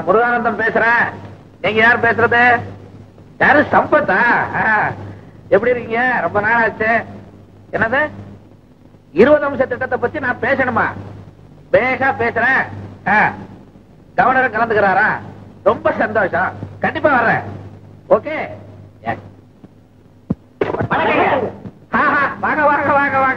நான் முருகானந்தம் பேசுறேன் நீங்க யார் பேசுறது யாரு சம்பத்தா ஆ, எப்படி இருக்கீங்க ரொம்ப நாள் ஆச்சு என்னது இருபது அம்ச திட்டத்தை பத்தி நான் பேசணுமா பேகா பேசுறேன் ஆ, கவர்னர் கலந்துக்கிறாரா ரொம்ப சந்தோஷம் கண்டிப்பா வர்றேன் ஓகே வாங்க வாங்க வாங்க வாங்க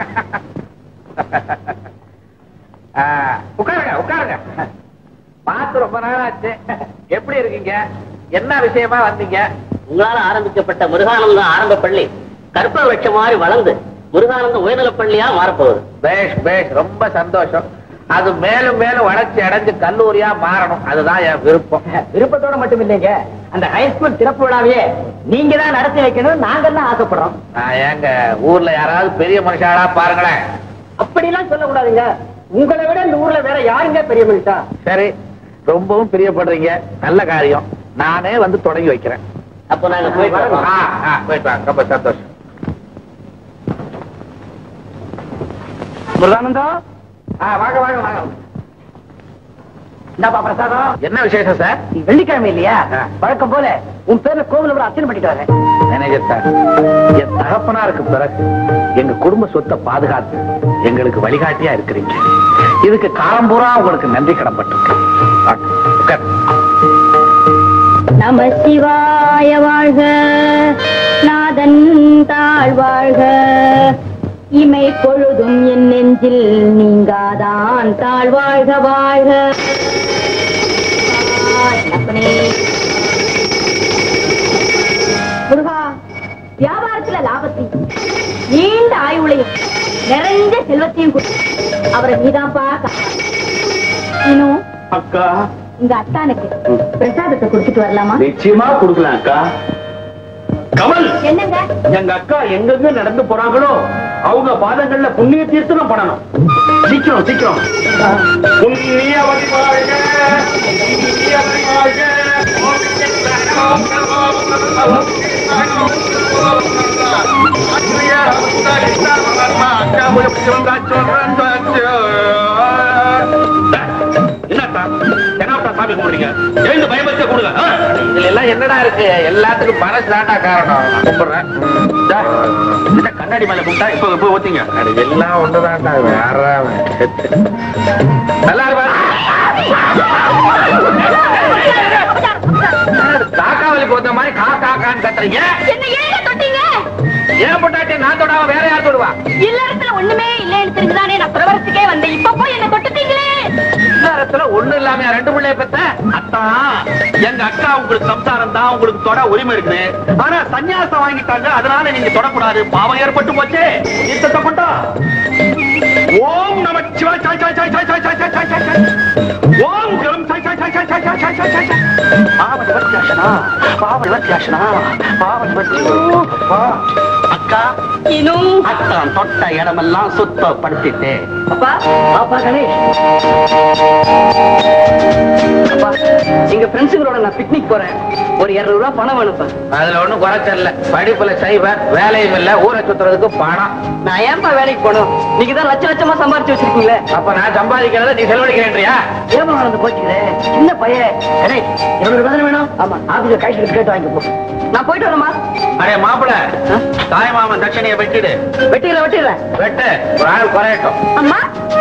ஆ, உட்காருங்க உட்காருங்க பார்த்து ரொம்ப நாள் ஆச்சு எப்படி இருக்கீங்க என்ன விஷயமா வந்தீங்க உங்களால ஆரம்பிக்கப்பட்ட முருகானந்தம் ஆரம்ப பள்ளி கற்ப விருட்சம் மாதிரி வளர்ந்து முருகானந்தம் உயர்நிலைப் பள்ளியா மாறப்போகுது பேஷ் பேஷ் ரொம்ப சந்தோஷம் அது மேலும் மேலும் வளர்ச்சி அடைஞ்சு கல்லூரியா மாறணும் அதுதான் என் விருப்பம் விருப்பத்தோட மட்டும் இல்லைங்க அந்த ஹைஸ்கூல் திறப்பு விழாவையே நீங்க தான் நடத்தி வைக்கணும் நாங்கெல்லாம் ஆசைப்படுறோம் நான் ஏங்க ஊர்ல யாராவது பெரிய மனுஷாளா பாருங்களேன் அப்படிலாம் சொல்லக்கூடாதுங்க உங்களை விட இந்த ஊர்ல வேற யாருங்க பெரிய மனுஷா சரி ரொம்பவும் பிரியப்படுறீங்க நல்ல காரியம் நானே வந்து தொடங்கி வைக்கிறேன் அப்போ நாங்க போயிட்டு வரோம். ஆ, ஆ, போயிட்டு வாங்க ரொம்ப சந்தோஷம் முருகானந்தம் ஆ, வாங்க வாங்க வாங்க இந்தாப்பா பிரசாதம் என்ன விசேஷம் சார் வெள்ளிக்கிழமை இல்லையா ஆ. வழக்கம் போல உன் பேர்ல கோவில் ஒரு அர்ச்சனை பண்ணிட்டு வரேன் மேனேஜர் சார் என் தகப்பனாருக்கு பிறகு எங்க குடும்ப சொத்தை பாதுகாத்து எங்களுக்கு வழிகாட்டியா இருக்கிறீங்க இதுக்கு காலம் பூரா உங்களுக்கு நன்றி கடன்பட்டிருக்கேன் வாங்க, உட்காரு. நம சிவாய வாழ்க நாதன் தாழ் வாழ்க இமை பொழுதும் என் நெஞ்சில் நீங்காதான் தாழ் வாழ்க வாழ்க அப்பனே. முருகா வியாபாரத்துல லாபத்தையும் நீண்ட ஆயுளையும் நிறைஞ்ச செல்வத்தையும் கொடு. அவரை நீதான் பார்க்க இன்னும் அக்கா இந்த அத்தானுக்கு பிரசாதத்தை கொடுத்துட்டு வரலாமா நிச்சயமா கொடுக்கலாம் அக்கா கமல் என்னங்க எங்க அக்கா எங்கெங்க நடந்து போறாங்களோ அவங்க பாதங்கள்ல புண்ணிய தீர்த்தனம் பண்ணணும் சீக்கிரம் சீக்கிரம் புண்ணிய வழிபாடுக புண்ணிய வழிபாடுக என்னக்கா தெனாவட்டா சாமி கும்பிடுறீங்க எழுந்து பயபக்திய கொடுங்க ஆ? இதுல எல்லாம் என்னடா இருக்கு எல்லாத்துக்கும் மனசு தாண்டா காரணம் நான் கும்பிடுறேன் இந்தா, இந்த கண்ணாடி மேல கும்பிட்டா இப்ப இப்ப ஊத்திங்க அது எல்லாம் ஒண்ணுதான்டா வேற நல்லா இருப்பா காக்காவலி போத்த மாதிரி கா காக்கான்னு கத்துறீங்க என்ன ஏன் தொட்டீங்க ஏன் பொட்டாட்டி நான் தொடாம வேற யார் தொடுவா இல்லறத்துல ஒண்ணுமே இல்லைன்னு தெரிஞ்சுதானே நான் பிரவரத்துக்கே வந்தேன் இப்ப போய் என்ன தொட்டுட்டீங்களே நேரத்துல ஒண்ணு இல்லாம ரெண்டு பிள்ளைய பெத்த அத்தான் எங்க அக்கா உங்களுக்கு சம்சாரம் தான் உங்களுக்கு தொட உரிமை இருக்குது ஆனா சன்னியாசம் வாங்கிட்டாங்க அதனால நீங்க தொடக்கூடாது பாவம் ஏற்பட்டு போச்சே யுத்தத்தை கொண்டா ஓம் நம சிவா சாய் சாய் சாய் சாய் சாய் சாய் சாய் சாய் சாய் சாய் ஓம் கரம் சாய் சாய் சாய் சாய் சாய் சாய் சாய் சாய் சாய் சாய் பாவ நிவர்த்தியாசனா பாவ நிவர்த்தியாசனா பாவ நிவர்த்தி வா. அக்கா இன்னும் அத்தான் தொட்ட இடமெல்லாம் சுத்தப்படுத்திட்டு அப்பா அப்பா கணேஷ் அப்பா எங்க ஃப்ரெண்ட்ஸுங்களோட நான் பிக்னிக் போறேன் ஒரு இருநூறு ரூபாய் பணம் வேணும்ப்பா அதுல ஒண்ணும் குறைச்சல படிப்புல செய்வ வேலையும் இல்ல ஊரை சுத்துறதுக்கு பணம் நான் ஏன்பா வேலைக்கு போகணும் நீங்க தான் லட்ச லட்சமா சம்பாரிச்சு வச்சிருக்கீங்களே அப்ப நான் சம்பாதிக்கிறத நீ செலவழிக்கிறேன்றியா ஏமா நடந்து போச்சுக்கிறே சின்ன பையன் கணேஷ் இருநூறு ரூபாய் தானே வேணும் ஆமா ஆபீஸ்ல கைட்டு கேட்டு வாங்கி போ நான் போயிட்டு வரேம்மா அடே மாப்பிள தாய் மாமன் தட்சணையை வெட்டிடு வெட்டிடுறேன் வெட்டிடுறேன் வெட்டு ஒரு ஆள் குறையட்டும் அம்மா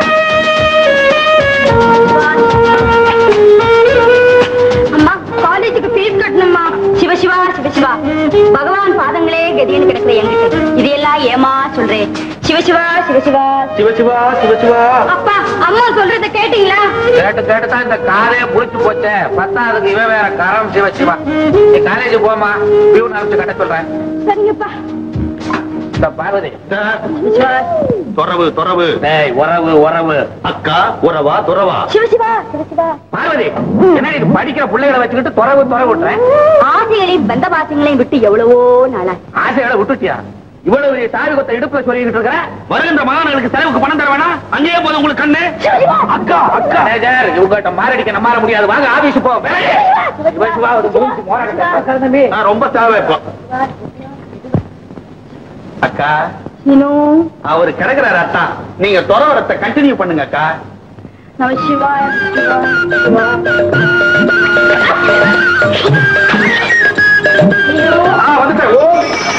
அம்மா காலேஜுக்கு ஃபீஸ் கட்டணுமா சிவசிவா சிவசிவா பகவான் பாதங்களே கதின்னு கிடக்குற என்கிட்ட இதையெல்லாம் ஏமா சொல்றேன் சிவசிவா சிவசிவா சிவசிவா சிவசிவா அப்பா அம்மா சொல்றத கேட்டீங்களா கேட்டு கேட்டு தான் இந்த காரே புடிச்சு போச்சே பத்தாவதுக்கு இவன் வேற கரம் சிவசிவா நீ காலேஜ் போமா பியூன் அனுப்பிச்சு கட்ட சொல்றேன் சரிங்கப்பா இந்த பார்வதி சிவசிவா துறவு துறவு டேய் உறவு உறவு அக்கா உறவா துறவா சிவசிவா சிவசிவா பார்வதி என்ன நீ படிக்கிற பிள்ளைகளை வச்சுக்கிட்டு துறவு துறவு விட்டுறேன் ஆசைகளையும் பந்த பாசங்களையும் விட்டு எவ்வளவோ நாளா ஆசைகளை விட்டுட்டியா இவ்வளவு பெரிய சாவி கொத்த இடுப்புல சொல்லிட்டு இருக்கிற வருகின்ற மகான்களுக்கு செலவுக்கு பணம் தர வேணாம் அங்கேயே போதும் உங்களுக்கு கண்ணு அக்கா அக்கா மேஜர் இவங்கிட்ட மாரடிக்க மாற முடியாது வாங்க ஆபீஸ் போ வேலையே. சிவசிவா ஒரு மூஞ்சி மோரடிக்க. நான் ரொம்ப தேவை இப்போ அக்கா இன்னும் அவரு கிடக்குறாரு அத்தான் நீங்க துறவரத்தை கண்டினியூ பண்ணுங்க அக்கா நம சிவாய ஆ வந்துட்டேன் ஓம்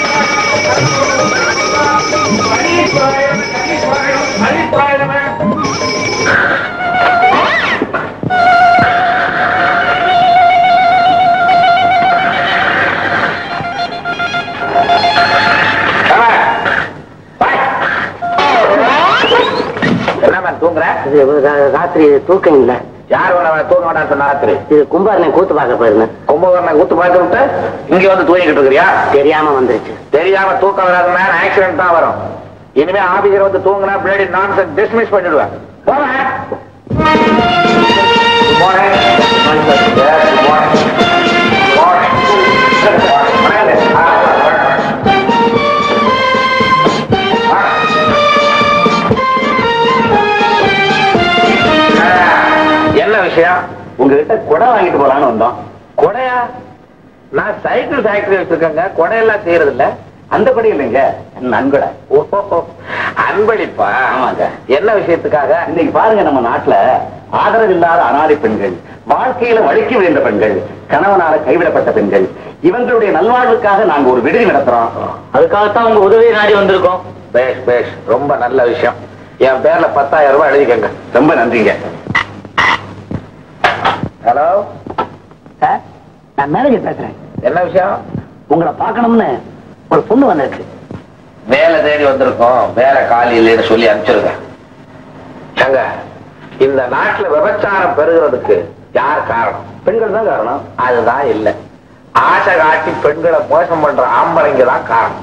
என்னம்மா தூங்குற ராத்திரி தூக்கம் இல்ல யார் உன்னை தூங்க வேண்டாம் சொன்ன ராத்திரி இது கும்பாரனை கூத்து பார்க்க போயிருந்தேன் கும்பகர்ண ஊத்து பார்த்து விட்டு இங்க வந்து தூங்கிட்டு இருக்கிறியா தெரியாம வந்துருச்சு தெரியாம தூக்கம் வராதுன்னா ஆக்சிடென்ட் தான் வரும் இனிமே ஆபீசர் வந்து தூங்கினா பிளேடி நான் டிஸ்மிஸ் பண்ணிடுவேன் போறேன் Good morning. Yes, good morning. Good morning. Good morning. வணக்கம். ஆ, வணக்கம். ஆ, என்ன விஷயம் உங்ககிட்ட குடம் வாங்கிட்டு போலான்னு வந்தோம் கொடையா நான் சைக்கிள் ஃபேக்டரி வச்சிருக்கேங்க கொடையெல்லாம் செய்யறது இல்ல அந்த குடம் இல்லைங்க நன்கொடை ஓஹோ அன்பளிப்பா ஆமாங்க. என்ன விஷயத்துக்காக இன்னைக்கு பாருங்க நம்ம நாட்டுல ஆதரவு இல்லாத அனாதை பெண்கள் வாழ்க்கையில வழுக்கி விழுந்த பெண்கள் கணவனால கைவிடப்பட்ட பெண்கள் இவங்களுடைய நல்வாழ்வுக்காக நாங்க ஒரு விடுதி நடத்துறோம் அதுக்காகத்தான் உங்க உதவியை நாடி வந்திருக்கோம் பேஷ் பேஷ் ரொம்ப நல்ல விஷயம் என் பேர்ல பத்தாயிரம் ரூபாய் எழுதிக்கங்க ரொம்ப நன்றிங்க ஹலோ சார் நான் மேனேஜர் பேசுறேன் என்ன விஷயம் உங்களை பார்க்கணும்னு ஒரு பொண்ணு வந்திருக்கு வேலை தேடி வந்திருக்கோம் வேலை காலி இல்லைன்னு சொல்லி அனுப்பிச்சிருக்கேன் ஏங்க இந்த நாட்டுல விபச்சாரம் பெருகிறதுக்கு யார் காரணம் பெண்கள் தான் காரணம் அதுதான் இல்ல ஆசை காட்டி பெண்களை மோசம் பண்ற ஆம்பளைங்க தான் காரணம்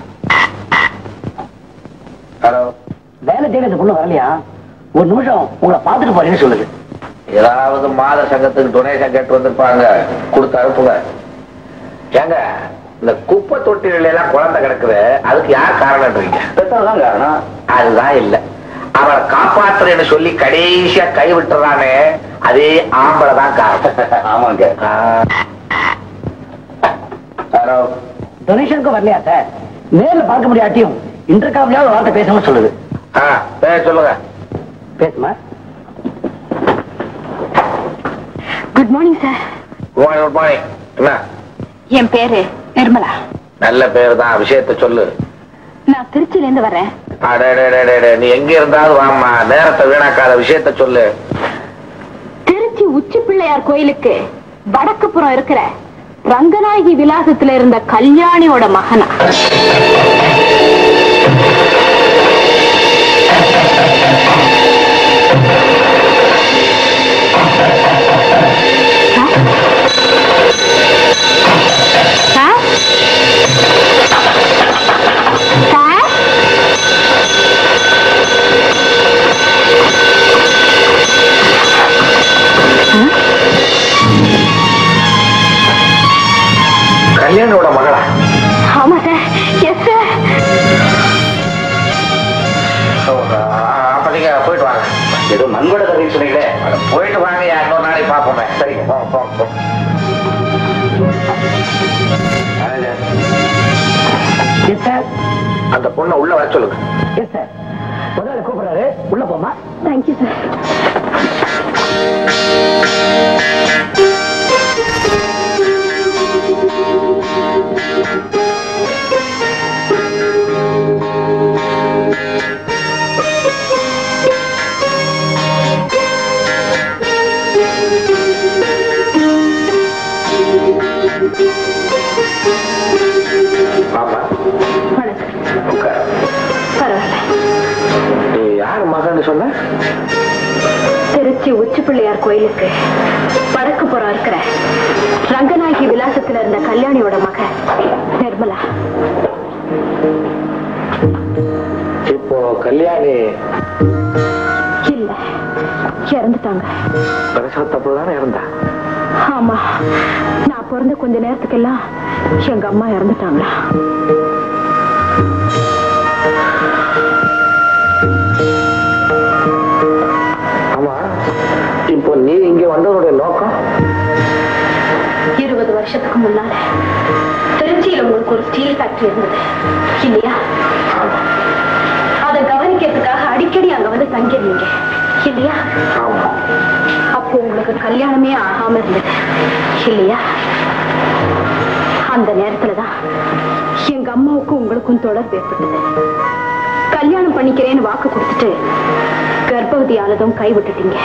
ஹலோ வேலை தேடி அந்த பொண்ணு வரலையா ஒரு நிமிஷம் உங்களை பார்த்துட்டு போறேன்னு சொல்லுது ஏதாவது மாத சங்கத்துக்கு டொனேஷன் கேட்டு வந்திருப்பாங்க கொடுத்து அனுப்புங்க ஏங்க இந்த குப்பை தொட்டிகள் எல்லாம் குழந்தை கிடக்குது அதுக்கு யார் காரணம்ன்றீங்க பெற்றோர் தான் காரணம் அதுதான் இல்ல அவளை காப்பாத்துறேன்னு சொல்லி கடைசியா கை விட்டுறானே அதே ஆம்பளை தான் காரணம் ஆமாங்க ஹலோ டொனேஷனுக்கு வரலையா சார் நேர்ல பார்க்க முடியாட்டியும் இன்டர்காம்லயாவது ஒரு வார்த்தை பேசணும்னு சொல்லுது ஆ பேர் சொல்லுங்க பேசுமா good morning sir good morning good morning என்ன என் பேரு நிர்மலா நல்ல பேர் தான் விஷயத்த சொல்லு நான் திருச்சியில இருந்து வரேன் அடடடடட, நீ எங்க இருந்தாலும் வாம்மா நேரத்தை வீணாக்காத விஷயத்த சொல்லு திருச்சி உச்சி பிள்ளையார் கோயிலுக்கு வடக்கு புறம் இருக்கிற ரங்கநாயகி விலாசத்துல இருந்த கல்யாணியோட மகனா சார்? சார்? கல்யாணோட மகளா ஆமா சார் எஸ் சார் அப்ப நீங்க போயிட்டு வாங்க ஏதோ நன்கொடை தரேன்னு சொன்னீங்களே அட, போயிட்டு வாங்க இன்னொரு நாளைக்கு பார்ப்போமே சரிங்க போங்க போங்க போங்க எஸ் சார் அந்த பொண்ணை உள்ள வர சொல்லுங்க எஸ் சார் முதல்ல கூப்பிடுறாரு உள்ள போமா தேங்க்யூ சார் பாப்பா வணக்கம் உட்கார் பரவாயில்ல நீ யார் மகன்னு சொன்ன திருச்சி உச்சி பிள்ளையார் கோயிலுக்கு வடக்கு புறம் இருக்கிற ரங்கநாயகி விலாசத்துல இருந்த கல்யாணியோட மக நிர்மலா இப்போ கல்யாணி இல்ல இறந்துட்டாங்க பிரசவத்தப்போ தானே இருந்தா ஆமா நான் பிறந்த கொஞ்ச நேரத்துக்கெல்லாம் எங்க அம்மா இறந்துட்டாங்களா ஆமா இப்போ நீ இங்க வந்ததோடைய நோக்கம் இருபது வருஷத்துக்கு முன்னால திருச்சியில உங்களுக்கு ஒரு ஸ்டீல் ஃபேக்டரி இருந்தது இல்லையா அதை கவனிக்கிறதுக்காக அடிக்கடி அங்க வந்து தங்கிருந்தீங்க இல்லையா ஆமா அப்போ உங்களுக்கு கல்யாணமே ஆகாம இருந்தது இல்லையா அந்த நேரத்துலதான் எங்க அம்மாவுக்கும் உங்களுக்கும் தொடர்பு ஏற்பட்டது கல்யாணம் பண்ணிக்கிறேன்னு வாக்கு கொடுத்துட்டு கர்ப்பவதி ஆனதும் கை விட்டுட்டீங்க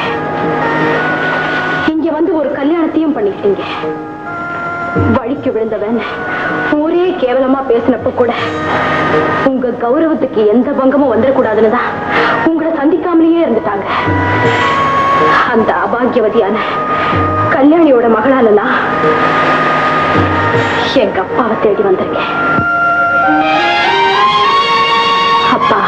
இங்க வந்து ஒரு கல்யாணத்தையும் பண்ணிக்கிட்டீங்க வழிக்கு விழுந்தவன் ஊரே கேவலமா பேசினப்ப கூட உங்க கௌரவத்துக்கு எந்த பங்கமும் வந்துடக்கூடாதுன்னு தான் உங்களை சந்திக்காமலேயே இருந்துட்டாங்க அந்த அபாகியவதியான கல்யாணியோட மகளால நான் எங்க அப்பாவை தேடி வந்திருக்கேன் அப்பா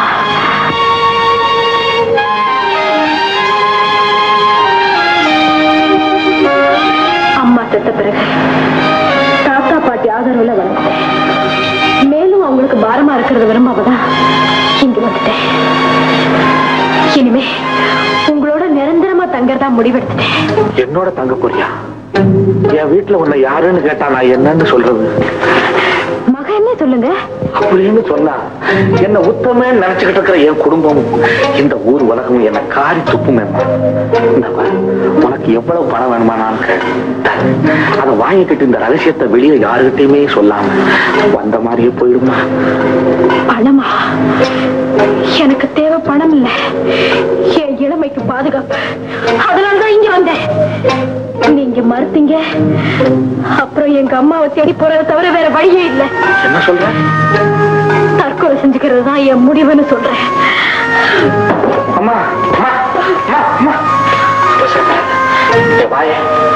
அம்மா செத்த பிறகு தாத்தா பாட்டி ஆதரவுல வளர்ந்துட்டேன் மேலும் அவங்களுக்கு பாரமா இருக்கிறத விரும்பாமதான் இங்க வந்துட்டேன் இனிமே உங்களோட நிரந்தரமா தங்கறதா முடிவெடுத்துட்டேன் என்னோட தங்க போறியா என் வீட்டுல உன்னை யாருன்னு கேட்டா நான் என்னன்னு சொல்றது மகன் என்ன சொல்லுங்க அப்படின்னு சொன்னா என்ன உத்தமே நினைச்சுக்கிட்டு இருக்கிற என் குடும்பமும் இந்த ஊர் உலகமும் என்ன காரி துப்பும் உனக்கு எவ்வளவு பணம் வேணுமா நான் கேட்டேன் அதை வாங்கிக்கிட்டு இந்த ரகசியத்தை வெளியே யாருகிட்டயுமே சொல்லாம வந்த மாதிரியே போயிடுமா பணமா எனக்கு தேவை பணம் இல்ல என் இளமைக்கு பாதுகாப்பு அதனாலதான் இங்க வந்தேன் நீங்க மறுத்தீங்க அப்புறம் எங்க அம்மாவை தேடி போறதை தவிர வேற வழியே இல்ல என்ன சொல்ற தற்கொலை செஞ்சுக்கிறது தான் என் முடிவுன்னு சொல்றேன் அம்மா அம்மா அம்மா அம்மா ஏய், வாயே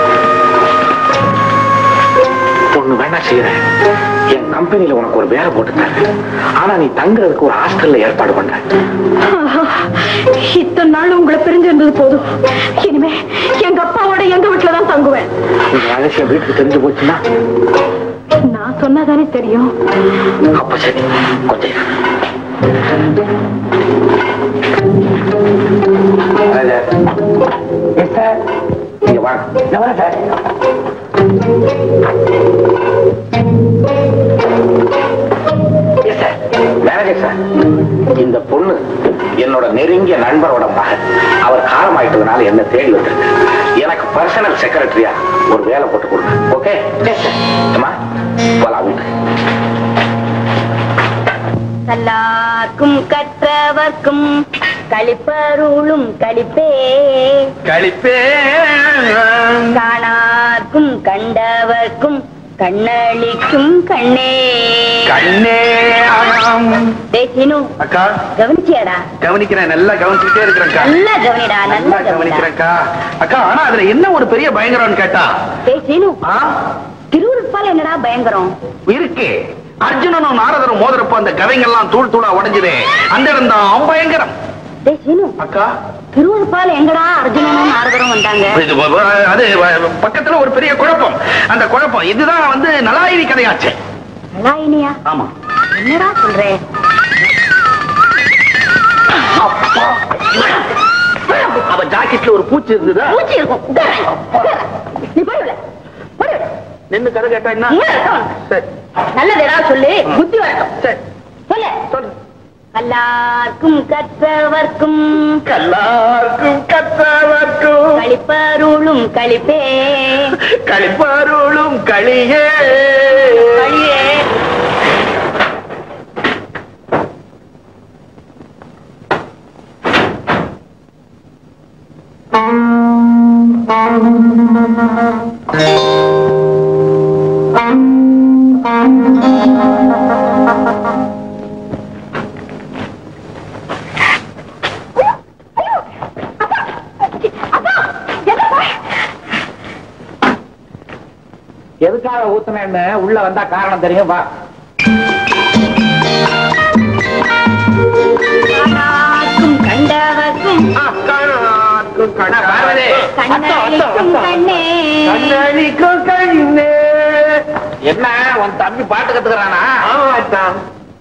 ஒண்ணு வேணா செய்யறேன் என் கம்பெனில உனக்கு ஒரு வேலை போட்டு தரேன் ஆனா நீ தங்குறதுக்கு ஒரு ஹாஸ்டல்ல ஏற்பாடு பண்ற ஆஹா, இத்தனை நாள் உங்களை பிரிஞ்சிருந்தது போதும் இனிமே எங்க அப்பாவோட எங்க வீட்டுல தான் தங்குவேன் இந்த ரகசியம் வீட்டுக்கு தெரிஞ்சு போச்சுன்னா நான் சொன்னாதானே தெரியும் அப்ப சரி கொஞ்சம் இரு. Yes, sir. இங்க வாங்க. நான் வரேன், sir. Yes, sir. Manager, sir. இந்த பொண்ணு என்னோட நெருங்கிய நண்பரோட மகன் அவர் காலமாயிட்டதுனால என்ன தேடி வந்திருக்கு எனக்கு பர்சனல் செக்ரட்டரியா ஒரு வேலை போட்டு கொடுங்க ஓகே அம்மா போலாம் வீட்டுக்கு எல்லாருக்கும் கற்றவர்க்கும் கழிப்பருளும் கழிப்பே கழிப்பே காணார்க்கும் கண்டவர்க்கும் கண்ணளிக்கும் கண்ணே கண்ணே ஆம். டேய் சீனு அக்கா கவனிச்சியாடா கவனிக்கிறேன் நல்லா கவனிச்சுட்டே இருக்கிறேன்க்கா நல்லா கவனிடா நல்லா நல்லா கவனிடா கவனிக்கிறேன்க்கா அக்கா ஆனா அதுல என்ன ஒரு பெரிய பயங்கரம்னு கேட்டா டேய் சீனு ஆ, திருவுருப்பால் என்னடா பயங்கரம் இருக்கு அர்ஜுனனும் நாரதரும் மோதிரப்ப அந்த கதைங்கெல்லாம் தூள் தூளா உடைஞ்சதே அந்த இடம் தான் பயங்கரம் டேய் சீனு அக்கா திருவுருப்பால் எங்கடா அர்ஜுனனும் நாரதரும் வந்தாங்க இது வ- வ- அது வ- பக்கத்துல ஒரு பெரிய குழப்பம் அந்த குழப்பம் இதுதான் வந்து நலாயினி கதையாச்சு நலாயினியா ஆமா என்னடா சொல்றே அவ ஜாக்கெட்ல ஒரு பூச்சி இருந்ததா பூச்சி இருக்கும் உட்காரு, உட்காரு. நீ போய் விட போய் விட நின்னு கதை கேட்டா என்ன இங்க இருக்கணும். சரி நல்லது ஏதாவது சொல்லு புத்தி வரட்டும் சரி சொல்லு சொல்லு எல்லாருக்கும் கற்றவர்க்கும் கல்லார்க்கும் கற்றவர்க்கும் கழிப்பருளும் கழிப்பே களிப்பருளும் களியே கழியே எதுக்காக ஊத்துனேன்னு உள்ள வந்தா காரணம் தெரியும் வா காணார்க்கும் கண்டவர்க்கும் கண்ணார்க்கும் கண்ணா பார்வதி கண்ணளிக்கும் கண்ணே கண்ணளிக்கும் கண்ணே என்ன உன் தம்பி பாட்டு கத்துக்கிறானா ஆமாத்தான்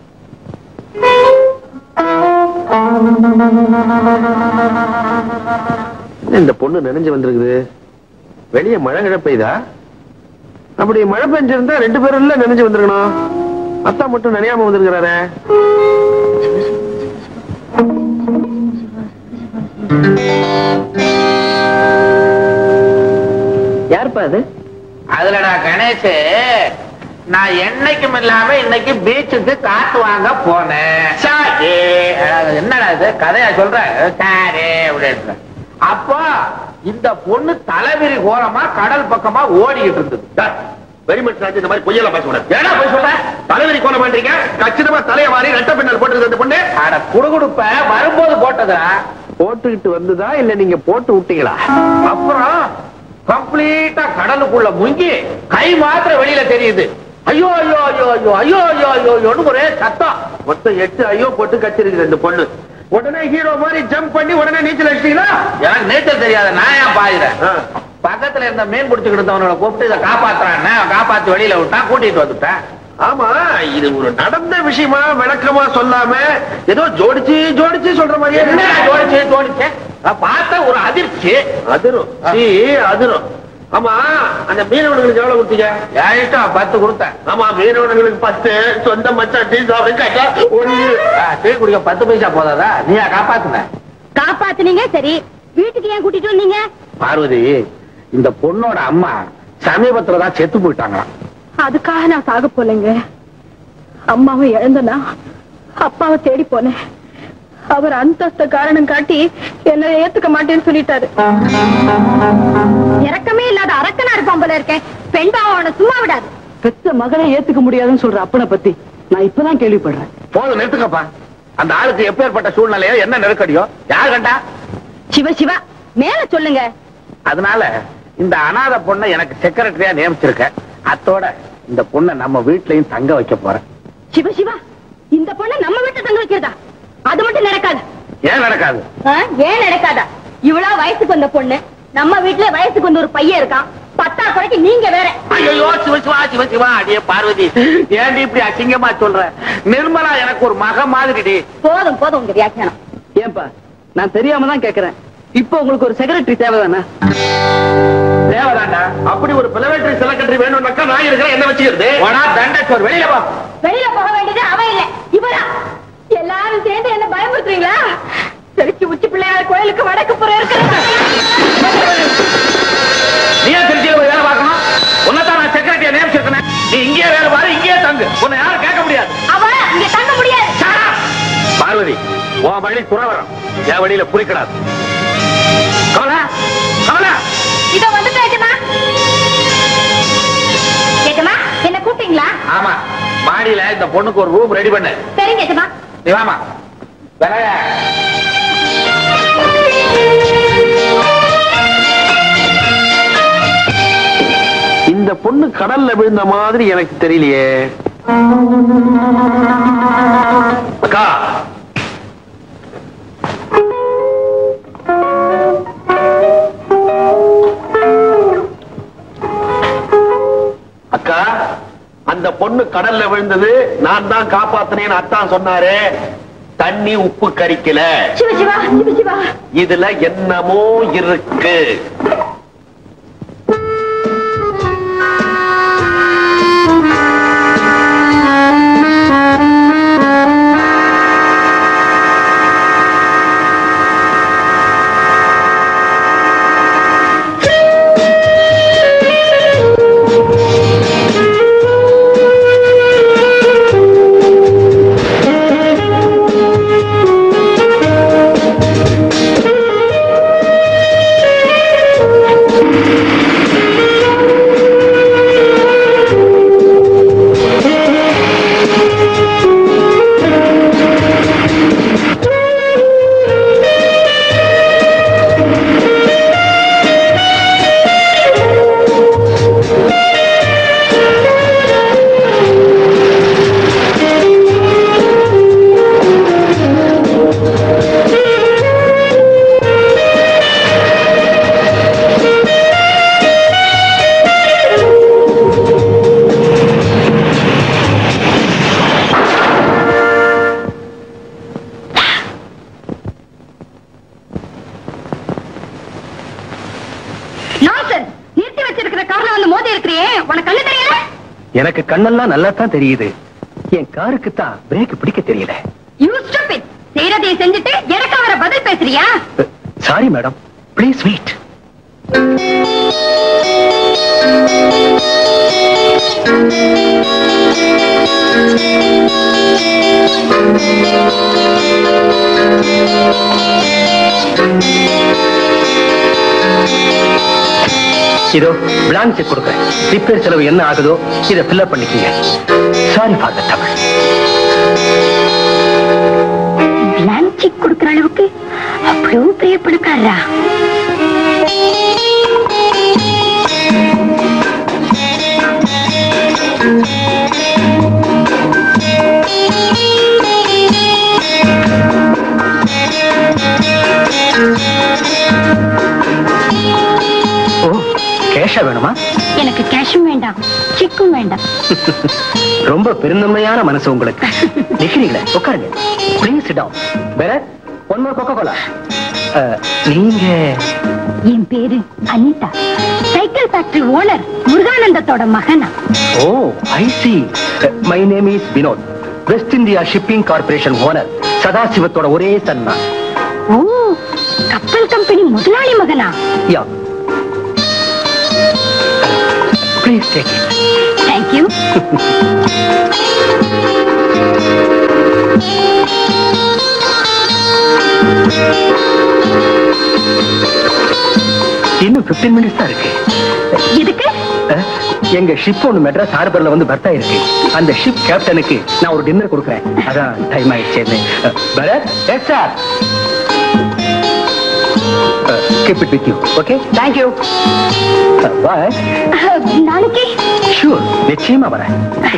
இந்த பொண்ணு நினைஞ்சு வந்திருக்குது வெளிய மழை கிழ பெய்தா அப்படி மழை பெஞ்சிருந்தா ரெண்டு பேரும் இல்ல நினைஞ்சு வந்திருக்கணும் அத்தா மட்டும் நினையாம வந்திருக்கிறாரே யாருப்பா அது அதுலடா கணேஷ் நான் என்னைக்கும் இல்லாம இன்னைக்கு பீச்சுக்கு காத்து வாங்க போனேன் சாரி அதாவது என்னடா இது கதையா சொல்ற சாரி அப்படின்னு அப்போ இந்த பொண்ணு தலைவிரி கோலமா கடல் பக்கமா ஓடிக்கிட்டு இருந்தது வெரிமட் ராஜ் இந்த மாதிரி பொய்யெல்லாம் பேசக்கூடாது ஏடா போய் சொல்ற தலைவரி கோலம் பண்றீங்க கச்சிதமா தலைய மாறி ரெட்ட பின்னல் போட்டு அந்த பொண்ணு அட குடுகுடுப்ப வரும்போது போட்டதா போட்டுக்கிட்டு வந்துதா இல்ல நீங்க போட்டு விட்டீங்களா அப்புறம் கம்ப்ளீட்டா கடலுக்குள்ள முங்கி கை மாத்திரம் வெளியில தெரியுது ஐயோ ஐயோ ஐயோ ஐயோ ஐயோ ஐயோ ஐயோ ஐயோன்னு ஒரே சத்தம் மொத்தம் எட்டு ஐயோ போட்டு கச்சிருக்கு இந்த பொண்ணு உடனே ஹீரோ மாதிரி ஜம்ப் பண்ணி உடனே நீச்சல் அடிச்சிட்டீங்களா எனக்கு நீச்சல் தெரியாத நான் ஏன் பாயுறேன் ஆ. பக்கத்துல இருந்த மீன் பிடிச்சுக்கிட்டு இருந்தவனோட கூப்பிட்டு இதை காப்பாத்துறான்னு காப்பாத்தி வெளியில விட்டான் கூட்டிட்டு வந்துட்டேன் ஆமா இது ஒரு நடந்த விஷயமா விளக்கமா சொல்லாம ஏதோ ஜோடிச்சு ஜோடிச்சு சொல்ற மாதிரியே என்ன ஜோடிச்சு ஜோடிச்சு நான் பார்த்த ஒரு அதிர்ச்சி அதிரும் சீ அதிரும் ஆமா அந்த மீனவர்களுக்கு எவ்வளவு கொடுத்தீங்க என் இஷ்டம் பத்து கொடுத்தேன் ஆமா மீனவர்களுக்கு பத்து சொந்த மச்சான் டீ சாப்பிடு கேட்டா ஒண்ணு ஆ, டீ குடிக்க பத்து பைசா போதாதா நீயா காப்பாத்துன காப்பாத்துனீங்க சரி வீட்டுக்கு ஏன் கூட்டிட்டு வந்தீங்க பார்வதி இந்த பொண்ணோட அம்மா சமீபத்துல தான் செத்து போயிட்டாங்களாம் அதுக்காக நான் சாக போலங்க அம்மாவை இழந்தனா அப்பாவை தேடி போனேன் அவர் அந்தஸ்த காரணம் காட்டி என்ன ஏத்துக்க மாட்டேன்னு சொல்லிட்டாரு இறக்கமே இல்லாத அரக்கனா இருப்பான் போல இருக்கேன் பெண் பாவம் அவனை சும்மா விடாது பெத்த மகனை ஏத்துக்க முடியாதுன்னு சொல்ற அப்பனை பத்தி நான் இப்பதான் கேள்விப்படுறேன் போதும் நிறுத்துக்கப்பா அந்த ஆளுக்கு எப்பேற்பட்ட சூழ்நிலையோ என்ன நெருக்கடியோ யார் கண்டா சிவ சிவா மேல சொல்லுங்க அதனால இந்த அனாதை பொண்ணை எனக்கு செக்ரட்டரியா நியமிச்சிருக்க அத்தோட இந்த பொண்ணை நம்ம வீட்லயும் தங்க வைக்க போறேன் சிவ சிவா இந்த பொண்ணு நம்ம வீட்டு தங்க வைக்கிறதா அது மட்டும் நடக்காது ஏன் நடக்காது ஆ, ஏன் நடக்காதா இவ்வளவு வயசுக்கு வந்த பொண்ணு நம்ம வீட்டுல வயசுக்கு வந்த ஒரு பையன் இருக்கான் பத்தா குறைக்கு நீங்க வேற ஐயோ சிவசிவா சிவசிவா அடியே பார்வதி ஏன்டி இப்படி அசிங்கமா சொல்ற நிர்மலா எனக்கு ஒரு மக மாதிரிடி போதும் போதும் உங்க வியாக்கியானம் ஏன்பா நான் தெரியாம தான் கேக்குறேன் இப்போ உங்களுக்கு ஒரு செக்ரட்டரி தேவைதானே தேவதாண்டா அப்படி ஒரு பிளவேட்டரி செலக்கட்டரி வேணும்னாக்கா நான் இருக்கிறேன் என்ன வச்சுக்கிறது போனா தண்டச்சோர் வெளியில போ வெளியில போக வேண்டியது அவ இல்ல இவரா எல்லாரும் சேர்ந்து என்ன பயமுறுத்துறீங்களா திருச்சி உச்சி பிள்ளையார் கோயிலுக்கு வடக்கு புறம் இருக்கிறேன் நீ ஏன் திருச்சியில போய் வேலை பார்க்கணும் உன்னதான் நான் செக்ரட்டரியா நியமிச்சிருக்கேன் நீ இங்கேயே வேலை பாரு இங்கேயே தங்கு உன்னை யாரும் கேட்க முடியாது அவ இங்க தங்க முடியாது Shut up! பார்வதி உன் வழி துறவரம் என் வழியில புரிக்கடாது கமலா கமலா இதோ வந்துட்டேன் ஏஜமா ஏஜமா என்ன கூப்பிட்டீங்களா ஆமா மாடியில இந்த பொண்ணுக்கு ஒரு ரூம் ரெடி பண்ணு சரிங்க ஏஜமா நீ வாமா வேற இந்த பொண்ணு கடல்ல விழுந்த மாதிரி எனக்கு தெரியலையே அக்கா அக்கா அந்த பொண்ணு கடல்ல விழுந்தது நான் தான் காப்பாத்தினேன்னு அத்தான் சொன்னாரு தண்ணி உப்பு கரிக்கல சிவ சிவா சிவ சிவா இதுல என்னமோ இருக்கு நாசன் நிறுத்தி வச்சிருக்கிற கார்ல வந்து மோதி இருக்கிறியே உனக்கு கண்ணு தெரியல எனக்கு கண்ணெல்லாம் நல்லா தான் தெரியுது என் காருக்கு தான் பிரேக் பிடிக்க தெரியல யூ ஸ்டூபிட் செய்யறதை செஞ்சுட்டு எனக்கு அவரை பதில் பேசுறியா சாரி மேடம் ப்ளீஸ் வெயிட் இதோ பிளாங்க் செக் கொடுக்குறேன் ரிப்பேர் செலவு என்ன ஆகுதோ இதை ஃபில்அப் பண்ணிக்கங்க sorry for the Tamil blank cheque கொடுக்குற அளவுக்கு அவ்வளவு பெரிய பணக்காரரா ஓ கேஷா வேணுமா எனக்கு கேஷும் வேண்டாம் செக்கும் வேண்டாம் ரொம்ப பெருந்தன்மையான மனசு உங்களுக்கு நிக்கிறீங்களே உட்காருங்க ப்ளீஸ் டவுன் வேற ஒன் மோர் கொக்கோ கோலா நீங்க என் பேரு அனிதா சைக்கிள் ஃபேக்டரி ஓனர் முருகானந்தத்தோட மகனா oh I see my name is Vinod West India shipping corporation owner சதாசிவத்தோட ஒரே சன் நான் ஓ கப்பல் கம்பெனி முதலாளி மகனா yeah please take it thank you இன்னும் 15 மினிட்ஸ் தான் இருக்கு எதுக்கு அஹ், எங்க ஷிப் ஒண்ணு மெட்ராஸ் ஹார்பர்ல வந்து பர்த்தா இருக்கு அந்த ஷிப் கேப்டனுக்கு நான் ஒரு டின்னர் கொடுக்குறேன் அதான் டைம் ஆயிடுச்சு Bharath yes sir keep it with you okay thank you bye நாளைக்கு ஷூர் நிச்சயமா வரேன்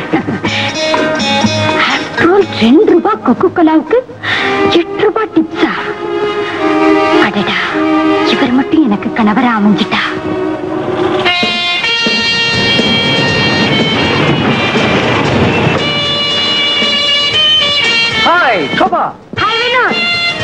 ஆஃப்டர் ஆல் ரெண்டு ரூபாய் கொக்கு கோலாவுக்கு எட்டு ரூபாய் டிப்ஸா அடடா இவர் மட்டும் எனக்கு கணவரா அமைஞ்சிட்டா hi Sobha hi Vinod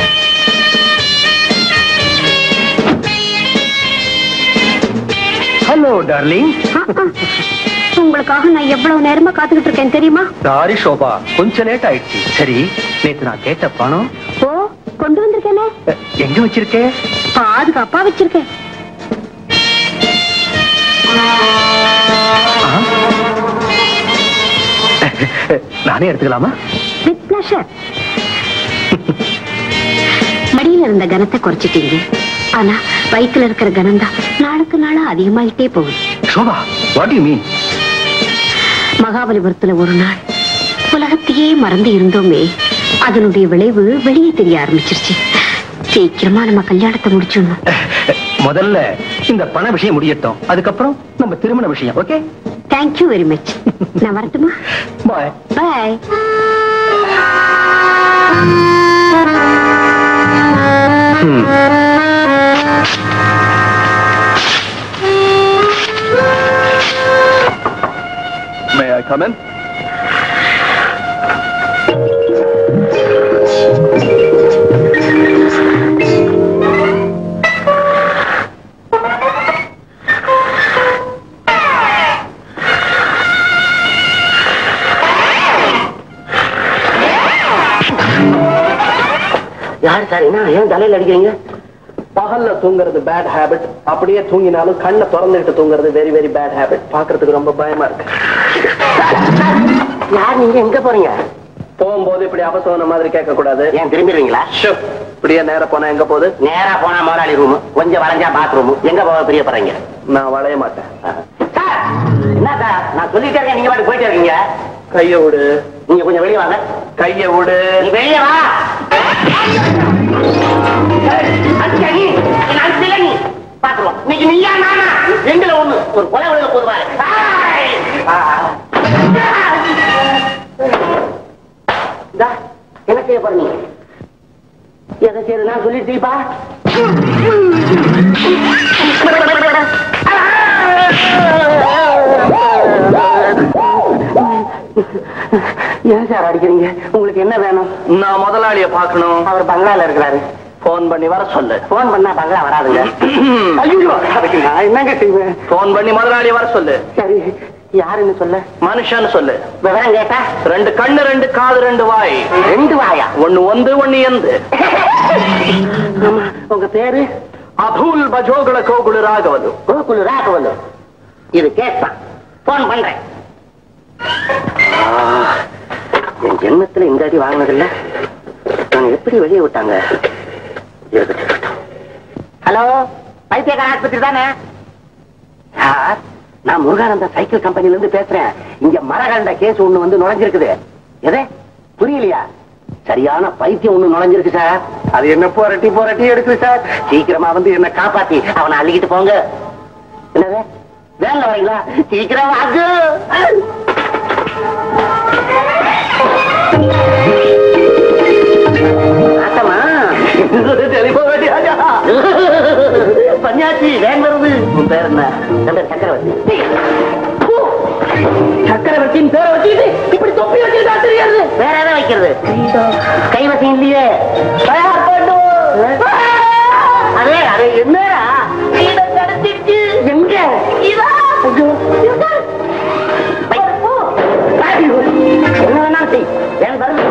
hello darling உங்களுக்காக நான் எவ்வளவு நேரமா காத்துக்கிட்டு இருக்கேன் தெரியுமா சாரி சோபா கொஞ்சம் லேட் ஆயிடுச்சு சரி நேத்து நான் கேட்ட பணம் ஓ கொண்டு வந்திருக்கேனே அஹ், எங்க வச்சிருக்கே பாதுகாப்பா வச்சிருக்கேன் நானே எடுத்துக்கலாமா வித் பிளஷர் மடியில இருந்த கனத்தை குறைச்சிட்டீங்க ஆனா வயித்துல இருக்கிற கனம் தான் நாளுக்கு நாளா அதிகமாயிட்டே போகுது சோபா வாட் யூ மீன் மகாபலிபுரத்துல ஒரு நாள் உலகத்தையே மறந்து இருந்தோமே அதனுடைய விளைவு வெளியே தெரிய ஆரம்பிச்சிருச்சு சீக்கிரமா நம்ம கல்யாணத்தை முடிச்சிடணும் முதல்ல இந்த பண விஷயம் முடியட்டும் அதுக்கப்புறம் நம்ம திருமண விஷயம் ஓகே தேங்க்யூ வெரி மச் நான் வரட்டுமா பாய் பாய் மே ஐ கம் இன் யார் சார் என்ன ஏன் தலையில அடிக்கிறீங்க பகல்ல தூங்குறது பேட் ஹேபிட் அப்படியே தூங்கினாலும் கண்ணை திறந்துகிட்டு தூங்குறது வெரி வெரி பேட் ஹேபிட் பாக்குறதுக்கு ரொம்ப பயமா இருக்கு யார் நீங்க எங்க போறீங்க போகும்போது இப்படி அவசரம் மாதிரி கேட்க கூடாது ஏன் திரும்பிடுவீங்களா ஷோ, இப்படியே நேர போனா எங்க போகுது நேரா போனா முதலாளி ரூம் கொஞ்சம் வளைஞ்சா பாத்ரூம் எங்க போக பிரியப்படுறீங்க நான் வளைய மாட்டேன் சார் என்ன சார் நான் சொல்லிட்டே இருக்கேன் நீங்க பாட்டு போயிட்டே இருக்கீங்க கைய விடு நீங்க கொஞ்சம் வெளியே வாங்க கைய விடு நீ வெளியே வா ஏய், அடிச்சா நீ, என்ன அடிச்சல நீ பாத்துருவோம் இன்னைக்கு நீயா நானா ரெண்டுல ஒண்ணு ஒரு கொலை விழுக போதுவாரு என்ன செய்ய போற நீ எதை செய்யறது நான் சொல்லிட்டீப்பா ஏன் சார் அடிக்கிறீங்க உங்களுக்கு என்ன வேணும் நான் முதலாளிய பார்க்கணும் அவர் பங்களால இருக்கிறாரு போன் பண்ணி வர சொல்லு போன் பண்ணா பங்களா வராதுங்க ஐயோ அதுக்கு நான் என்னங்க செய்வேன் போன் பண்ணி முதலாளிய வர சொல்லு சரி யாருன்னு சொல்ல மனுஷன்னு சொல்லு விவரம் கேட்டா ரெண்டு கண்ணு ரெண்டு காது ரெண்டு வாய் ரெண்டு வாயா ஒண்ணு வந்து ஒண்ணு எந்து ஆமா உங்க பேரு அபூல் பஜோகுல கோகுல ராகவலு கோகுலு ராகவலு இது கேட்பான் போன் பண்றேன் ஆ, என் ஜென்மத்துல இந்த அடி வாங்கினதில்ல நான் எப்படி வெளியே விட்டாங்க இருக்கட்டும், இருக்கட்டும். ஹலோ பைத்தியக்கார ஆஸ்பத்திரி தானே சார் நான் முருகானந்தா சைக்கிள் கம்பெனில இருந்து பேசுறேன் இங்க மரகண்ட கேஸ் ஒண்ணு வந்து நுழைஞ்சிருக்குது எதே புரியலையா சரியான பைத்தியம் ஒண்ணு நுழைஞ்சிருக்கு சார் அது என்ன போரட்டி போரட்டி எடுக்குது சார் சீக்கிரமா வந்து என்ன காப்பாத்தி அவனை அள்ளிக்கிட்டு போங்க என்னது வேலை வரீங்களா சீக்கிரம் வாங்க ஆட்டமா பஞ்சாச்சி வேன் வருது உன் பேர் என்ன என் பேர் சக்கரவர்த்தி பூ. சக்கரவர்த்தியின் பேரை வச்சுக்கிட்டு இப்படி தொப்பி வச்சுக்கிட்டா தெரியாது வேற எதை வைக்கிறது கைவசம் இல்லையே தயார் பண்ணு அதே அது என்னடா இதை கிடைச்சிருச்சு எங்க இதா ஐயோ ஐயோ. என்ன வேணாலும் செய் வேன் வருது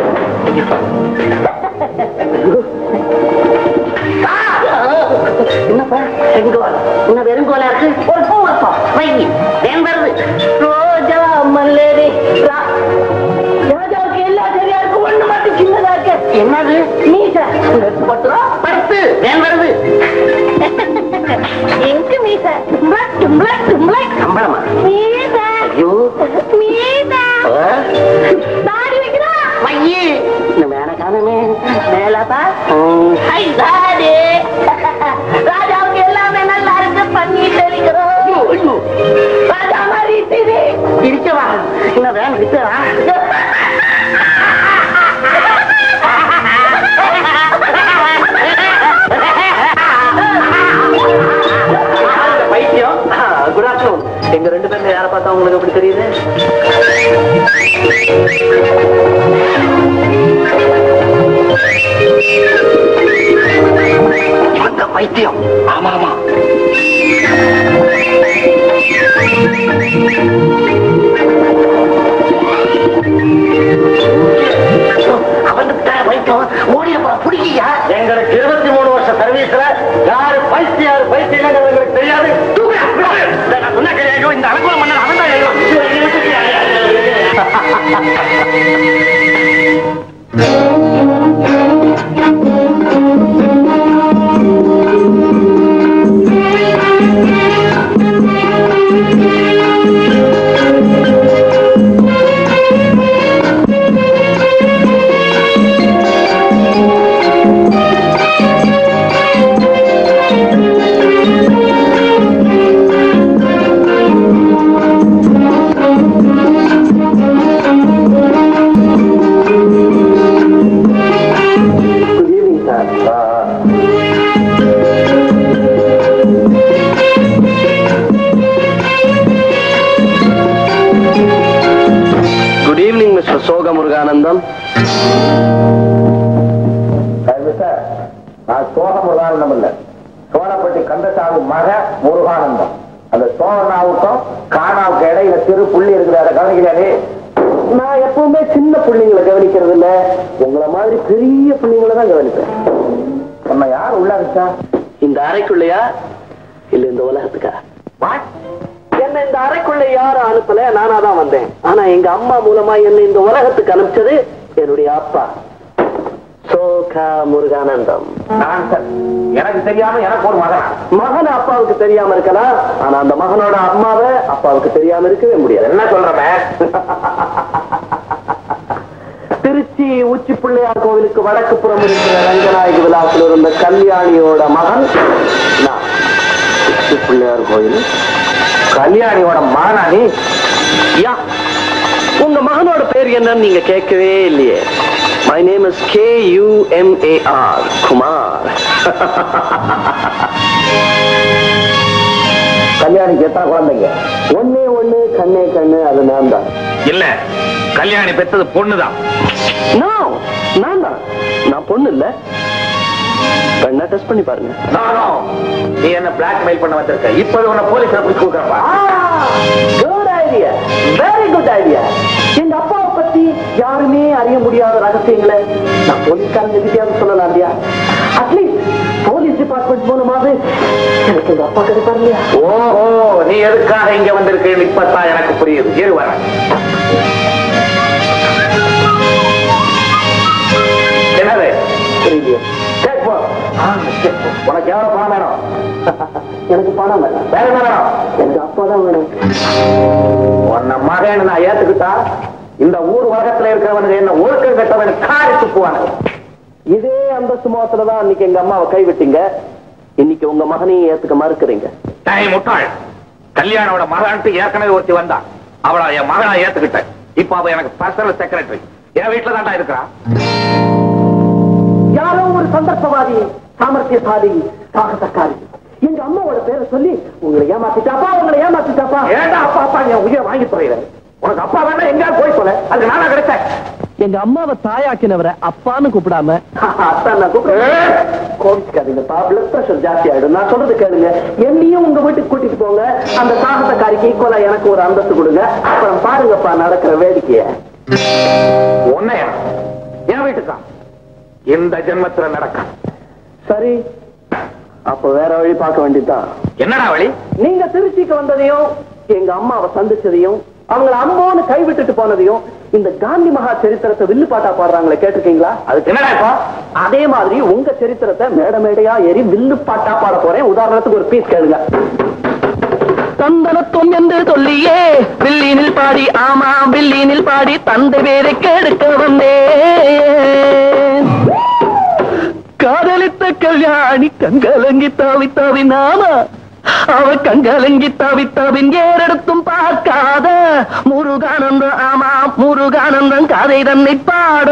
என்னப்பா செங்கோல் என்ன வெறுங்கோலா இருக்கு ஒரு பூ வைப்போம் வை வேன் வருது ரோஜா மல்லரி ராஜாவுக்கு எல்லா சரியா இருக்கு ஒண்ணு மட்டும் சின்னதா இருக்கு என்னது மீச படுத்து வேன் வருது எங்க மீச தும்ளக் தும்ளக் தும்ளக் சம்பளமா மீச ஐயோ மீச ஆ? தாடி வைக்கிறா வையி இன்னும் வேலை காணுமே மேலப்பா ம். ஹை தாடி ராஜாவுக்கு எல்லாமே நல்லா இருக்கு பண்ணி தெளிக்கிறோம் ஐயோ ராஜா மாதிரி திரி இருக்கவா இன்னும் வேன் விட்டுறா பைத்தியம் குட் ஆஃப்டர்நூன் எங்க ரெண்டு பேர்ல யாரை பார்த்தா உங்களுக்கு எப்படி தெரியுது அந்த பைத்தியம் ஆமா ஆமா அவனுக்கு பைத்தியம் ஓடிய பிடிக்கியா எங்களுக்கு இருபத்தி மூணு வருஷம் சர்வீஸ்ல யாரு பைத்தியம் யாரு பைத்தியம் எங்களுக்கு தெரியாது நான் சொன்ன கிடையாது இந்த அனுகூலம் பண்ண அவன் தான் good evening sir good evening mister சோக முருகானந்தம் நான் சோக முருகானந்தம் இல்ல சோழப்பட்டி கந்தசாமி மக முருகானந்தம் அந்த சோழனாவுக்கும் காணாவுக்கு இடையில சிறு புள்ளி இருக்குது அதை கவனிக்கிறாரு நான் எப்பவுமே சின்ன பிள்ளைங்களை கவனிக்கிறது இல்ல உங்களை மாதிரி பெரிய பிள்ளைங்களை தான் கவனிப்பேன் நம்ம யார் உள்ள வச்சா இந்த அறைக்குள்ளையா இல்ல இந்த உலகத்துக்கா என்ன இந்த அறைக்குள்ள யாரும் அனுப்பல நானா தான் வந்தேன் ஆனா எங்க அம்மா மூலமா என்ன இந்த உலகத்துக்கு அனுப்பிச்சது என்னுடைய அப்பா சோகா முருகானந்தம் நான் சார் எனக்கு தெரியாம எனக்கு ஒரு மகன் மகன் அப்பாவுக்கு தெரியாம இருக்கலாம் ஆனா அந்த மகனோட அம்மாவை அப்பாவுக்கு தெரியாம இருக்கவே முடியாது என்ன சொல்றேன் திருச்சி உச்சி பிள்ளையார் கோவிலுக்கு வடக்கு புறம் இருக்கிற ரங்கநாயகி விழாவில் இருந்த கல்யாணியோட மகன் நான் உச்சி பிள்ளையார் கோயில் கல்யாணியோட மானாணி யா உங்க மகனோட பேர் என்னன்னு நீங்க கேட்கவே இல்லையே my name is K U M A R Kumar கல்யாணிக்கு எத்தனை குழந்தைங்க ஒன்னே ஒண்ணு கண்ணே கண்ணு அது நான் தான் இல்ல கல்யாணி பெத்தது பொண்ணுதான் No, நான் தான் நான் பொண்ணு இல்ல வேணா டெஸ்ட் பண்ணி பாருங்க நானும் நீ என்ன பிளாக்மெயில் பண்ண வச்சிருக்க இப்ப உன்னை போலீஸ்ல பிடிச்சு கொடுக்கறப்பா good idea very good idea எங்க அப்பாவை பத்தி யாருமே அறிய முடியாத ரகசியங்களை நான் போலீஸ்காரங்க கிட்டயாவது சொல்லலாம் இல்லையா அட்லீஸ்ட் போலீஸ் டிபார்ட்மெண்ட் மூலமாவது எனக்கு எங்க அப்பா கிடைப்பாரு இல்லையா ஓஹோ நீ எதுக்காக இங்க வந்திருக்கேன்னு இப்பதான் எனக்கு புரியுது இரு வரேன் என்னது புரியலையே Check book. ஆ, check book. உனக்கு எவ்வளவு பணம் வேணும் எனக்கு பணம் வேண்டாம் வேற என்ன வேணும் எனக்கு அப்பா தான் வேணும் உன்ன மகன் நான் ஏத்துக்கிட்டா இந்த ஊர் உலகத்துல இருக்கிறவனுக்கு என்ன ஒழுக்கம் கட்டவன் காரி துப்புவானுங்க இதே அந்தஸ்து மோசத்துல தான் அன்னைக்கு எங்க அம்மாவை கைவிட்டீங்க இன்னைக்கு உங்க மகனையும் ஏத்துக்க மறுக்கிறீங்க டாய் முட்டாள் கல்யாணோட மகன்ட்டு ஏற்கனவே ஒருத்தி வந்தா அவளை என் மகனா ஏத்துக்கிட்டேன் இப்ப அவ எனக்கு பர்சனல் செக்ரட்டரி என் வீட்டுல தான்டா இருக்கிறா யாரோ ஒரு சந்தர்ப்பவாதி சாமர்த்தியசாலி சாகசக்காரி எங்க அம்மாவோட பேரை சொல்லி உங்களை ஏமாத்திட்டாப்பா உங்களை ஏமாத்திட்டாப்பா ஏண்டா அப்பா அப்பா என் உயிரை வாங்கி போயிடுறேன் உனக்கு அப்பா வேணா எங்கேயாவது போய் சொல்ல அது நானா கிடைச்சேன் எங்க அம்மாவை தாயாக்கினவரை அப்பான்னு கூப்பிடாம அத்தான் நான் கூப்பிடுறேன் கோவிச்சுக்காதீங்கப்பா பிளட் பிரஷர் ஜாஸ்தி ஆயிடும் நான் சொல்றது கேளுங்க என்னையும் உங்க வீட்டுக்கு கூட்டிட்டு போங்க அந்த சாகசக்காரிக்கு ஈக்குவலா எனக்கு ஒரு அந்தஸ்து கொடுங்க அப்புறம் பாருங்கப்பா நடக்கிற வேடிக்கைய உன்னையா என் வீட்டுக்கா இந்த ஜென்மத்துல நடக்கும் சரி அப்ப வேற வழி பார்க்க வேண்டியதுதான் என்னடா வழி நீங்க திருச்சிக்கு வந்ததையும் எங்க அம்மாவை சந்திச்சதையும் அவங்கள அம்போன்னு கைவிட்டுட்டு போனதையும் இந்த காந்தி மகா சரித்திரத்தை வில்லு பாட்டா பாடுறாங்களே கேட்டிருக்கீங்களா அதுக்கு என்னடா இப்போ அதே மாதிரி உங்க சரித்திரத்தை மேட மேடையா ஏறி வில்லு பாட்டா பாட போறேன் உதாரணத்துக்கு ஒரு பீஸ் கேளுங்க தந்தனத்துவம் என்று சொல்லியே வில்லினில் பாடி ஆமா வில்லினில் பாடி தந்தை பேரை கெடுக்க வந்தேன் காதலித்த கல்யாணி கங்கலங்கி தாவி தாவி நாமா அவ கங்கலங்கி தாவி தாவின் ஏறெடுத்தும் பார்க்காத முருகானந்தம் ஆமா முருகானந்தம் கதை தன்னை பாட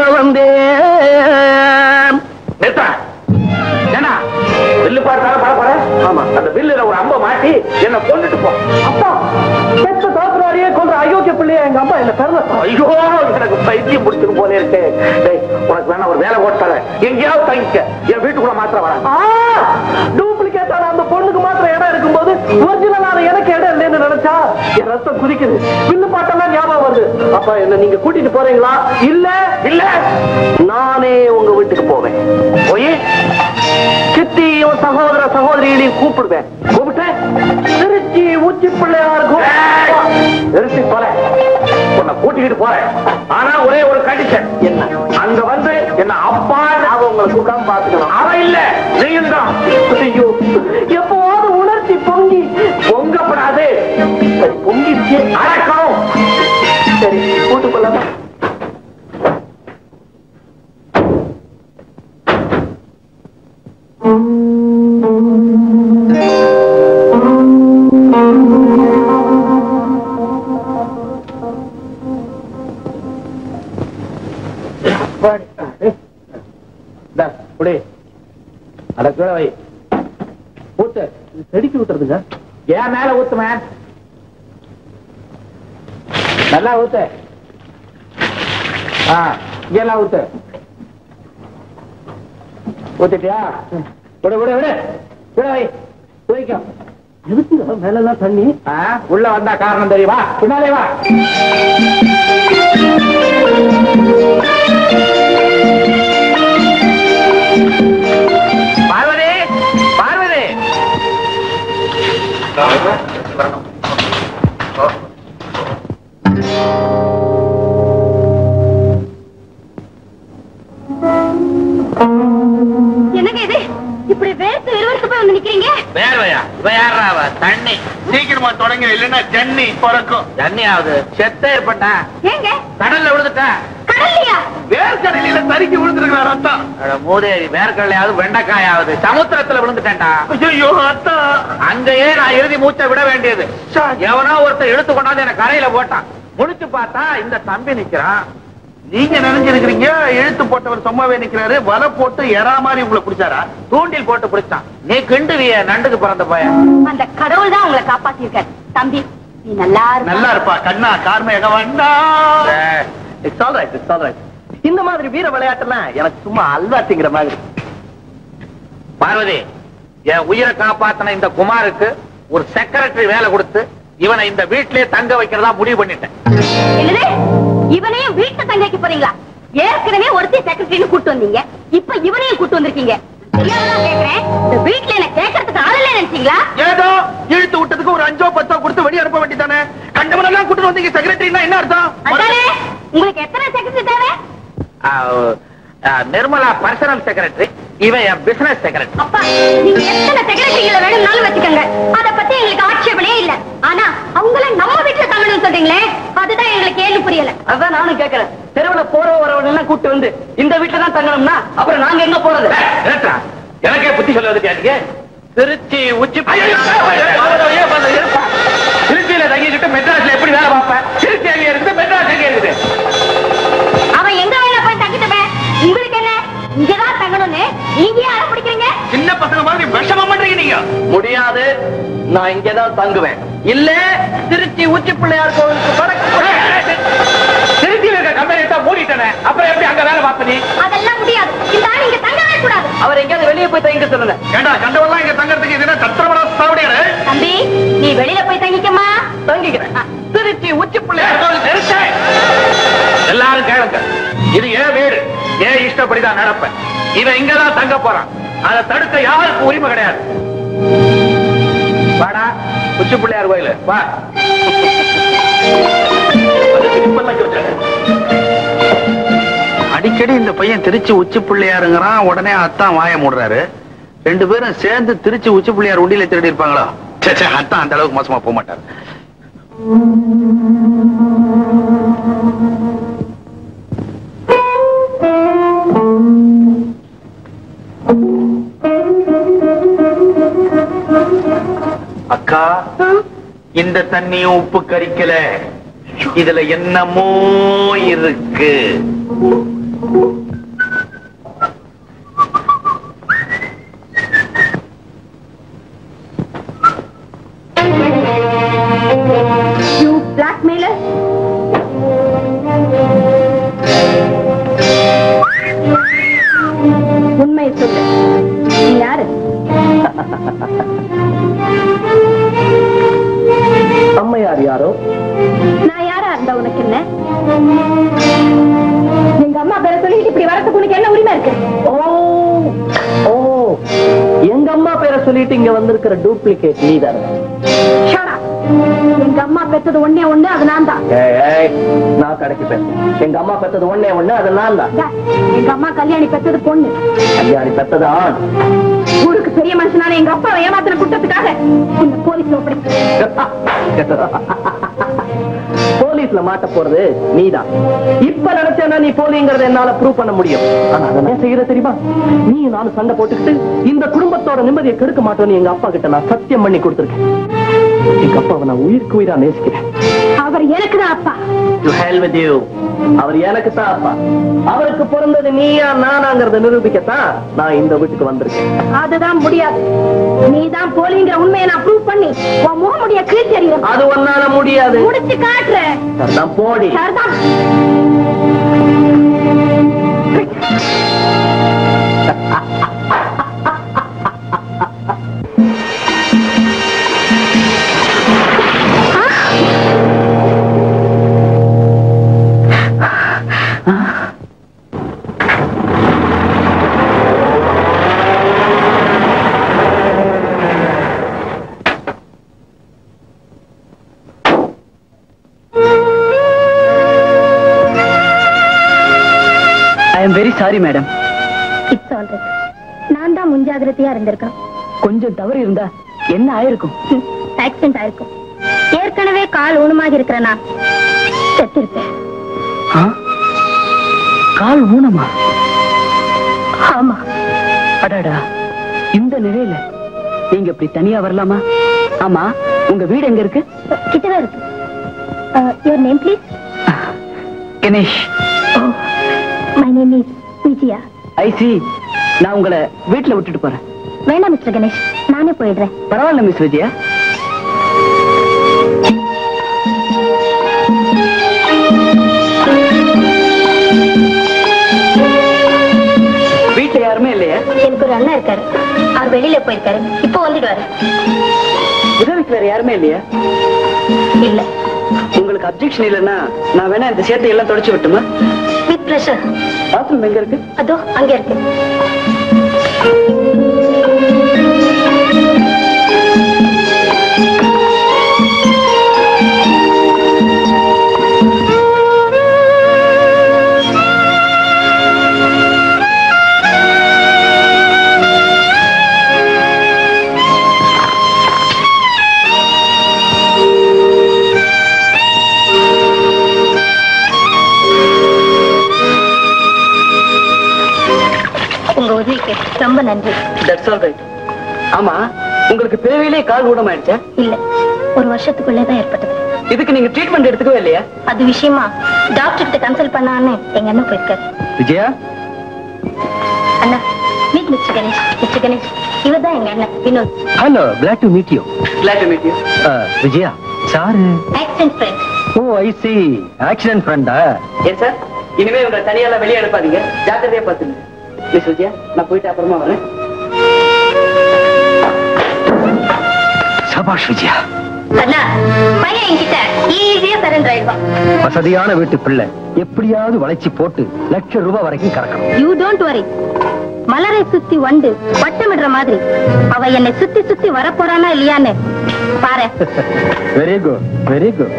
வந்தேன் நிறுத்தா ஏன்னா வில்லு பாட்டால பாட போற ஆமா அந்த வில்லுல ஒரு அம்ப மாட்டி என்ன கொண்டுட்டு போ அப்பா பெத்த தாக்குறாரியே கொன்ற அயோக்கிய பிள்ளைய எங்க அம்மா என்ன பெறல ஐயோ எனக்கு பைத்தியம் முடிச்சிடும் போல இருக்கு டேய் உனக்கு வேணா ஒரு வேலை போட்டால எங்கேயாவது தங்கிக்க என் வீட்டுக்குள்ள மாத்திரம் வரேன் டூப்ளிகேட்டான அந்த பொண்ணுக்கு மாத்திரம் இடம் இருக்கும்போது ஒரிஜினலான எனக்கு இடம் இல்லைன்னு நினைச்சா என் ரத்தம் குதிக்குது வில்லு பாட்டெல்லாம் ஞாபகம் வருது அப்பா என்ன நீங்க கூட்டிட்டு போறீங்களா இல்ல இல்ல நானே உங்க வீட்டுக்கு போவேன் போய் சித்தியும் சகோதர சகோதரிகளையும் கூப்பிடுவேன் கூப்பிட்டு திருச்சி உச்சி பிள்ளையார் நிறுத்தி போல உன்னை கூட்டிக்கிட்டு போறேன் ஆனா ஒரே ஒரு கண்டிஷன் என்ன அங்க வந்து என்ன அப்பா அவ உங்களை கூப்பிடாம பாத்துக்கணும் அவ இல்ல நீயும் தான் ஐயோ எப்போவாவது உணர்ச்சி பொங்கி பொங்கப்படாது சரி பொங்கிடுச்சு அடக்கம் சரி கூட்டு கொள்ளாம இந்தா, குடி அட கீழே வை ஊத்து செடிக்கு விட்டுறதுங்க ஏன் மேல ஊத்துமே நல்லா ஊத்து ஆ இங்கெல்லாம் ஊத்து ஊத்திட்டியா விடு விடு விடு கீழே வை தூய்க்கும் எதுக்குங்க மேலெல்லாம் தண்ணி ஆ, உள்ள வந்தா காரணம் தெரியுமா பின்னாலே வா பார்வதி பார்வதி என்னங்க இது இப்படி வேர்த்து விறுவிறுத்து போய் வந்து நிக்கிறீங்க வேர்வையா இவ யாரா அவ தண்ணி சீக்கிரமா தொடங்க இல்லைன்னா ஜன்னி பிறக்கும் தண்ணி ஆகுது செத்தே இருப்பட்டா ஏங்க கடல்ல விழுந்துட்டா கடல்லையா வேர்க்கடலில தறிக்கி விழுந்துருக்கிற ரத்தம் அட மூதேவி வேர்க்கடலையாவது வெண்டைக்காயாவது சமுத்திரத்துல விழுந்துட்டேன்டா ஐயோ அத்தா அங்கேயே நான் இறுதி மூச்சை விட வேண்டியது எவனோ ஒருத்தர் இழுத்து கொண்டாந்து என்ன கரையில போட்டான் முடிச்சு பார்த்தா இந்த தம்பி நிக்கிறான் நீங்க நினைஞ்சிருக்கிறீங்க இழுத்து போட்டவர் சும்மாவே நிக்கிறாரு வலை போட்டு எறா மாதிரி உங்களை பிடிச்சாரா தூண்டில் போட்டு பிடிச்சான் நீ கிண்டுவிய நண்டுக்கு பிறந்த பையன் அந்த கடவுள் தான் உங்களை காப்பாத்திருக்காரு தம்பி நீ நல்லா இருப்ப. நல்லா இருப்பா கண்ணா கார்மேக வந்தா it's all right it's all right இந்த மாதிரி வீர விளையாட்டுலாம் எனக்கு சும்மா அல்வா திங்கிற மாதிரி பார்வதி என் உயிரை காப்பாத்தின இந்த குமாருக்கு ஒரு செக்ரட்டரி வேலை கொடுத்து இவனை இந்த வீட்டிலே தங்க வைக்கிறதா முடிவு பண்ணிட்டேன் என்னது இவனையும் வீட்டு தங்கைக்கு போறீங்களா ஏற்கனவே ஒருத்தி செக்ரட்டரின்னு கூட்டு வந்தீங்க இப்ப இவனையும் கூட்டு வந்திருக்கீங்க தெரியாததான் கேக்குறேன் இந்த வீட்டுல என்ன கேட்கறதுக்கு ஆள் இல்ல நினைச்சீங்களா ஏதோ இழுத்து விட்டதுக்கு ஒரு அஞ்சோ பத்தோ கொடுத்து வெளியே அனுப்ப வேண்டியதானே கண்டவனெல்லாம் கூட்டு வந்தீங்க செக்ரட்டரினா என்ன அர்த்தம் அதானே உங்களுக்கு எத்தனை செக்ரட்டரி தேவை ஆ, ஆ, நிர்மலா பர்சனல் செக்ரட்டரி இவன் என் பிசினஸ் செக்ரட்டரி அப்பா நீங்க எத்தனை செக்ரட்டரிகளை வேணும்னாலும் வச்சுக்கோங்க அத பத்தி எங்களுக்கு ஆட்சேபனே இல்ல ஆனா அவங்கள நம்ம வீட்டுல தங்கணும்னு சொல்றீங்களே அதுதான் எங்களுக்கு ஏன்னு புரியல அதான் நானும் கேக்குறேன் தெருவுல போற வரவன் எல்லாம் கூட்டு வந்து இந்த வீட்டுல தான் தங்கணும்னா அப்புறம் நாங்க எங்க போறது ஏற்றா, எனக்கே புத்தி சொல்ல வந்துட்டியா திருச்சி உச்சி திருச்சியில தங்கிக்கிட்டு மெட்ராஸ்ல எப்படி வேலை பார்ப்பேன் திருச்சி எங்க இருக்குது மெட்ராஸ் எங்க இருக்குது அவன் எங்க வேணா போய் தங்கிட்டமே உங்களுக்கு என்ன இங்கதான் தங்கணும்னு நீங்க யார பிடிக்கிறீங்க சின்ன பசங்க மாதிரி விஷமா பண்றீங்க நீங்க முடியாது நான் இங்கதான் தங்குவேன் இல்ல திருச்சி உச்சி பிள்ளையார் கோவிலுக்கு வடக்கு திருச்சியில இருக்க கம்பெனி தான் மூடிட்டனே அப்புறம் எப்படி அங்க வேலை பார்ப்ப நீ அதெல்லாம் முடியாது இந்த ஆள் இங்க தங்கவே கூடாது அவர் எங்கேயாவது வெளியே போய் தங்கிக்க சொல்லுங்க ஏண்டா கண்டவெல்லாம் இங்க தங்கறதுக்கு இது என்ன சத்திரமட சாவடியாரு தம்பி நீ வெளியில போய் தங்கிக்கமா தங்கிக்கிறேன் திருச்சி உச்சி பிள்ளையார் பிள்ளையார் நிறுத்த. எல்லாரும் கேளுங்க இது ஏன் வீடு ஏன் இஷ்டப்படிதான் நடப்பேன் இவன் இங்கதான் தங்க போறான் அதை தடுக்க யாருக்கும் உரிமை கிடையாது வாடா உச்சி பிள்ளையார் கோயில் வா அடிக்கடி இந்த பையன் திருச்சி உச்சி பிள்ளையாருங்கிறான் உடனே அத்தான் வாய மூடுறாரு ரெண்டு பேரும் சேர்ந்து திருச்சி உச்சி பிள்ளையார் உண்டியில திருடி இருப்பாங்களோ ச்சே, ச்சே, அத்தான் அந்த அளவுக்கு மோசமா போக மாட்டாரு அக்கா இந்த தண்ணியும் உப்பு கரிக்கல இதுல என்னமோ இருக்கு யூ பிளாக்மெயிலர் உண்மையை சொல்லு நீ யாரு அம்மையார் யாரோ நான் யாரா இருந்தா உனக்கு என்ன எங்க அம்மா பேரை சொல்லிட்டு இப்படி வரதுக்கு உனக்கு என்ன உரிமை இருக்கு ஓ ஓ எங்க அம்மா பேரை சொல்லிட்டு இங்க வந்திருக்கிற டூப்ளிகேட் நீதானே Shut up. எங்க அம்மா பெத்தது ஒண்ணே ஒண்ணு அது நான் தான் ஏய், ஏய், நான் கடைக்கு பேசுறேன் எங்க அம்மா பெத்தது ஒண்ணே ஒண்ணு அது நான் தான் எங்க அம்மா கல்யாணி பெத்தது பொண்ணு கல்யாணி பெத்தது ஆண் ஊருக்கு பெரிய மனுஷனான எங்க அப்பாவை ஏமாத்தின குற்றத்துக்காக இந்த போலீஸ்ல ஒப்படைச்சு போலீஸ்ல மாட்ட போறது நீதான் இப்ப நினைச்சேன்னா நீ போலிங்கிறத என்னால ப்ரூவ் பண்ண முடியும் ஆனா அதை நான் செய்யற தெரியுமா நீ நானும் சண்டை போட்டுக்கிட்டு இந்த குடும்பத்தோட நிம்மதியை கெடுக்க மாட்டோம்னு எங்க அப்பா கிட்ட நான் சத்தியம் பண்ணி கொடுத்திருக்கேன் எங்க அப்பாவை நான் உயிருக்கு உயிரா நேசிக்கிறேன் அவர் எனக்கு தான் அப்பா டு ஹெல் வித் யூ அவர் எனக்கு தான் அப்பா அவருக்கு பிறந்தது நீயா நானாங்கிறத நிரூபிக்கத்தான் நான் இந்த வீட்டுக்கு வந்திருக்கேன் அதுதான் முடியாது நீதான் போலிங்கிற உண்மையை நான் ப்ரூவ் பண்ணி உன் முகமுடிய கீழ்த்தெறியும் அது ஒன்னால முடியாது முடிச்சு காட்டுறேன் சரிதான் போடி சரிதான் I am very sorry madam it's all நான் தான் முன்ஜாகிரதையா இருந்திருக்கேன் கொஞ்சம் தவறு இருந்தா என்ன ஆயிருக்கும் ஆக்சிடென்ட் ஆயிருக்கும் ஏற்கனவே கால் ஊனமாக இருக்கிற நான் செத்திருப்பேன் ஆ? கால் ஊனமா ஆமா அடாடா இந்த நிலையில நீங்க இப்படி தனியா வரலாமா ஆமா உங்க வீடு எங்க இருக்கு கிட்டதான் இருக்கு your name please Ganesh my name is Vijaya I see நான் உங்களை வீட்டுல விட்டுட்டு போறேன் வேண்டாம் மிஸ்டர் கணேஷ் நானே போயிடுறேன் பரவாயில்ல மிஸ் விஜயா வீட்டுல யாருமே இல்லையா எனக்கு ஒரு அண்ணா இருக்காரு அவர் வெளியில போயிருக்காரு இப்போ வந்துடுவாரு உதவிக்கு வேற யாருமே இல்லையா இல்ல உங்களுக்கு அப்ஜெக்ஷன் இல்லைன்னா நான் வேணா இந்த சேத்தை எல்லாம் தொடச்சு விட்டுமா வித் ப்ரெஷர் பாத்ரூம் எங்க இருக்கு அதோ அங்க இருக்கு உங்க உதவிக்கு ரொம்ப நன்றி தட்ஸ் ஆல் ரைட் ஆமா உங்களுக்கு பிறவிலே கால் ஊனமாயிடுச்சா இல்ல ஒரு வருஷத்துக்குள்ளே தான் ஏற்பட்டது இதுக்கு நீங்க ட்ரீட்மெண்ட் எடுத்துக்கவே இல்லையா அது விஷயமா டாக்டர் கிட்ட கன்சல்ட் பண்ணான்னு எங்க அண்ணன் போயிருக்காரு விஜயா அண்ணா meet mister Ganesh mister Ganesh இவர் தான் எங்க அண்ணன் Vinod hello glad to meet you glad to meet you Vijaya sir accident friend oh I see accident ஃப்ரெண்டா ஏன் சார் இனிமே உங்களை தனியால வெளியே அனுப்பாதீங்க ஜாக்கிரதையா பாத்துங்க மிஸ் விஜயா நான் போயிட்டு அப்புறமா வரேன் சபாஷ் விஜயா அண்ணா பையன் என்கிட்ட ஈஸியா சரண்டர் ஆயிடுவான் வசதியான வீட்டு பிள்ளை எப்படியாவது வளைச்சு போட்டு லட்சம் ரூபாய் வரைக்கும் கறக்கணும் யூ டோன்ட் வரி மலரை சுத்தி வண்டு வட்டமிடுற மாதிரி அவ என்னை சுத்தி சுத்தி வரப்போறானா இல்லையான்னு பாரு வெரி குட் வெரி குட்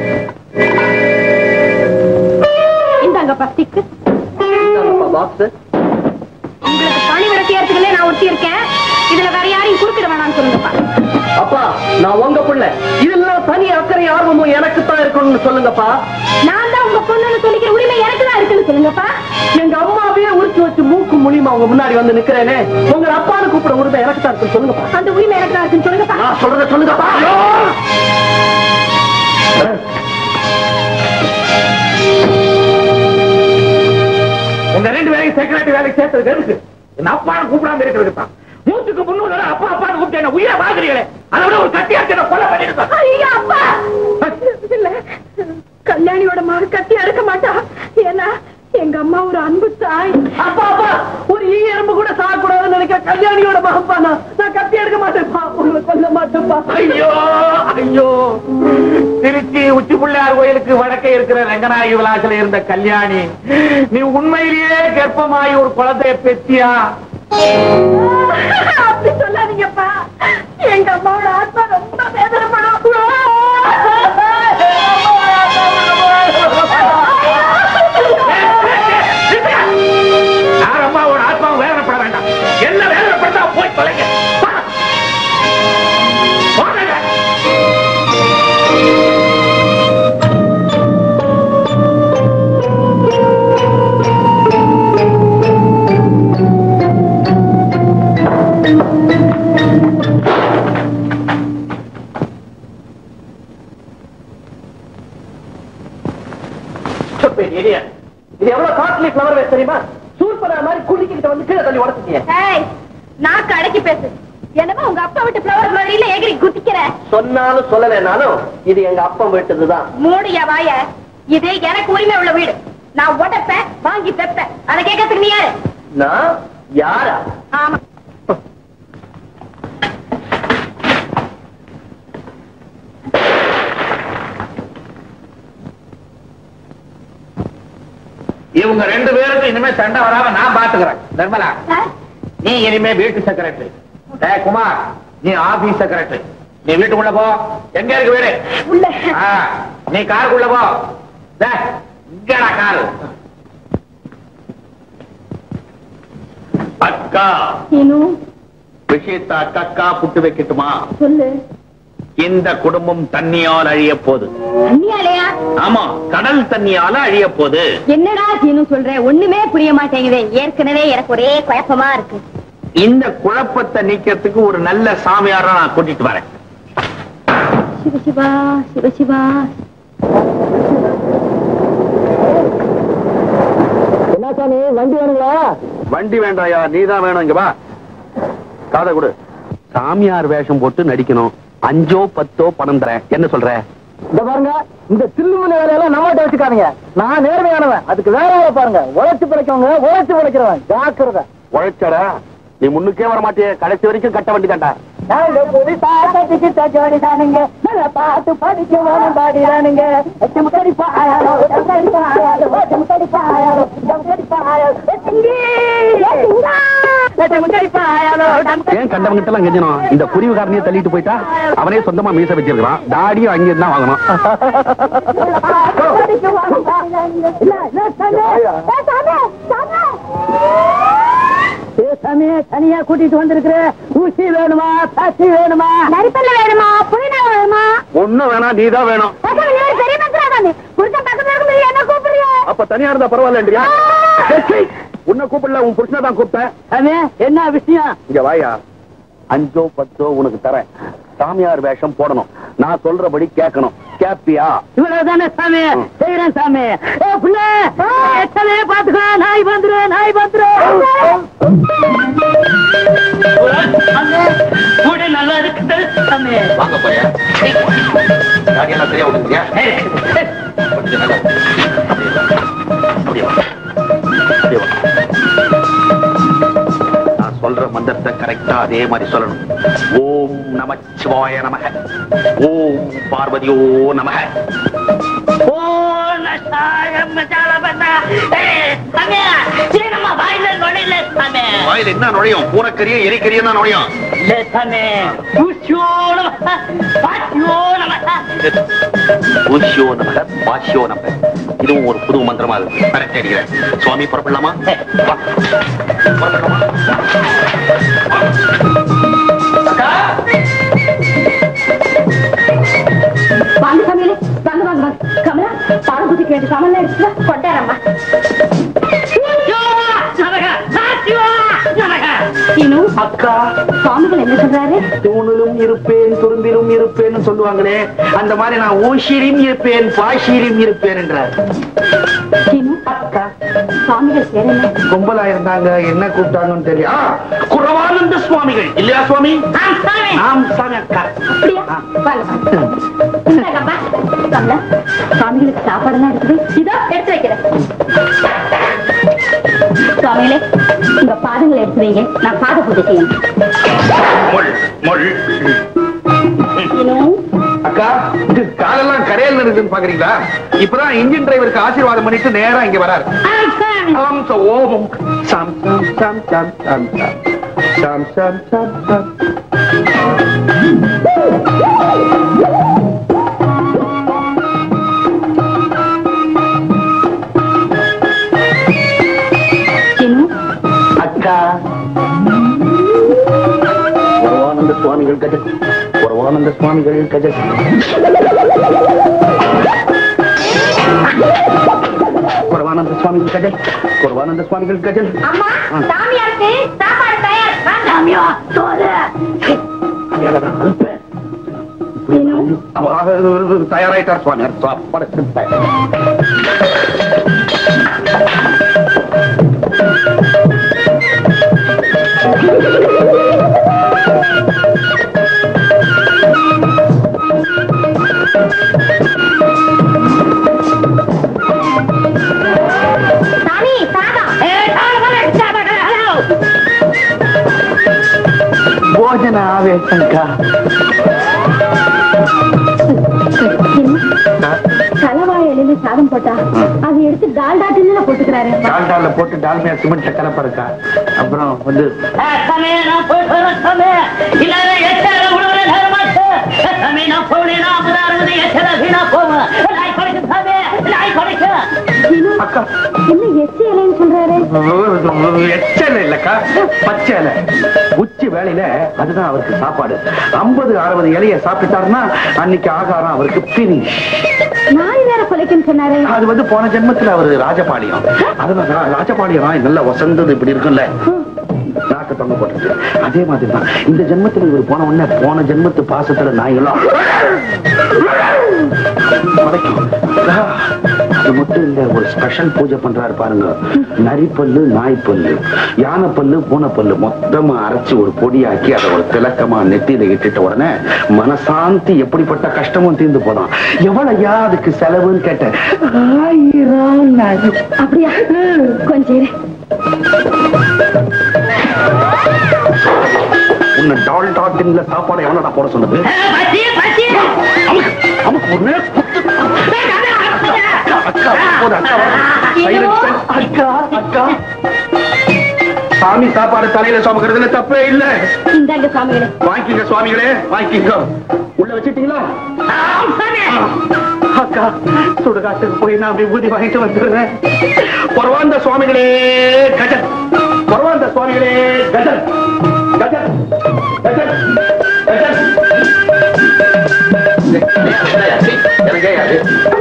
இந்தாங்க பஸ்டிக்கு பாக்ஸ் உங்களுக்கு பணி விட செய்யறதுக்குள்ளே நான் ஒட்டி இருக்கேன் இதுல வேற யாரையும் குறுக்கிட வேணாம்னு சொல்லுங்கப்பா அப்பா நான் உங்க புள்ள இதெல்லாம் தனி அக்கறை ஆர்வமும் எனக்கு தான் இருக்கணும்னு சொல்லுங்கப்பா நான் தான் உங்க பொண்ணுன்னு சொல்லிக்கிற உரிமை எனக்கு தான் இருக்குன்னு சொல்லுங்கப்பா எங்க அம்மாவையே உரிச்சு வச்சு மூக்கு மூலியமா உங்க முன்னாடி வந்து நிக்கிறேனே உங்க அப்பான்னு கூப்பிட உரிமை எனக்கு தான் இருக்குன்னு சொல்லுங்கப்பா அந்த உரிமை எனக்கு தான் இருக்குன்னு சொல்லுங்கப்பா நான் சொல்றத சொல்லுங்கப்பா உங்க ரெண்டு பேரையும் செக்ரட்டரி வேலைக்கு சேர்த்தது எதுக்கு என்ன அப்பான்னு கூப்பிடாம இருக்கிறது தான் மூச்சுக்கு முன்னூறு தடவை அப்பா அப்பான்னு கூப்பிட்டு என்ன உயிரை வாங்குறீங்களே அதை விட ஒரு கட்டியா என்ன கொலை பண்ணிருக்கோம் ஐயா அப்பா இல்ல கல்யாணியோட மக கத்தி அறுக்க மாட்டா ஏன்னா எங்க அம்மா ஒரு அன்பு தாய் அப்பா அப்பா ஒரு ஈ எறும்பு கூட சாகக்கூடாதுன்னு நினைக்கிற கல்யாணியோட மகப்பா நான் நான் கத்தி எடுக்க மாட்டேன்ப்பா உங்களை கொல்ல மாட்டேன்ப்பா ஐயோ ஐயோ திருச்சி உச்சி பிள்ளையார் கோயிலுக்கு வடக்கே இருக்கிற ரங்கநாயகி விலாசில இருந்த கல்யாணி நீ உண்மையிலேயே கர்ப்பமாயி ஒரு குழந்தைய பெத்தியா அப்படி சொல்லாதீங்கப்பா எங்க அம்மாவோட ஆத்மா ரொம்ப வேதனைப்படும் யார் அம்மாவோட ஆத்மாவும் வேதனைப்பட வேண்டாம் என்ன வேதனைப்படுத்தா போய் தொலைங்க வா. போங்க. Stupid idiot. இது எவ்வளவு காஸ்ட்லி ஃபிளவர் வேஸ்ட் தெரியுமா சூப்பரா மாதிரி குளிக்கிட்டு வந்து கீழே தள்ளி உடச்சிட்டீங்க ஏய் நாக்கு அடக்கி பேசு என்னமோ உங்க அப்பா விட்டு ஃப்ளவர் மாதிரில எகிரி குதிக்கிற சொன்னாலும் சொல்லலைனாலும் இது எங்க அப்பா வீட்டுதுதான் மூடிய வாய இது எனக்கு உரிமை உள்ள வீடு நான் உடைப்பேன் வாங்கி பெப்பேன் அதை கேட்கறதுக்கு நீ யாரு நான் யாரா ஆமா இவங்க ரெண்டு பேருக்கும் இனிமே சண்டை வராம நான் பாத்துக்கிறேன் நிர்மலா சார் நீ இனிமே வீட்டு செக்ரட்டரி டேய் குமார் நீ ஆபீஸ் செக்ரட்டரி நீ வீட்டுக்குள்ள போ எங்க இருக்கு வீடு உள்ள ஆ, நீ காருக்குள்ள போ டேய், இங்கடா காரு அக்கா இன்னும் விஷயத்த அக்கா புட்டு வைக்கட்டுமா சொல்லு இந்த குடும்பம் தண்ணியால் அழிய போகுது அண்ணியாலையா ஆமா கடல் தண்ணியால அழிய போகுது என்னடா சீனு சொல்ற ஒண்ணுமே புரிய மாட்டேங்குது ஏற்கனவே எனக்கு ஒரே குழப்பமா இருக்கு இந்த குழப்பத்தை நீக்கிறதுக்கு ஒரு நல்ல சாமியார நான் கூட்டிட்டு வரேன் சிவசிவா சிவசிவா என்ன சாமி வண்டி வேணுங்களா வண்டி வேண்டாயா நீதான் வேணும் இங்க வா காதை கொடு சாமியார் வேஷம் போட்டு நடிக்கணும் அஞ்சோ பத்தோ பணம் தரேன் என்ன சொல்ற இந்த பாருங்க இந்த தில்லுமுனை வேலையெல்லாம் நம்மகிட்ட வச்சுக்காதீங்க நான் நேர்மையானவன் அதுக்கு வேற ஆளை பாருங்க உழைச்சு பிழைக்கவங்க உழைச்சு பிழைக்கிறவன் ஜாக்கிரதை உழைச்சடா நீ முன்னுக்கே வர மாட்டியே கடைசி வரைக்கும் கட்ட வண்டி தாண்டா நாங்க புதுசா கட்டிக்கிட்ட ஜோடிதானுங்க நல்ல பாட்டு படிக்க வேணும் பாடிதானுங்க எட்டும் கடிப்பா ஆயாலோ எட்டும் கடிப்பா ஆயாலோ எட்டும் கடிப்பா ஆயாலோ எட்டும் கடிப்பா ஆயாலோ எட்டுங்கி எட்டுங்கா எட்டும் கடிப்பா ஆயாலோ எட்டும் ஏன் கண்டவங்கிட்ட எல்லாம் கெஞ்சணும் இந்த குருவிகாரனையே தள்ளிட்டு போயிட்டா அவனே சொந்தமா மீச வச்சிருக்கான் தாடியும் அங்கே தான் வாங்கணும் தனியா கூட்டிட்டு வந்திருக்கிற ஊசி வேணுமா பாசி வேணுமா நரிப்பல்ல வேணுமா புதினா வேணுமா ஒண்ணும் வேணாம் நீதான் வேணும் பேசாம நீ ஒரு பெரிய மந்திராதானே புருஷன் பக்கத்துல இருக்கும்போது என்ன கூப்பிடுறிய அப்ப தனியா இருந்தா பரவாயில்லன்றியா உன்னை கூப்பிடல உன் புருஷனை தான் கூப்பிட்டேன் சாமி என்ன விஷயம் இங்க வாயா அஞ்சோ பத்தோ உனக்கு தரேன் சாமியார் வேஷம் போடணும் நான் சொல்றபடி கேட்கணும் கேப்பியா இவ்வளவுதானே சாமி செய்யறேன் சாமி ஏ புள்ள எத்தனை பாத்துக்கோ நாய் வந்துரும் நாய் வந்துரும் கூட நல்லா இருக்குது சாமி வாங்க போயா தாடி எல்லாம் சரியா விடுங்கயா கொஞ்சம் நல்லா அப்படியே வா. அப்படியே வா. நான் சொல்ற மந்திரத்தை கரெக்டா அதே மாதிரி சொல்லணும் ஓம் நம சிவாய நமக ஓம் பார்வதியோ நமக ஓ நசாயம் மச்சாலபண்ணா ஏய் சாமி இது நம்ம வாயில நுழையில சாமி வாயில் என்ன நுழையும் பூனக்கரியும் எரிக்கரியும் தான் நுழையும் இல்ல சாமி ஊசியோ நம பாத்தியோ நம ஊசியோ நமக பாஷியோ நமக இதுவும் ஒரு புது மந்திரமா இருக்கு கரெக்ட் அடிக்கிறேன் சுவாமி புறப்படலாமா வா. புறப்படலாமா வாங்க சமையலே வாங்க வாங்க வாங்க கமலா பாடம் குத்தி கேட்டு சமையல் எடுத்து கொண்டாரம்மா இன்னும் அக்கா சுவாமிகள் என்ன சொல்றாரு தூணிலும் இருப்பேன் துரும்பிலும் இருப்பேன்னு சொல்லுவாங்களே அந்த மாதிரி நான் ஊஷிலும் இருப்பேன் பாஷிலும் இருப்பேன் என்றார் இன்னும் சுவாமிகள் சேரல கும்பலா இருந்தாங்க என்ன கூப்பிட்டாங்கன்னு தெரியும் ஆ, குரவானந்த சுவாமிகள் இல்லையா சுவாமி ஆம் சாமி அக்கா அப்படியா வாங்க வாங்க இந்தாங்கப்பா. கமலா சுவாமிகளுக்கு சாப்பாடெல்லாம் இருக்குது இதோ எடுத்து வைக்கிறேன் சுவாமிகளே உங்க பாதங்களை எடுத்து வைங்க நான் பாத பூஜை செய்யணும் மொள் மொள் இன்னும் அக்கா இது காலெல்லாம் கரையில் இருக்குன்னு பாக்குறீங்களா இப்பதான் இன்ஜின் டிரைவருக்கு ஆசீர்வாதம் பண்ணிட்டு நேரா இங்க வராரு ஆம் ச ஓம் சாம் சாம் சாம் சாம் சாம் சாம் சாம் சாம் சாம் இன்னும் அக்கா பரவானந்த சுவாமிகள் கஜல் பரவானந்த சுவாமிகள் கஜல் பரவானந்த சுவாமிகள் கஜல் பரவானந்த சுவாமிகள் கஜல் அம்மா சாமியாருக்கு சாப்பாடு தயார் சாமியா சோறு இன்னும் தயாராயிட்டார் சுவாமியார் சாப்பாடு தயார். சாமி சாதம் భోజన ఆవేశంకా தலைவாழை இலையில சாதம் போட்டா அதை எடுத்து டால்டா டின்னுல போட்டுக்கிறாரு டால்டால போட்டு டால்மியா சிமெண்ட் கலப்பறக்கா அப்புறம் வந்து சாமி நான் போயிட்டு வரேன் சாமி இல்லாத எச்சர உணவுல தர மாட்டேன் சாமி நான் போனேன்னா அப்பதான் அறுபது எச்சர வீணா போவேன் நாய் படைக்கும் சாமி நாய் படைக்கும் அக்கா என்ன எச்சி இலைன்னு சொல்றாரு எச்சல இல்லக்கா பச்சை இலை உச்சி வேலையில அதுதான் அவருக்கு சாப்பாடு ஐம்பது அறுபது இலைய சாப்பிட்டாருன்னா அன்னைக்கு ஆகாரம் அவருக்கு பினிஷ் நாய் வேற கொலைக்குன்னு சொன்னாரு அது வந்து போன ஜென்மத்துல அவரு ராஜபாளையம் அதனால ரா- ராஜபாளையம் நாய் நல்லா வசந்தது இப்படி இருக்குல்ல நாக்கு தொங்க போட்டுட்டு அதே மாதிரி தான் இந்த ஜென்மத்துல இவர் போன உடனே போன ஜென்மத்து பாசத்துல நாய்களாம் மறைக்கும் அது மட்டும் இல்ல ஒரு ஸ்பெஷல் பூஜை பண்றாரு பாருங்க நரிப்பல்லு நாய்ப்பல்லு யானைப்பல்லு பூனைப்பல்லு மொத்தமா அரைச்சு ஒரு பொடியாக்கி அதை ஒரு திலக்கமா நெத்தியில இட்டுட்ட உடனே மனசாந்தி எப்படிப்பட்ட கஷ்டமும் தீர்ந்து போதான் எவ்வளவு ஐயா அதுக்கு செலவுன்னு கேட்டேன் ஆயிரம் நரி. அப்படியா கொஞ்சம் இரு. உன்னை டால்டா தின்ல சாப்பாடு எவனடா போட சொன்னது பசி பசி அமுக்கு, அமுக்கு, ஒண்ணு குத்து. அக்கா, ஒரு அக்கா வர்றாங்க. Silence, silence. அக்கா அக்கா சாமி சாப்பாடு தலையில சுமக்கிறதுல தப்பே இல்ல இந்தாங்க சாமிகளே வாங்கிக்கங்க சுவாமிகளே வாங்கிக்கங்க உள்ள வச்சிட்டீங்களா அக்கா சுடுகாட்டுக்கு போய் நான் விபூதி வாங்கிட்டு வந்துடுறேன் பரவாந்த சுவாமிகளே கஜன் பரவாந்த சுவாமிகளே கஜன் கஜன் கஜன் கஜன் எனக்கு ஏயாது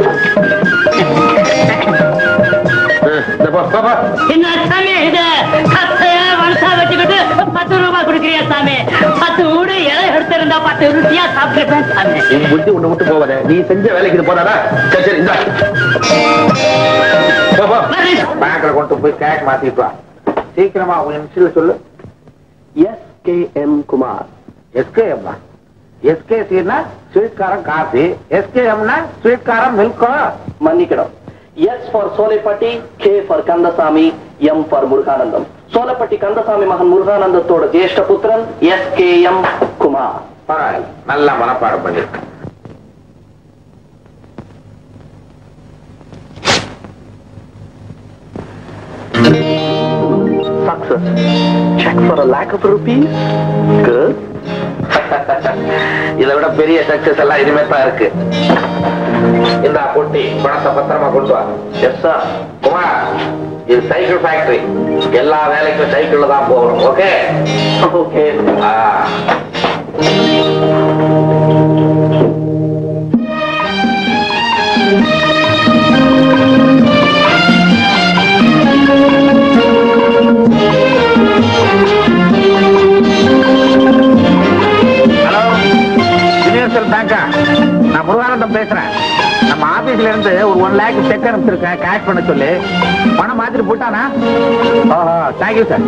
இந்த பா பா, பா என்ன சாமி இது கத்தைய வளசா வச்சுக்கிட்டு பத்து ரூபாய் கொடுக்குறியா சாமி பத்து ஊடு இலை எடுத்திருந்தா பத்து ருசியா சாப்பிட்டுருப்பேன் சாமி உன் புத்தி உன்னை விட்டு போவத நீ செஞ்ச வேலைக்கு இது போதாடா சரி சரி இந்தா போ, போ. பேங்க்ல கொண்டு போய் கேஷ் மாத்திட்டு வா சீக்கிரமா உன் இன்சியல் சொல்லு எஸ் கே எம் குமார் எஸ்கேஎம்மா எஸ்கேசின்னா ஸ்வீட்காரம் காஃபி எஸ்கேஎம்னா ஸ்வீட்காரம் மில்கோ மன்னிக்கணும் S for Solaipatti K for Kandasamy M for Muruganandam Solaipatti Kandasamy மகன் முருகானந்தத்தோட ஜேஷ்ட புத்திரன் எஸ் கே எம் குமார் பரவாயில்ல நல்லா மனப்பாடம் பண்ணிருக்க Success. Check for a lakh of rupees. Good. இதை விட பெரிய சக்சஸ் எல்லாம் இனிமே தான் இருக்கு இந்த பொட்டி பணத்தை பத்திரமா கொண்டு வா எஸ் சார் குமார் இது சைக்கிள் ஃபேக்டரி எல்லா வேலைக்கும் சைக்கிள்ல தான் போகணும் ஓகே ஓகே ஹலோ யூனிவர்சல் பேங்கா நான் முருகானந்தம் பேசுறேன் நம்ம ஆபீஸ்ல இருந்து ஒரு ஒன் லேக் செக் அனுப்பிச்சிருக்கேன் கேஷ் பண்ண சொல்லி பணம் மாத்திட்டு போட்டானா ஓஹோ தேங்க்யூ சார்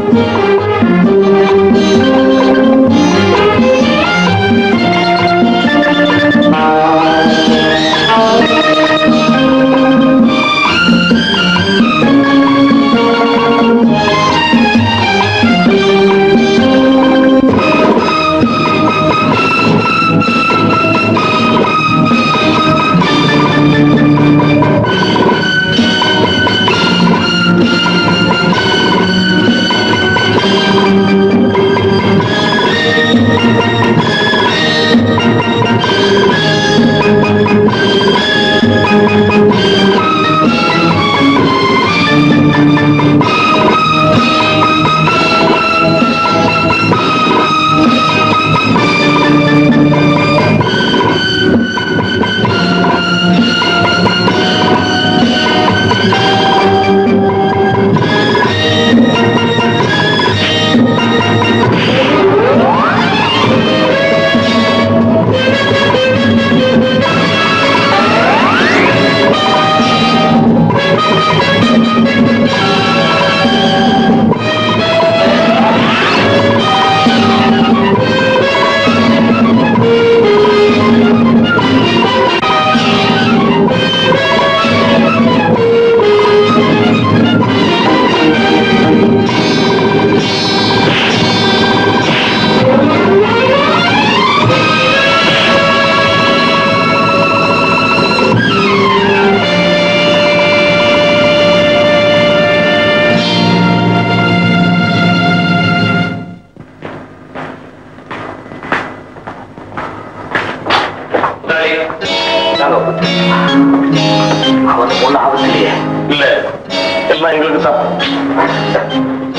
அவனுக்கு ஒண்ணு ஆபத்து இல்லையே இல்ல எல்லாம் எங்களுக்கு தான்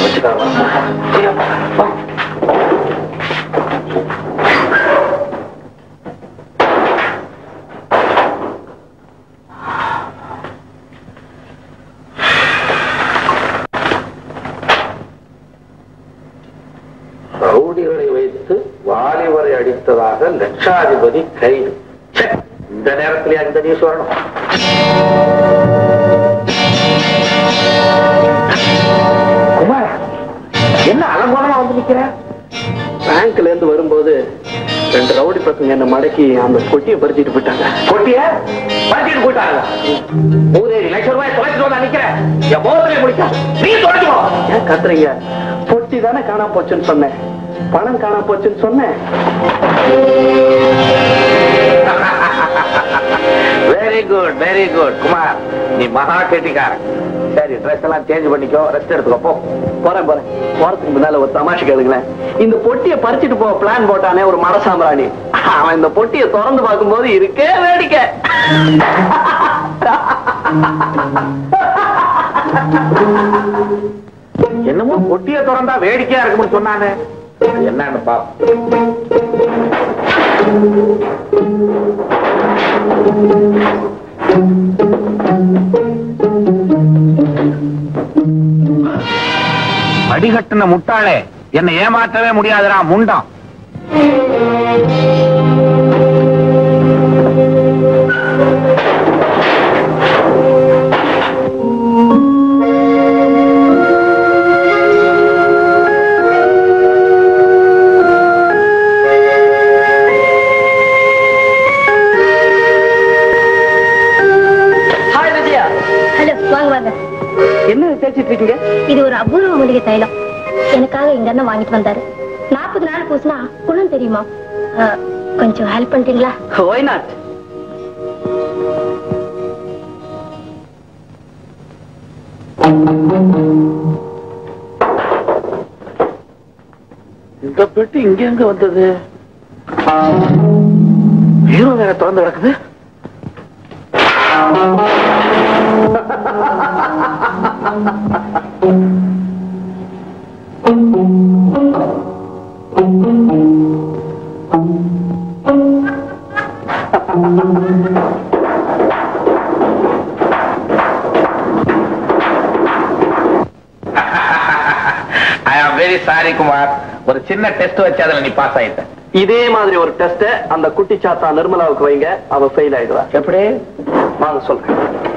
ரவுடிகளை வைத்து வாலிபரை அடித்ததாக லட்சாதிபதி கைது ச்சே, இந்த நேரத்திலே அந்த நியூஸ் வரணும் குமார் என்ன அலங்கோலமா வந்து நிக்கிற பேங்க்ல இருந்து வரும்போது ரெண்டு ரவுடி பசங்க என்ன மடக்கி அந்த பொட்டியை பறிச்சுட்டு போயிட்டாங்க கொட்டிய பறிச்சுட்டு போயிட்டாங்க மூதேவி லட்சம் ரூபாய் தொலைச்சிட்டு வந்து நிக்கிறேன் என் மோதிரை முடிச்சா நீ தொலைச்சுக்கோ ஏன் கத்துறீங்க பொட்டி தானே காணாம போச்சுன்னு சொன்னேன் பணம் காணாம போச்சுன்னு சொன்னேன் very good very good Kumar நீ மகா கெட்டிக்காரன் சரி ட்ரெஸ் எல்லாம் சேஞ்ச் பண்ணிக்கோ ரெஸ்ட் எடுத்துக்கோ போ போறேன் போறேன் போறதுக்கு முன்னால ஒரு தமாஷை கேளுங்களேன் இந்த பொட்டியை பறிச்சுட்டு போக பிளான் போட்டானே ஒரு மட சாம்பிராணி அவன் இந்த பொட்டியை திறந்து பார்க்கும்போது இருக்கே வேடிக்கை என்னமோ பொட்டிய திறந்தா வேடிக்கையா இருக்கும்னு சொன்னானே என்னன்னு பா அடிகட்டின முட்டாளே என்னை ஏமாற்றவே முடியாதுடா முண்டம் ஹாய் விஜயா ஹலோ வாங்க வாங்க என்ன தேய்ச்சிட்டு இருக்கீங்க இது ஒரு அபூர்வ மூலிகை தைலம் எனக்காக எங்க அண்ணன் வாங்கிட்டு வந்தாரு நாற்பது நாள் பூசினா குணம் தெரியுமா அஹ், கொஞ்சம் ஹெல்ப் பண்றீங்களா ஒய் நாட் இந்த பெட்டி இங்க எங்க வந்தது ஹீரோ வேற திறந்து கிடக்குது ஐ ஆம் வெரி சாரி குமார் ஒரு சின்ன டெஸ்ட் வச்சு அதுல நீ பாஸ் ஆயிட்ட இதே மாதிரி ஒரு டெஸ்ட் அந்த குட்டி சாத்தா நிர்மலாவுக்கு வைங்க அவ ஃபெயில் ஆயிடுவா எப்படி வாங்க சொல்றேன்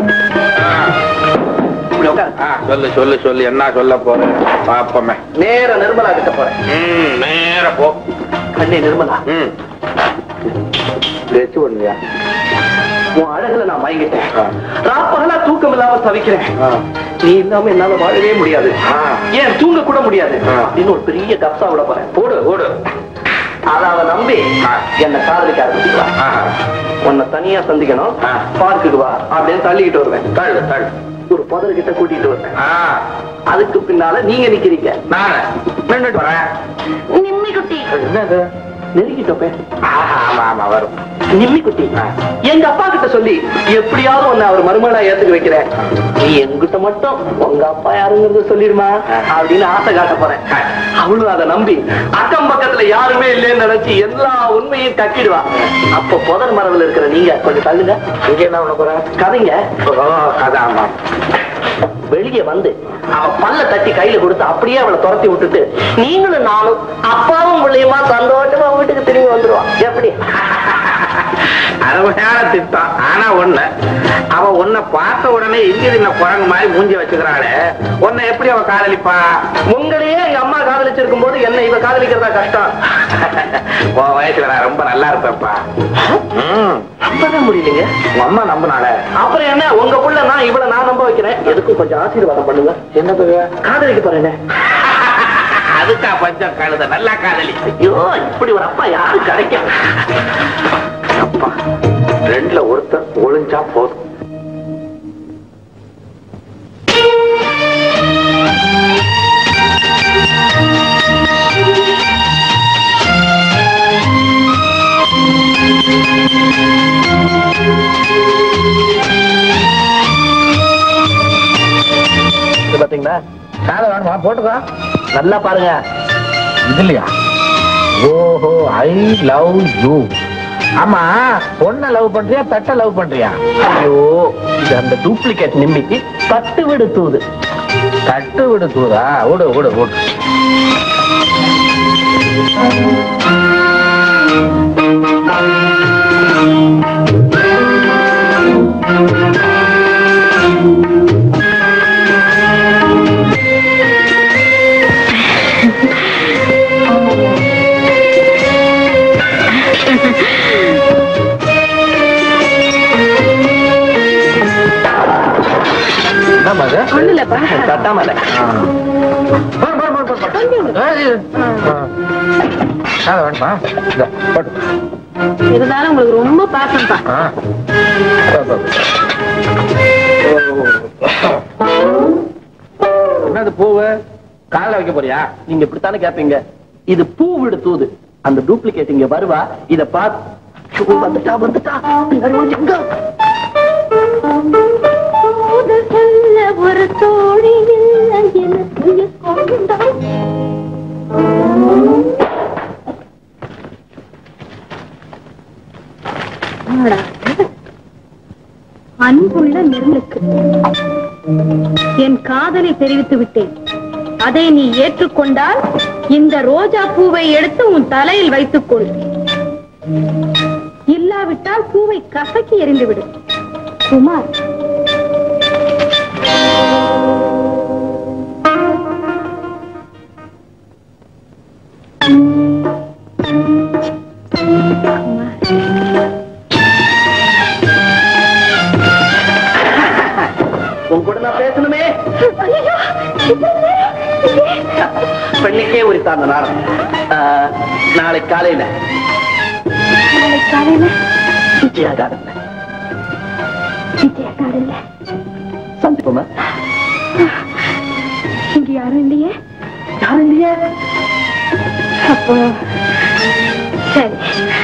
இப்படி உட்காரு. ஆ, சொல்லு சொல்லு சொல்லு என்ன சொல்ல போற பாப்பமே நேர நிர்மலா கிட்ட போறேன் ம் நேர போ கண்ணே நிர்மலா ம் வச்சு பண்ணுங்க உன் அழகுல நான் மயங்கிட்டேன் ஆ. ராப்பகலா தூக்கம் இல்லாம தவிக்கிறேன் ஆ. நீ இல்லாம என்னால வாழவே முடியாது ஆ. ஏன் தூங்க கூட முடியாது ஆ. இன்னும் ஒரு பெரிய கப்சா விட போறேன் ஓடு ஓடு அத அவ நம்பி ஆ. என்ன காதலிக்க ஆரம்பிச்சுக்கலாம் ஆ, உன்னை தனியா சந்திக்கணும் ஆ. பார்க்குக்கு வா அப்படின்னு தள்ளிக்கிட்டு வருவேன் தள்ளு தள்ளு ஒரு புதர்கிட்ட கூட்டிட்டு வருவேன் ஆ அதுக்கு பின்னால நீங்க நிக்கிறீங்க நானு நின்னுட்டு வரேன் நிம்மி குட்டி என்னது நெருங்கிட்டோப்பே ஆஹா, ஆமா ஆமா வரும் நிம்மி குட்டி ஆ. எங்க அப்பா கிட்ட சொல்லி எப்படியாவது உன்னை அவர் மருமகளா ஏத்துக்க வைக்கிறேன் நீ என்கிட்ட மட்டும் உங்க அப்பா யாருங்கிறது சொல்லிடுமா ஆ. அப்படின்னு ஆசை காட்ட போறேன் ஆ. அவளும் அதை நம்பி அக்கம் பக்கத்துல யாருமே இல்லைன்னு நினைச்சு எல்லா உண்மையும் கட்டிடுவா அப்ப புதர் மரத்துல இருக்கிற நீங்க கொஞ்சம் தள்ளுங்க இங்க என்ன பண்ண போற கதைங்க ஓ அதான் ஆமா வெளியே வந்து அவ பல்ல தட்டி கையில கொடுத்து அப்படியே அவளை துரத்தி விட்டுட்டு நீங்களும் நானும் அப்பாவும் பிள்ளையுமா சந்தோஷமா வீட்டுக்கு திரும்பி வந்துருவான் எப்படி அருமையான திட்டம் ஆனா ஒண்ணு அவ உன்னை பார்த்த உடனே இங்க இந்த குரங்கு மாதிரி மூஞ்சி வச்சுக்கிறாளே உன்னை எப்படி அவ காதலிப்பா உங்களையே எங்க அம்மா காதலிச்சிருக்கும் போது என்ன இவ காதலிக்கிறதா கஷ்டம் உன் வயசுல நான் ரொம்ப நல்லா இருப்பேன்ப்பா ம், நம்பவே முடியலைங்க உங்க அம்மா நம்பினால அப்புறம் என்ன உங்க புள்ள நான் இவளை நான் நம்ப வைக்கிறேன் எதுக்கும் கொஞ்சம் ஆசீர்வாதம் பண்ணுங்க என்னது காதலிக்க போறேனே அதுக்கா பஞ்சம் கழுத நல்லா காதலி ஐயோ இப்படி ஒரு அப்பா யாரு கிடைக்கும் அப்பா ரெண்டுல ஒருத்தர் ஒளிஞ்சா போதும் இது பாத்தீங்களா காதை வேணுமா போட்டுக்கோ நல்லா பாருங்க இது இல்லையா ஓஹோ ஐ லவ் யூ ஆமா பொண்ண லவ் பண்றியா தட்ட லவ் பண்றியா ஐயோ இது அந்த டூப்ளிகேட் நிம்மிக்கு பட்டு விடு தூது தட்டு விடு தூதா விடு விடு விடு தட்டாமல வேணுமா இந்த, போட்டு. இருந்தாலும் உங்களுக்கு ரொம்ப பாசம்ப்பா ஆ. என்னது பூவு காலைல வைக்க போறியா நீங்க இப்படித்தானே கேப்பீங்க இது பூ விடு தூது அந்த டூப்ளிகேட் இங்க வருவா இத பார்த்து வந்துட்டா வந்துட்டா பின்னாடி ஓடி எங்க? சொல்ல ஒரு தோழி இல்லை எனக்கு கொண்டான் அன்புள்ள நிரலுக்கு என் காதலை தெரிவித்து விட்டேன் அதை நீ ஏற்றுக்கொண்டால் இந்த ரோஜா பூவை எடுத்து உன் தலையில் வைத்துக் கொள் இல்லாவிட்டால் பூவை கசக்கி எறிந்து விடு குமார் உன் கூட நான் பேசணுமே பெண்ணுக்கே உரித்தான் அந்த நாடம் ஆ, நாளை காலையில காலையில விஜயா கார்டன்ல விஜயா காலையில சந்திப்போமா இங்க யாரும் இல்லையே யாரும் இல்லையே அப்போ சரி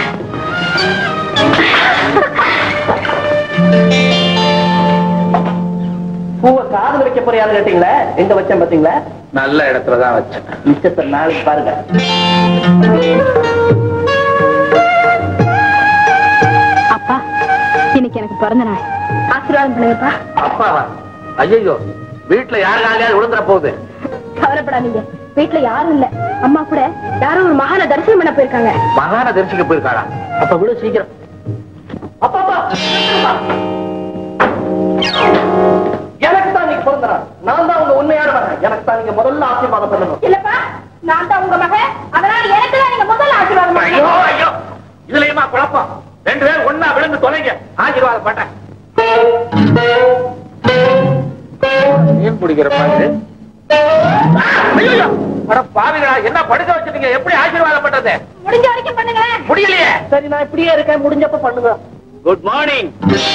பூவை காதல் வைக்க போறியான்னு கேட்டீங்களே எங்க வச்சேன் பாத்தீங்களா நல்ல இடத்துல தான் வச்சேன் மிச்சத்தை நாளைக்கு பாருங்க அப்பா இன்னைக்கு எனக்கு பிறந்த நாள் ஆசீர்வாதம் பண்ணுங்கப்பா அப்பாவா ஐயோ வீட்டுல யாரு காலையாவது விழுந்துற போகுது கவலைப்படாதீங்க வீட்டுல யாரும் இல்ல அம்மா கூட யாரோ ஒரு மகான தரிசனம் பண்ண போயிருக்காங்க மகான தரிசிக்க போயிருக்காளா அப்ப விடு சீக்கிரம் அப்பா அப்பா எனக்கு தான் நீங்க பிறந்த நாள் நான் தான் உங்க உண்மையான மகன் எனக்கு தான் நீங்க முதல்ல ஆசீர்வாதம் பண்ணணும் இல்லப்பா நான் தான் உங்க மகன் அதனால எனக்கு தான் நீங்க முதல்ல ஆசீர்வாதம் ஐயோ ஐயோ இதுலயுமா குழப்பம் ரெண்டு பேரும் ஒண்ணா விழுந்து தொலைங்க ஆசீர்வாதம் பண்றேன் மீன் பிடிக்கிற மாதிரி ஐயோ அட பாவிகளா என்ன படுக்க வச்சிருக்கீங்க எப்படி ஆசீர்வாதம் பண்றது முடிஞ்ச வரைக்கும் பண்ணுங்களேன் முடியலையே சரி நான் இப்படியே இருக்கேன் முடிஞ்சப்ப பண்ணுங்க குட் மார்னிங்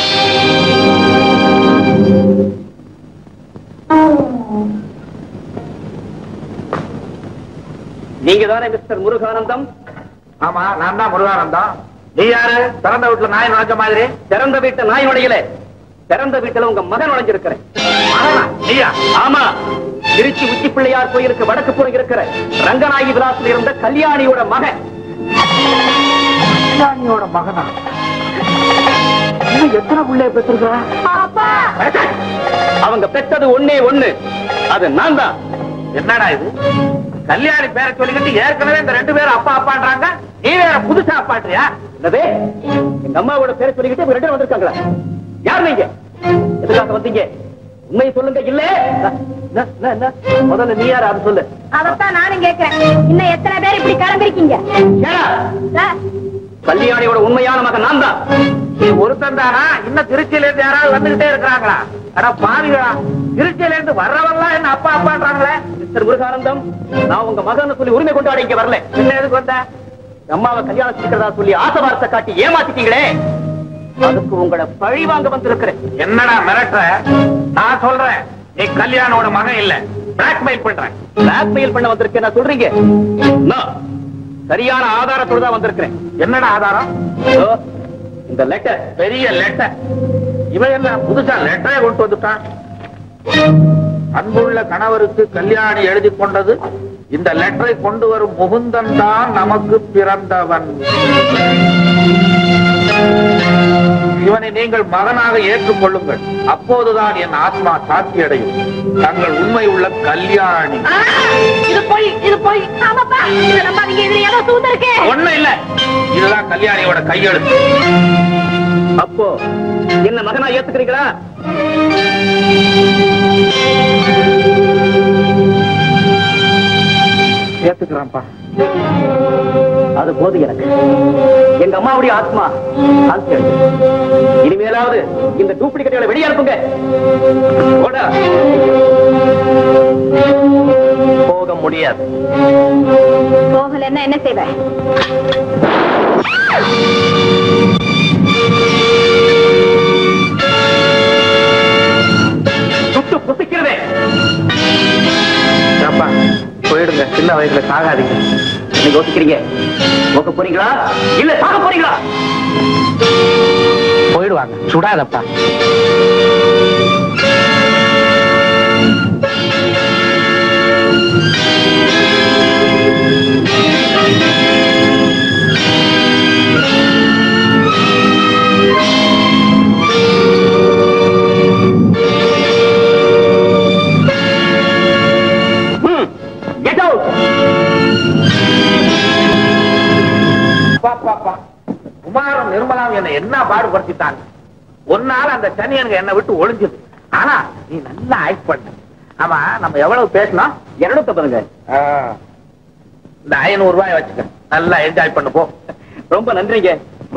நீங்க தானே மிஸ்டர் முருகானந்தம் ஆமா நான் தான் முருகானந்தம் நீ யாரு திறந்த வீட்டுல நாய் நுழைஞ்ச மாதிரி திறந்த வீட்டு நாய் நுழையல திறந்த வீட்டுல உங்க மகன் நுழைஞ்சிருக்கிறேன் மகனா? நீயா ஆமா திருச்சி உச்சி பிள்ளையார் கோயிலுக்கு வடக்கு புறம் இருக்கிற ரங்கநாயகி விலாசில் இருந்த கல்யாணியோட மகன் கல்யாணியோட மகனா இன்னும் எத்தனை பிள்ளைய பெற்றிருக்கா அப்பா அவங்க பெற்றது ஒண்ணே ஒண்ணு அது நான் தான் என்னடா இது கல்யாணி பேரை சொல்லிக்கிட்டு ஏற்கனவே இந்த ரெண்டு பேரும் அப்பா அப்பான்றாங்க நீ வேற புதுசா அப்பாட்றியா என்னது எங்க அம்மாவோட பேரை சொல்லிக்கிட்டு இவங்க ரெண்டு பேரும் வந்திருக்காங்களா யார் நீங்க எதுக்காக வந்தீங்க உண்மையை சொல்லுங்க இல்ல என்ன, என்ன, என்ன? முதல்ல நீ யார் அது சொல்லு அதத்தான் நானும் கேட்கிறேன் இன்னும் எத்தனை பேர் இப்படி கிளம்பிருக்கீங்க ஏடா, சார், கல்யாணியோட உண்மையான மகன் நான் தான் நீ ஒருத்தன் தானா இன்னும் திருச்சியில இருந்து யாராவது வந்துகிட்டே இருக்கிறாங்களா அட பாவிகளா திருச்சியில இருந்து வர்றவங்களாம் என்ன அப்பா அப்பான்றாங்களே மிஸ்டர் முருகானந்தம் நான் உங்க மகன் சொல்லி உரிமை கொண்டாடி இங்க வரல என்ன எதுக்கு வந்த அம்மாவை கல்யாணம் செஞ்சுக்கிறதா சொல்லி ஆசை வார்த்தை காட்டி ஏமாத்திட்டீங்களே அதுக்கு உங்களை பழி வாங்க வந்திருக்கிறேன் என்னடா மிரட்டுற நான் சொல்றேன் நீ கல்யாணோட மகன் இல்ல பிளாக்மெயில் பண்றேன் பிளாக்மெயில் பண்ண வந்திருக்கேன் நான் சொல்றீங்க நான் சரியான ஆதாரத்தோட தான் வந்திருக்கிறேன் என்னடா ஆதாரம் இதோ, இந்த லெட்டர் பெரிய லெட்டர் இவன் என்ன புதுசா லெட்டரே கொண்டு வந்துட்டான் அன்புள்ள கணவருக்கு கல்யாணி எழுதி கொண்டது இந்த லெட்டரை கொண்டு வரும் முகுந்தன் தான் நமக்கு பிறந்தவன் இவனை நீங்கள் மகனாக ஏற்றுக்கொள்ளுங்கள் அப்போதுதான் என் ஆத்மா சாத்தி அடையும் தங்கள் உண்மை உள்ள கல்யாணி இது போய் இது போய் ஆமாப்பா இதை நம்பாதீங்க இதுல ஏதோ சூது இருக்கு ஒண்ணு இல்ல இதுதான் கல்யாணியோட கையெழுத்து அப்போ என்ன மகனா ஏத்துக்கிறீங்களா ஏத்துக்கிறான்ப்பா அது போதும் எனக்கு எங்க அம்மாவுடைய ஆத்மா சாந்தி அடையும். இனிமேலாவது இந்த டூப்ளிகேட்டுகளை வெளியே அனுப்புங்க போடா. போக முடியாது போகலன்னா என்ன செய்வேன் சுட்டு புசிக்கிறதே அப்பா போயிடுங்க சின்ன வயசுல சாகாதீங்க என்ன யோசிக்கிறீங்க போக போறீங்களா இல்ல சாக போறீங்களா போயிடுவாங்க சுடாதப்பா கெட் அவுட் அப்பா, அப்பா, அப்பா. குமாரம் நிர்மலாம் என்னை என்ன பாடுபடுத்திட்டாங்க ஒரு நாள் அந்த சனியனுங்க என்னை விட்டு ஒளிஞ்சது ஆனா நீ நல்லா ஆக்ட் பண்ண ஆமா நம்ம எவ்வளவு பேசணும் இருநூத்தி பண்ணுங்க ஆ, இந்த ஐநூறு ரூபாய் வச்சுக்க நல்லா என்ஜாய் பண்ணு போ ரொம்ப நன்றிங்க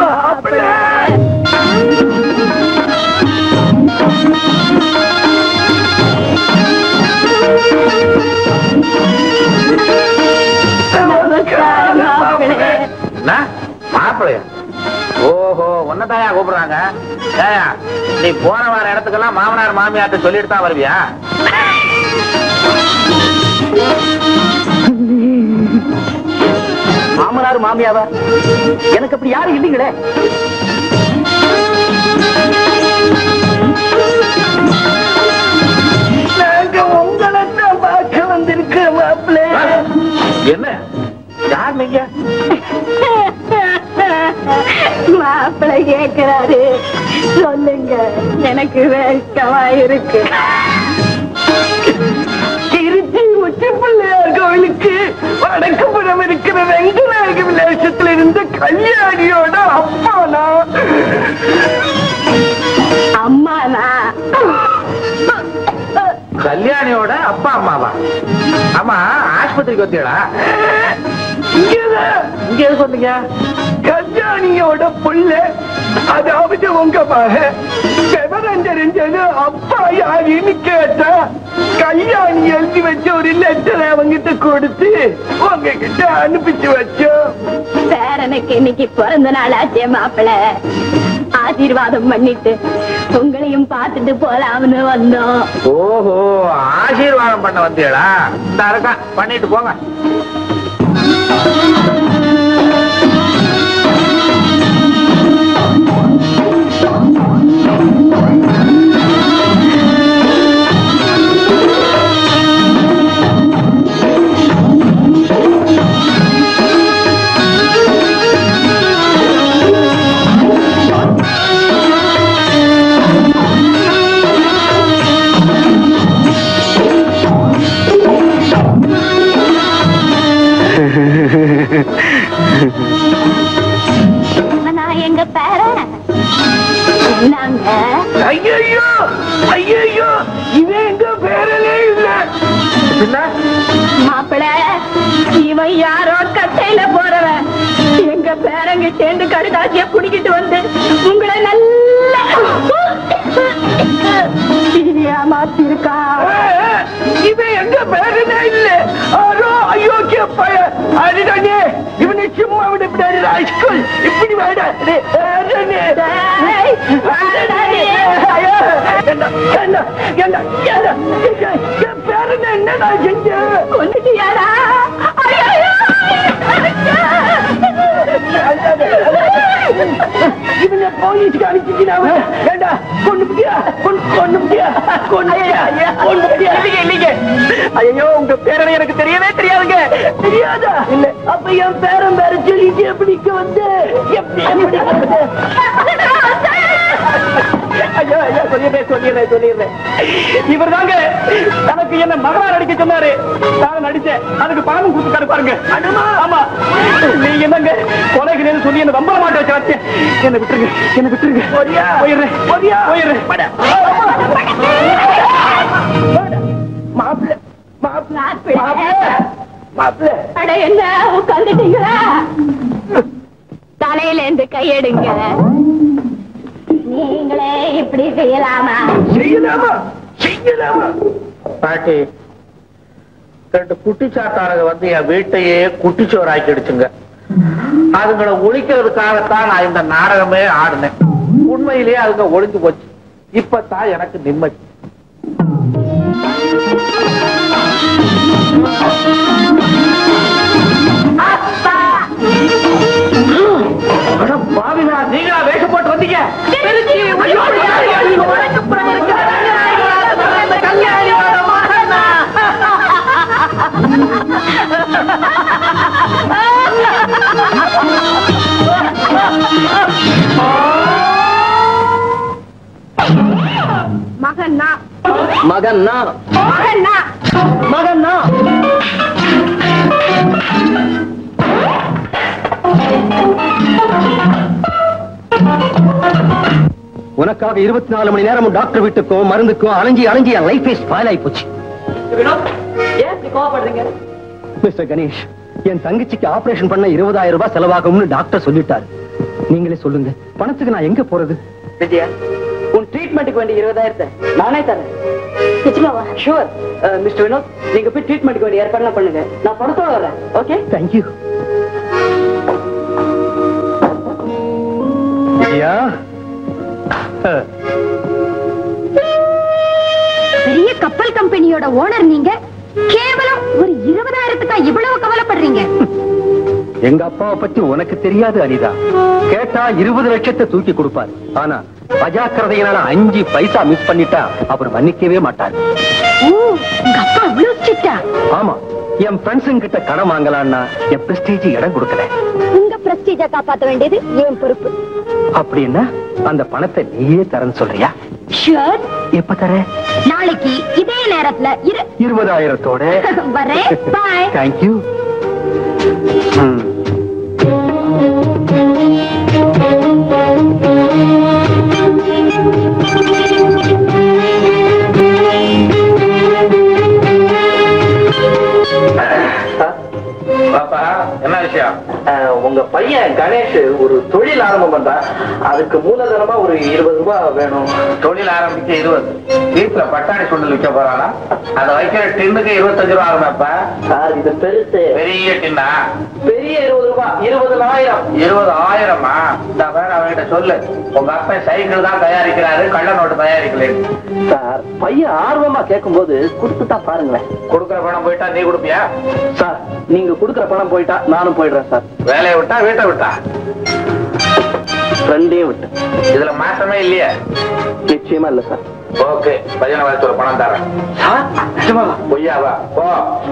என்ன மாப்பிள்ளையா ஓஹோ உன்னதாயா கூப்பிடுறாங்க ஏயா நீ போன வார இடத்துக்கெல்லாம் மாமனார் மாமியார்ட்ட சொல்லிட்டு தான் வருவியா மாமனார் மாமியாவா எனக்கு அப்படி யாரும் இல்லைங்களே நாங்க உங்களை தான் பார்க்க வந்திருக்கோம் மாப்பிள்ளை என்ன யார் நீங்க மாப்பிள்ளை கேட்கிறாரு சொல்லுங்க எனக்கு வெட்கமா இருக்கு திருச்சி உச்சி பிள்ளையார் கோவிலுக்கு வடக்கு புறம் இருக்கிற வெங்கநாயக விலாசத்துல இருந்த கல்யாணியோட அப்பா நான் அம்மானா கல்யாணியோட அப்பா அம்மாவா ஆமா ஆஸ்பத்திரிக்கு வந்தீங்களா இங்கதான் இங்க எதுக்கு வந்தீங்க கல்யாணியோட புள்ள அதாவது உங்க மக விவரம் தெரிஞ்சது அப்பா யாருன்னு கேட்டா கல்யாணி எழுதி வச்ச ஒரு லெட்டர் அவங்கிட்ட கொடுத்து உங்ககிட்ட அனுப்பிச்சு வச்சோம் பேரனுக்கு இன்னைக்கு பிறந்த நாள் ஆச்சே மாப்பிள்ள ஆசீர்வாதம் பண்ணிட்டு உங்களையும் பார்த்துட்டு போலாம்னு வந்தோம் ஓஹோ ஆசீர்வாதம் பண்ண வந்தீங்களா இந்த இருக்கா பண்ணிட்டு போங்க நான் எங்க பேரன் நாங்க ஐயோ ஐயோ இவன் எங்க பேரலே இல்ல பின்ன மாப்பிள இவன் யாரோ கட்டையில போறவன் எங்க பேரங்க சேர்ந்து கடுதாசிய குடிக்கிட்டு வந்து உங்களை நல்லா ஏமாத்திருக்கா இவன் எங்க பேரனே இல்ல ஆரோ அயோக்கிய பய அடிடனே இவனை சும்மா விட விடாது ராஜ்குல் இப்படி வேட டேய், வாடா என் பேரனை என்னடா செஞ்ச கொண்டுட்டியாடா ஐயையோ! இவனை போலீஸ்க்கு அனுப்பிச்சினாவ ஏண்டா கொண்டு முடியா கொண்டு கொண்டு முடியா கொண்டு கொண்டு முடியா இல்லைங்க இல்லைங்க ஐயோ உங்க பேரனை எனக்கு தெரியவே தெரியாதுங்க தெரியாதா இல்ல அப்ப என் பேரன் பேர சொல்லிட்டு எப்படி இங்க வந்து எப்படி எப்படி வந்து ஐயோ ஐயோ சொல்லிடுறேன் சொல்லிடுறேன் சொல்லிடுறேன் இவர் தாங்க தனக்கு என்ன மகளா நடிக்க சொன்னாரு நான் நடிச்சேன் அதுக்கு பணமும் கொடுத்துட்டாரு பாருங்க ஆமா நீங்க என்னங்க கொலைகிறேன்னு சொல்லி என்ன வம்பல மாட்ட வச்சு வச்சேன் என்ன விட்டுருங்க என்ன விட்டுருங்க போயிடுறேன் போயிடுறேன் மாப்பிள்ள மாப்பிள்ள மாப்பிள்ளை. மாப்பிள்ள அட என்ன உட்காந்துட்டீங்களா தலையில இருந்து கையெடுங்க நீங்களே இப்படி செய்யலாமா செய்யலாமா செய்யலாமா பாட்டி ரெண்டு குட்டிச்சாத்தாரங்க வந்து என் வீட்டையே குட்டிச்சோறு ஆக்கிடுச்சுங்க அதுங்களை ஒழிக்கிறதுக்காகத்தான் நான் இந்த நாடகமே ஆடினேன் உண்மையிலேயே அதுங்க ஒழிஞ்சு போச்சு இப்பதான் எனக்கு நிம்மதி அட பாவிகளா, நீங்களா வேஷம் போட்டு வந்தீங்க ஐயோ, ஐயோ, ஐயோ, உனக்கு பிறகு இருக்கிற கல்யாணியோட மகனா? மகன்னா மகன்னா மகன்னா மகன்னா உனக்காக இருபத்தி நாலு மணி நேரம் டாக்டர் வீட்டுக்கும் மருந்துக்கும் அலைஞ்சி அலைஞ்சி என் லைஃபே ஸ்பாயில் ஆகி போச்சு மிஸ்டர் கணேஷ் என் தங்கச்சிக்கு ஆபரேஷன் பண்ண இருபதாயிரம் ரூபாய் செலவாகும்னு டாக்டர் சொல்லிட்டாரு நீங்களே சொல்லுங்க பணத்துக்கு நான் எங்க போறது விஜயா உன் ட்ரீட்மெண்ட்டுக்கு வேண்டிய இருபதாயிரத்தை நானே தரேன் நிஜமாவா ஷூர் மிஸ்டர் வினோத் நீங்க போய் ட்ரீட்மெண்ட்டுக்கு வேண்டிய ஏற்பாடுலாம் பண்ணுங்க நான் பணத்தோட வரேன் ஓகே தேங்க்யூ ஐயா பெரிய கப்பல் கம்பெனியோட ஓனர் நீங்க கேவலம் ஒரு இருபதாயிரத்துக்கா இவ்வளவு கவலைப்படுறீங்க எங்க அப்பாவை பத்தி உனக்கு தெரியாது அனிதா கேட்டா இருபது லட்சத்தை தூக்கி கொடுப்பாரு ஆனா அஜாக்கிரதையினால அஞ்சு பைசா மிஸ் பண்ணிட்டா அவர் மன்னிக்கவே மாட்டார் ஓ உங்க அப்பா அவ்வளவு ஸ்ட்ரிக்டா ஆமா என் ஃப்ரெண்ட்ஸுங்க கிட்ட கடன் வாங்கலாம்னா என் பிரஸ்டேஜ் இடம் கொடுக்கல உங்க பிரஸ்டீஜ காப்பாத்த வேண்டியது என் பொறுப்பு அப்படின்னா அந்த பணத்தை நீயே தரேன்னு சொல்றியா ஷூர் எப்ப தர நாளைக்கு இதே நேரத்துல இரு இருபதாயிரத்தோட வரேன் பாய் தேங்க்யூ பாப்பா என்ன விஷயம் உங்க பையன் கணேஷ் ஒரு தொழில் ஆரம்பம் பண்றான் அதுக்கு மூலதனமா ஒரு இருபது ரூபாய் வேணும் தொழில் ஆரம்பிக்க இருபது வீட்டுல பட்டாணி சுண்டல் விற்க போறானா அதை வைக்கிற டின்னுக்கு இருபத்தஞ்சு ரூபா ஆகுமேப்பா சார் இது பெருசு பெரிய டின்னா பெரிய இருபது ரூபாய் இருபதாயிரம் இருபது ஆயிரமா இந்த வேற அவன்கிட்ட சொல்லு உங்க அப்பா சைக்கிள் தான் தயாரிக்கிறாரு கள்ள நோட்டு தயாரிக்கல சார் பையன் ஆர்வமா கேட்கும்போது கொடுத்து தான் பாருங்களேன் கொடுக்குற பணம் போயிட்டா நீ கொடுப்பியா சார் நீங்க கொடுக்குற பணம் போயிட்டா நானும் போயிடுறேன் சார் வேலையை விட்டா வீட்டை விட்டா ரெண்டையும் விட்டு இதுல மாற்றமே இல்லையே நிச்சயமா இல்ல சார் ஓகே பையனை வர சொல்ல பணம் தரேன் சார் நிஜமாவா பொய்யாவா போ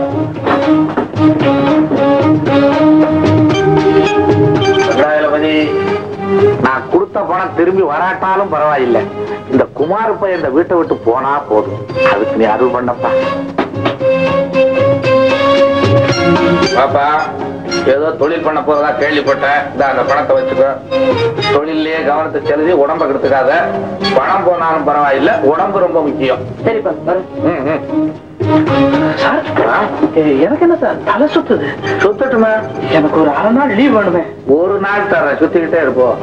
வெங்காயலபதி நான் கொடுத்த பணம் திரும்பி வராட்டாலும் பரவாயில்லை இந்த குமார் பையன் இந்த வீட்டை விட்டு போனா போதும் அதுக்கு நீ அருள் பண்ணப்பா பாப்பா ஏதோ தொழில் பண்ண போறதா கேள்விப்பட்டேன் இந்த அந்த பணத்தை வச்சுக்கோ தொழிலே கவனத்தை செலுத்தி உடம்ப கெடுத்துக்காத பணம் போனாலும் பரவாயில்லை உடம்பு ரொம்ப முக்கியம் சரிப்பா வரேன் ம், ம். சார் ஆ? எனக்கு என்ன சார் தலை சுத்துது சுத்தட்டுமே எனக்கு ஒரு அரை நாள் லீவ் வேணுமே ஒரு நாள் தரேன் சுத்திக்கிட்டே இருப்போம்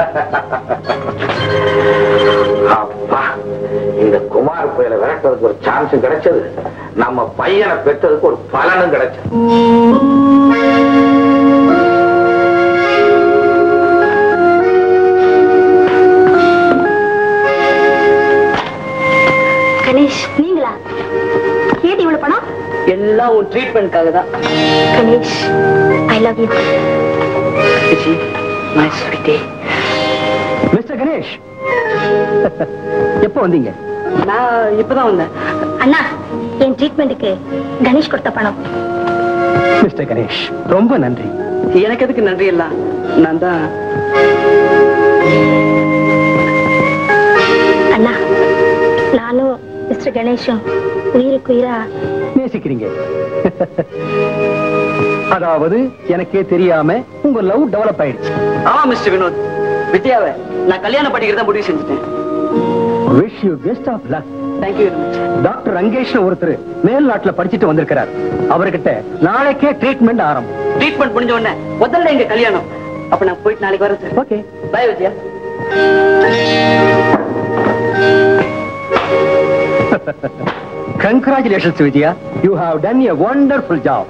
அப்பா இந்த குமார் புயலை விரட்டுறதுக்கு ஒரு சான்ஸ் கிடைச்சது நம்ம பையனை பெற்றதுக்கு ஒரு பலனும் கிடைச்சது கணேஷ் நீங்களா ஏது இவ்வளவு பணம் எல்லாம் உன் ட்ரீட்மெண்ட்காக தான் Ganesh I love you nice sweetie mister Ganesh எப்போ வந்தீங்க நான் இப்பதான் வந்தேன் அண்ணா என் ட்ரீட்மெண்ட்டுக்கு கணேஷ் கொடுத்த பணம் மிஸ்டர் கணேஷ் ரொம்ப நன்றி எனக்கு எதுக்கு நன்றி எல்லாம் நான் தான் அண்ணா நானும் மிஸ்டர் கணேஷும் உயிருக்கு உயிரா நேசிக்கிறீங்க அதாவது எனக்கே தெரியாம உங்க லவ் டெவலப் ஆயிடுச்சு ஆமா மிஸ்டர் வினோத் வித்யாவை நான் கல்யாணம் பண்ணிக்கிறதா முடிவு செஞ்சுட்டேன் wish you best of luck thank you doctor Rangesh ஒருத்தர் மேல் நாட்டுல படிச்சுட்டு வந்திருக்கிறார் அவர்கிட்ட நாளைக்கே ட்ரீட்மெண்ட் ஆரம்பம் ட்ரீட்மெண்ட் முடிஞ்ச உடனே முதல்ல எங்க கல்யாணம் அப்ப நான் போயிட்டு நாளைக்கு வரேன் sir okay bye Vijaya congratulations Vijaya you have done a wonderful job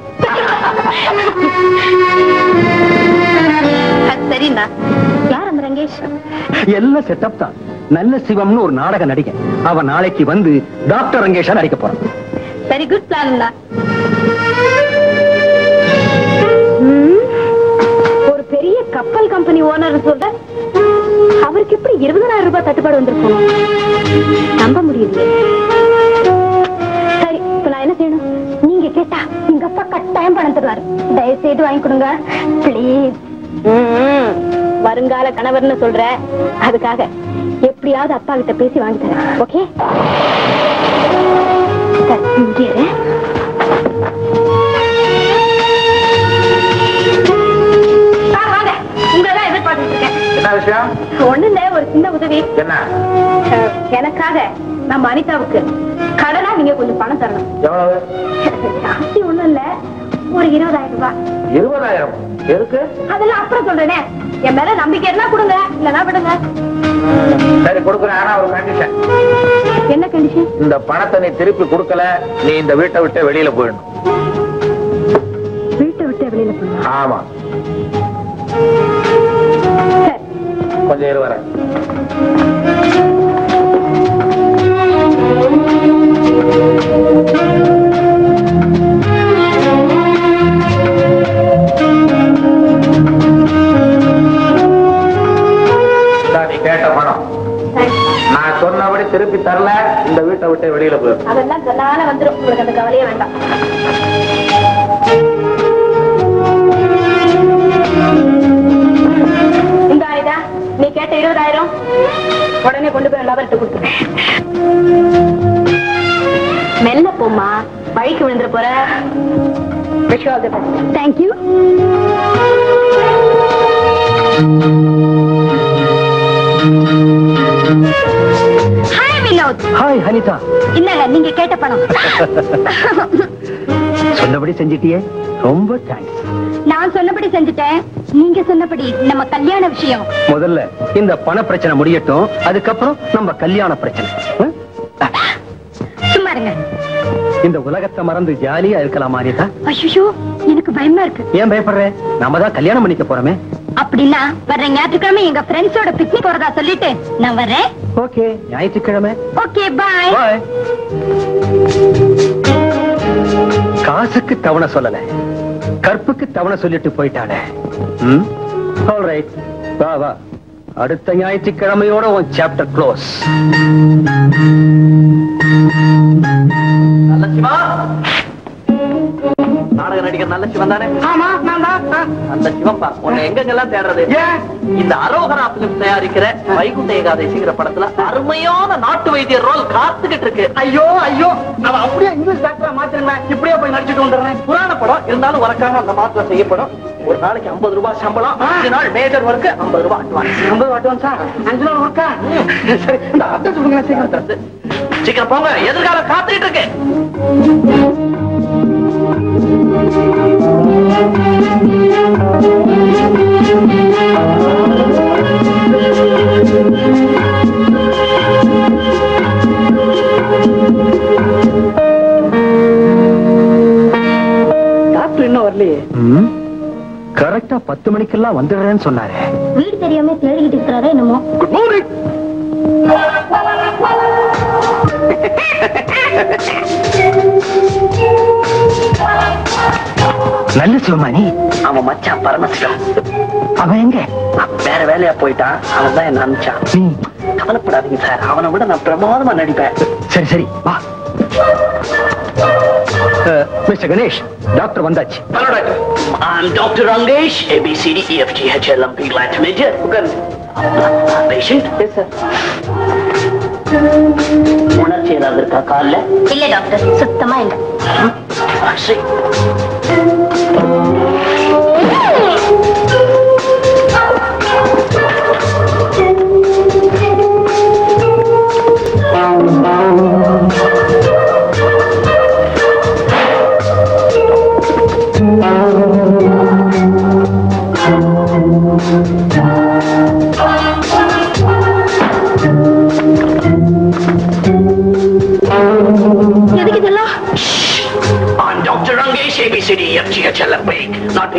சரிண்ணா யார் அந்த ரங்கேஷ் எல்லாம் செட்டப் தான் நல்ல சிவம்னு ஒரு நாடக நடிகை அவன் நாளைக்கு வந்து டாக்டர் ரங்கேஷா நடிக்க போறான் வெரி குட் பிளான் ஒரு பெரிய கப்பல் கம்பெனி ஓனர் சொல்ற அவருக்கு எப்படி இருபதாயிரம் ரூபாய் தட்டுப்பாடு வந்திருக்கும் நம்ப முடியலையே சரி இப்ப நான் என்ன செய்யணும் நீங்க கேட்டா எங்க அப்பா கட்டாயம் பணம் தருவாரு தயவு செய்து வாங்கி கொடுங்க ப்ளீஸ் வருங்கால கணவர்னு சொல்ற அதுக்காக எப்படியாவது அப்பா கிட்ட பேசி வாங்கி தரேன் ஓகே சரி, இங்கே இரு. சார், வாங்க. உங்களைதான் எதிர்பார்த்துட்டு இருக்கேன். என்ன விஷயம் ஒண்ணும் இல்ல, ஒரு சின்ன உதவி என்ன அஹ், எனக்காக நம்ம அனிதாவுக்கு கடனா நீங்க கொஞ்சம் பணம் தரணும் எவ்வளவு ஜாஸ்தி ஒண்ணும் இல்ல ஒரு இருபதாயிரம் ரூபாய் இருபதாயிரம் எதுக்கு அதெல்லாம் அப்புறம் சொல்றேனே என் மேல நம்பிக்கை இருந்தா கொடுங்க இல்லனா விடுங்க சரி கொடுக்குறேன் ஆனா ஒரு கண்டிஷன் என்ன கண்டிஷன் இந்த பணத்தை நீ திருப்பி கொடுக்கல நீ இந்த வீட்டை விட்டு வெளியில போயிடணும் வீட்டை விட்டு வெளியில போகணும் ஆமா சரி கொஞ்சம் இரு வரேன் இந்தா நீ கேட்ட பணம் தேங்க்ஸ். நான் சொன்னபடி திருப்பி தரல இந்த வீட்டை விட்டு வெளியில போயிடும் அதெல்லாம் தன்னால வந்துரும் உங்களுக்கு அந்த கவலையே வேண்டாம் இந்த ஆயுதா நீ கேட்ட இருபதாயிரம் உடனே கொண்டு போய் லவர்கிட்ட கொடுத்துரு மெல்ல போம்மா வழிக்கு விழுந்துற போற wish all the best thank you hi Vinod hi Anitha இல்லங்க நீங்க கேட்ட பணம் சொன்னபடி செஞ்சிட்டியே ரொம்ப தேங்க்ஸ் நான் சொன்னபடி செஞ்சுட்டேன் நீங்க சொன்னபடி நம்ம கல்யாண விஷயம் முதல்ல இந்த பண பிரச்சனை முடியட்டும் அதுக்கப்புறம் நம்ம கல்யாண பிரச்சனை ம்? சும்மா இருங்க இந்த உலகத்தை மறந்து ஜாலியா இருக்கலாமா அனிதா ஐயோ எனக்கு பயமா இருக்கு ஏன் பயப்படுற நாம தான் கல்யாணம் பண்ணிக்க போறோமே அப்படின்னா வர்ற ஞாயிற்றுக்கிழமை எங்க ஃப்ரெண்ட்ஸோட பிக்னிக் போறதா சொல்லிட்டு நான் வர்றேன் ஓகே ஞாயிற்றுக்கிழமை ஓகே பாய் பாய் காசுக்கு தவணை சொல்லல கற்புக்கு தவணை சொல்லிட்டு போயிட்டானே ம் ஆல்ரைட் வா வா அடுத்த ஞாயிற்றுக்கிழமையோட உன் சாப்டர் க்ளோஸ் நல்ல சிவா நாடக நடிகர் நல்ல சிவன் தானே ஆமா நான் தான் அந்த சிவப்பா உன்னை எங்கெங்கெல்லாம் தேடுறது ஏன் இந்த அரோகரா பிலிம் தயாரிக்கிற வைகுண்ட ஏகாதசிங்கிற படத்துல அருமையான நாட்டு வைத்தியர் ரோல் காத்துக்கிட்டு இருக்கு ஐயோ ஐயோ அவ அப்படியே இங்கிலீஷ் டாக்டரா மாத்திருந்தேன் இப்படியே போய் நடிச்சிட்டு வந்துடுறேன் புராண படம் இருந்தாலும் உனக்காக அந்த மாற்றம் செய்யப்படும் ஒரு நாளைக்கு 50 ரூபாய் சம்பளம் அஞ்சு நாள் மேஜர் ஒர்க்கு 50 ரூபாய் அட்வான்ஸ் ஐம்பது வாட்டம் சார் அஞ்சு நாள் ஒர்க்கா சரி இந்த அத்தை சொல்லுங்க சீக்கிரம் சீக்கிரம் போங்க எதிர்காலம் காத்துக்கிட்டு இருக்கு டாக்டர் இன்னும் வரலையே கரெக்டா பத்து மணிக்கெல்லாம் வந்துடுறேன்னு சொன்னாரு வீடு தெரியாம தேடிக்கிட்டு இருக்கிறாரே என்னமோ குட் மார்னிங் நல்ல சிவமானி அவன் மச்சான் பரமசிவம் அவன் எங்க வேற வேலையா போயிட்டான் அவன் தான் என்ன அனுப்பிச்சான் நீ கவலைப்படாதீங்க சார் அவனை விட நான் பிரமாதமா நடிப்பேன் சரி சரி வா மிஸ்டர் கணேஷ் டாக்டர் வந்தாச்சு hello doctor I'm Dr. Rangesh, ABCD, EFG, HLMP, Glad to meet you. Patient? Yes, sir. உணர்ச்சி ஏதாவது இருக்கா கால்ல இல்ல டாக்டர் சுத்தமா இல்ல சரி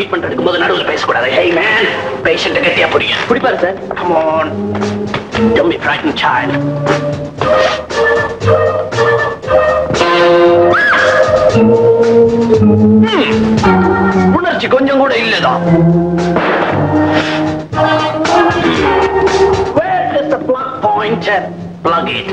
ட்ரீட்மெண்ட் எடுக்கும்போது நடுவுல பேசக்கூடாது ஹே மேன் பேஷண்ட் கட்டியா புரியும் குடிப்பாரு sir come on don't be frightened child Hmm. உணர்ச்சி கொஞ்சம் கூட இல்லதான் Where is the plug pointer? Plug it.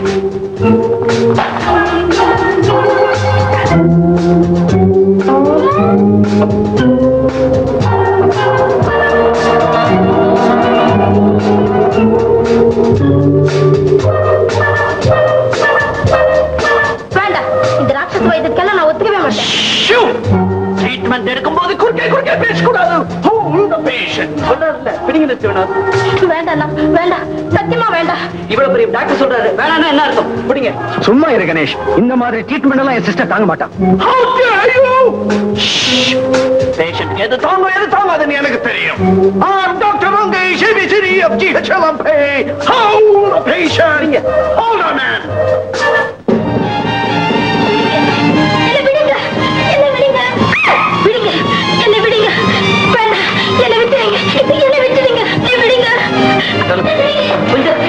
வேண்டாம் இந்த ராட்சச வைத்தியத்துக்கெல்லாம் நான் ஒத்துக்கவே மாட்டேன் Shoot! ட்ரீட்மெண்ட் எடுக்கும்போது குறுக்கே குறுக்கே பேசக்கூடாது Hold the patient. சொல்றாருல்ல பிடிங்க நிறுத்தினார் வேண்டாம் வேண்டாம் சத்தியமா வேண்டாம் இவ்வளவு பெரிய டாக்டர் சொல்றாரு வேணாம்னா என்ன அர்த்தம் பிடிங்க சும்மா இரு கணேஷ் இந்த மாதிரி ட்ரீட்மெண்ட் எல்லாம் என் சிஸ்டர் தாங்க மாட்டான் How dare you! Patient எது தாங்க எது தாங்காதுன்னு எனக்கு தெரியும் I'm Dr. Rangesh, ABCD of GHLMP. Hold the patient. Hold on, man. என்னை விடுங்க என்னை விடுங்க விடுங்க என்னை விடுங்க வேண்டாம் என்னை விட்டுருங்க என்னை விட்டுருங்க என்னை விடுங்க கொஞ்சம்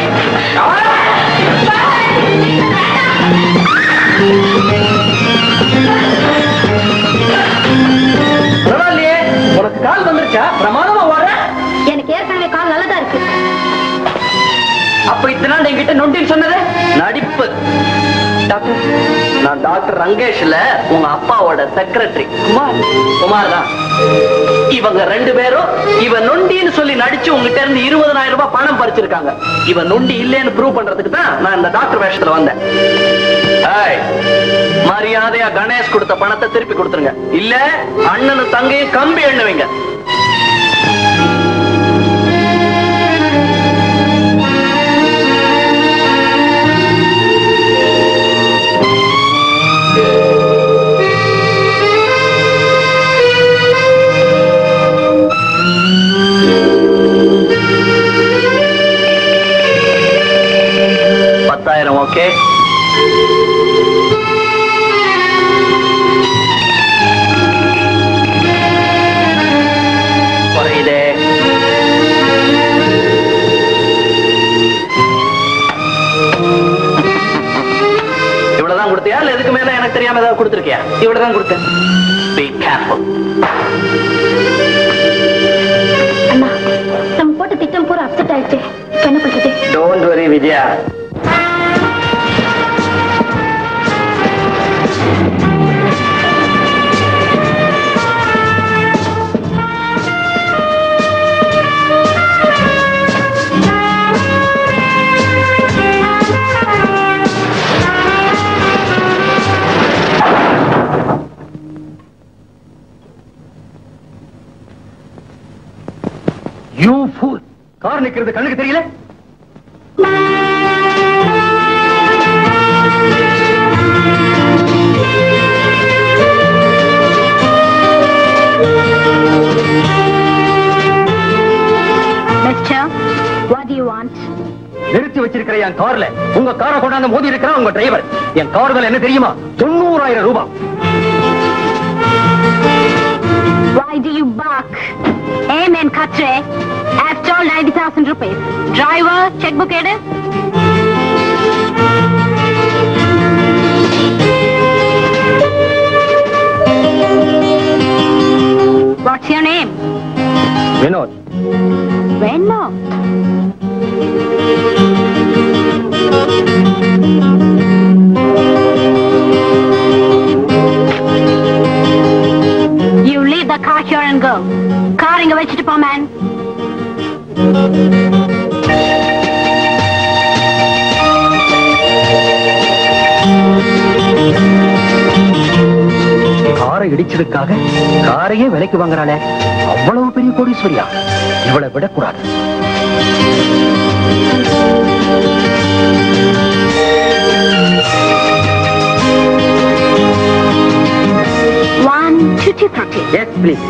பரவாயில்லையே உனக்கு கால் வந்துருச்சா பிரமாதமா வர எனக்கு ஏற்கனவே கால் நல்லதா இருக்கு அப்ப இத்தனை நாள் என்கிட்ட நொண்டின்னு சொன்னது நடிப்பு டாக்டர் நான் டாக்டர் ரங்கேஷ்ல உங்க அப்பாவோட செக்ரட்டரி குமார் குமார் தான் இவங்க ரெண்டு பேரும் இவன் நொண்டின்னு சொல்லி நடிச்சு உங்ககிட்ட இருந்து இருபதனாயிரம் ரூபாய் பணம் பறிச்சிருக்காங்க இவன் நொண்டி இல்லைன்னு ப்ரூவ் பண்றதுக்கு தான் நான் இந்த டாக்டர் வேஷத்துல வந்தேன் ஏய், மரியாதையா கணேஷ் கொடுத்த பணத்தை திருப்பி கொடுத்துருங்க இல்ல அண்ணனும் தங்கையும் கம்பி எண்ணுவீங்க பத்தாயிரம் ஓகே குறையுதே இவ்வளவுதான் கொடுத்தியா இல்ல இதுக்கு மேல எனக்கு தெரியாம ஏதாவது கொடுத்திருக்கியா இவ்வளவுதான் கொடுத்தேன் Be careful. அண்ணா நம்ம போட்ட திட்டம் பூரா அப்செட் ஆயிடுச்சு இப்ப என்ன பண்றது Don't worry, Vijaya you fool car நிக்கிறது கண்ணுக்கு தெரியல மிஸ்டர் வாட் யூ வாண்ட் நிறுத்தி வச்சிருக்கிற என் கார்ல உங்க காரை கொண்டாந்து மோதி இருக்கிற உங்க டிரைவர் என் கார் விலை என்ன தெரியுமா தொண்ணூறாயிரம் ரூபாய் Why do you bark? Amen, Katre. After all, 90,000 rupees. Driver, checkbook எடு. What's your name? Vinod Venno. You leave the car here and go. Car இங்க வச்சுட்டு போ, man. காரை இடிச்சதுக்காக காரையே விலைக்கு வாங்குறாளே அவ்வளவு பெரிய கோடீஸ்வரியா இவளை விடக்கூடாது One, tutti frutti. Yes please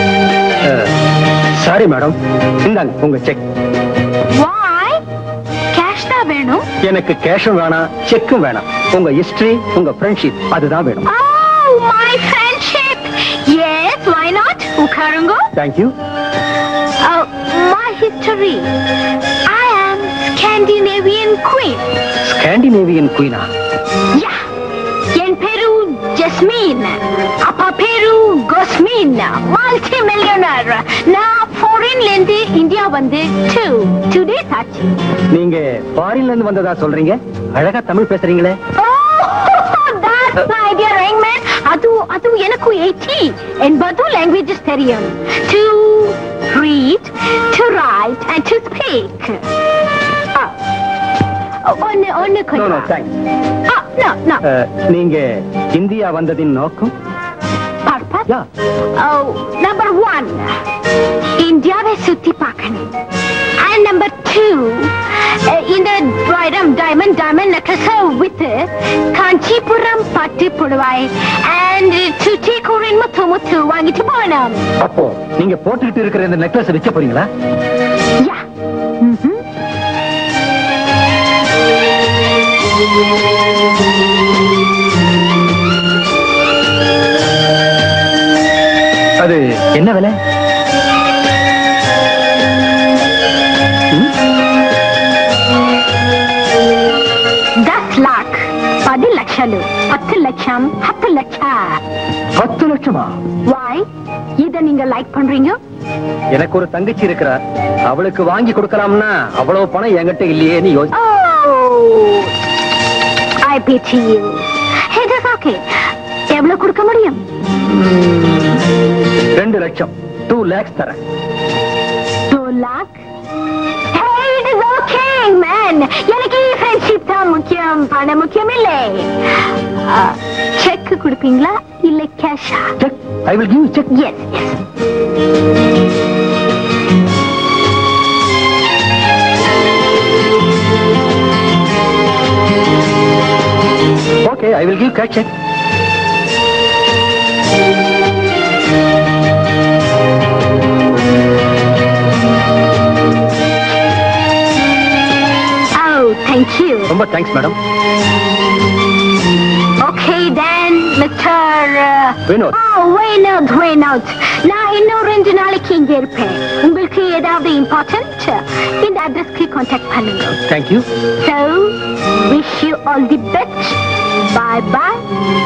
sorry madam இந்தாங்க உங்க செக் Why? எனக்கு கேஷும் வேணாம் செக்கும் வேணாம் உங்க ஹிஸ்டரி உங்க ஃப்ரெண்ட்ஷிப் அதுதான் வேணும் Oh, my friendship. Yes, why not? உட்காருங்க. Thank you Oh, my history. I am Scandinavian queen. Scandinavian குயினா Yeah. என் பேரு ஜஸ்மின் அப்பா பேரு கோஸ்மின் மல்டி மில்லியனர் நான் ஃபாரின்ல இருந்து இந்தியா வந்து டூ டூ டேஸ் ஆச்சு நீங்க ஃபாரின்ல இருந்து வந்ததா சொல்றீங்க அழகா தமிழ் பேசுறீங்களே That's my dear young man. அது அது எனக்கு 80 என்பது languages தெரியும் to read to write and to speak Ah. ஒன்னு ஒன்னு நோ நோ கொஞ்சம் தேங்க்ஸ் Ah, no no நீங்க இந்தியா வந்ததின் நோக்கம் purpose யா Oh, number one, இந்தியாவை சுத்தி பார்க்கணும் and number two, அஹ், இந்த வைரம் diamond diamond necklace with Kanchipuram பட்டு புடவாய் and சுட்டிக்கூரின் முத்து முத்து வாங்கிட்டு போனோம் அப்போ நீங்க போட்டுக்கிட்டு இருக்கிற இந்த நெக்லஸ் விற்க போறீங்களா யா ம்ஹும். அது என்ன விலை தஸ் லாக் பதி லட்சம் பத்து லட்சம் பத்து லட்சம் பத்து லட்சமா வாய் இத நீங்க லைக் பண்றீங்க எனக்கு ஒரு தங்கச்சி இருக்கிறா அவளுக்கு வாங்கி கொடுக்கலாம்னா அவ்வளவு பணம் என்கிட்ட இல்லையேன்னு யோசி Oh, I pity you. It is okay. எவ்வளவு கொடுக்க முடியும் ரெண்டு லட்சம் டூ லேக்ஸ் தரேன் Two lakh? Hey, it is okay, man. எனக்கு ஃப்ரெண்ட்ஷிப் தான் முக்கியம் பணம் முக்கியம் இல்லை செக் கொடுப்பீங்களா இல்ல கேஷா cheque I will give cheque yes yes okay I will give cash cheque Oh, thank you. ரொம்ப thanks madam Okay then, Mr. Uh, Vinod Oh, Reynolds, Reynolds. நான் இன்னும் ரெண்டு நாளைக்கு இங்க இருப்பேன் உங்களுக்கு ஏதாவது இம்பார்ட்டன்ட் இந்த அட்ரஸ்க்கு கான்டாக்ட் பண்ணுங்க thank you So, wish you all the best. Bye bye.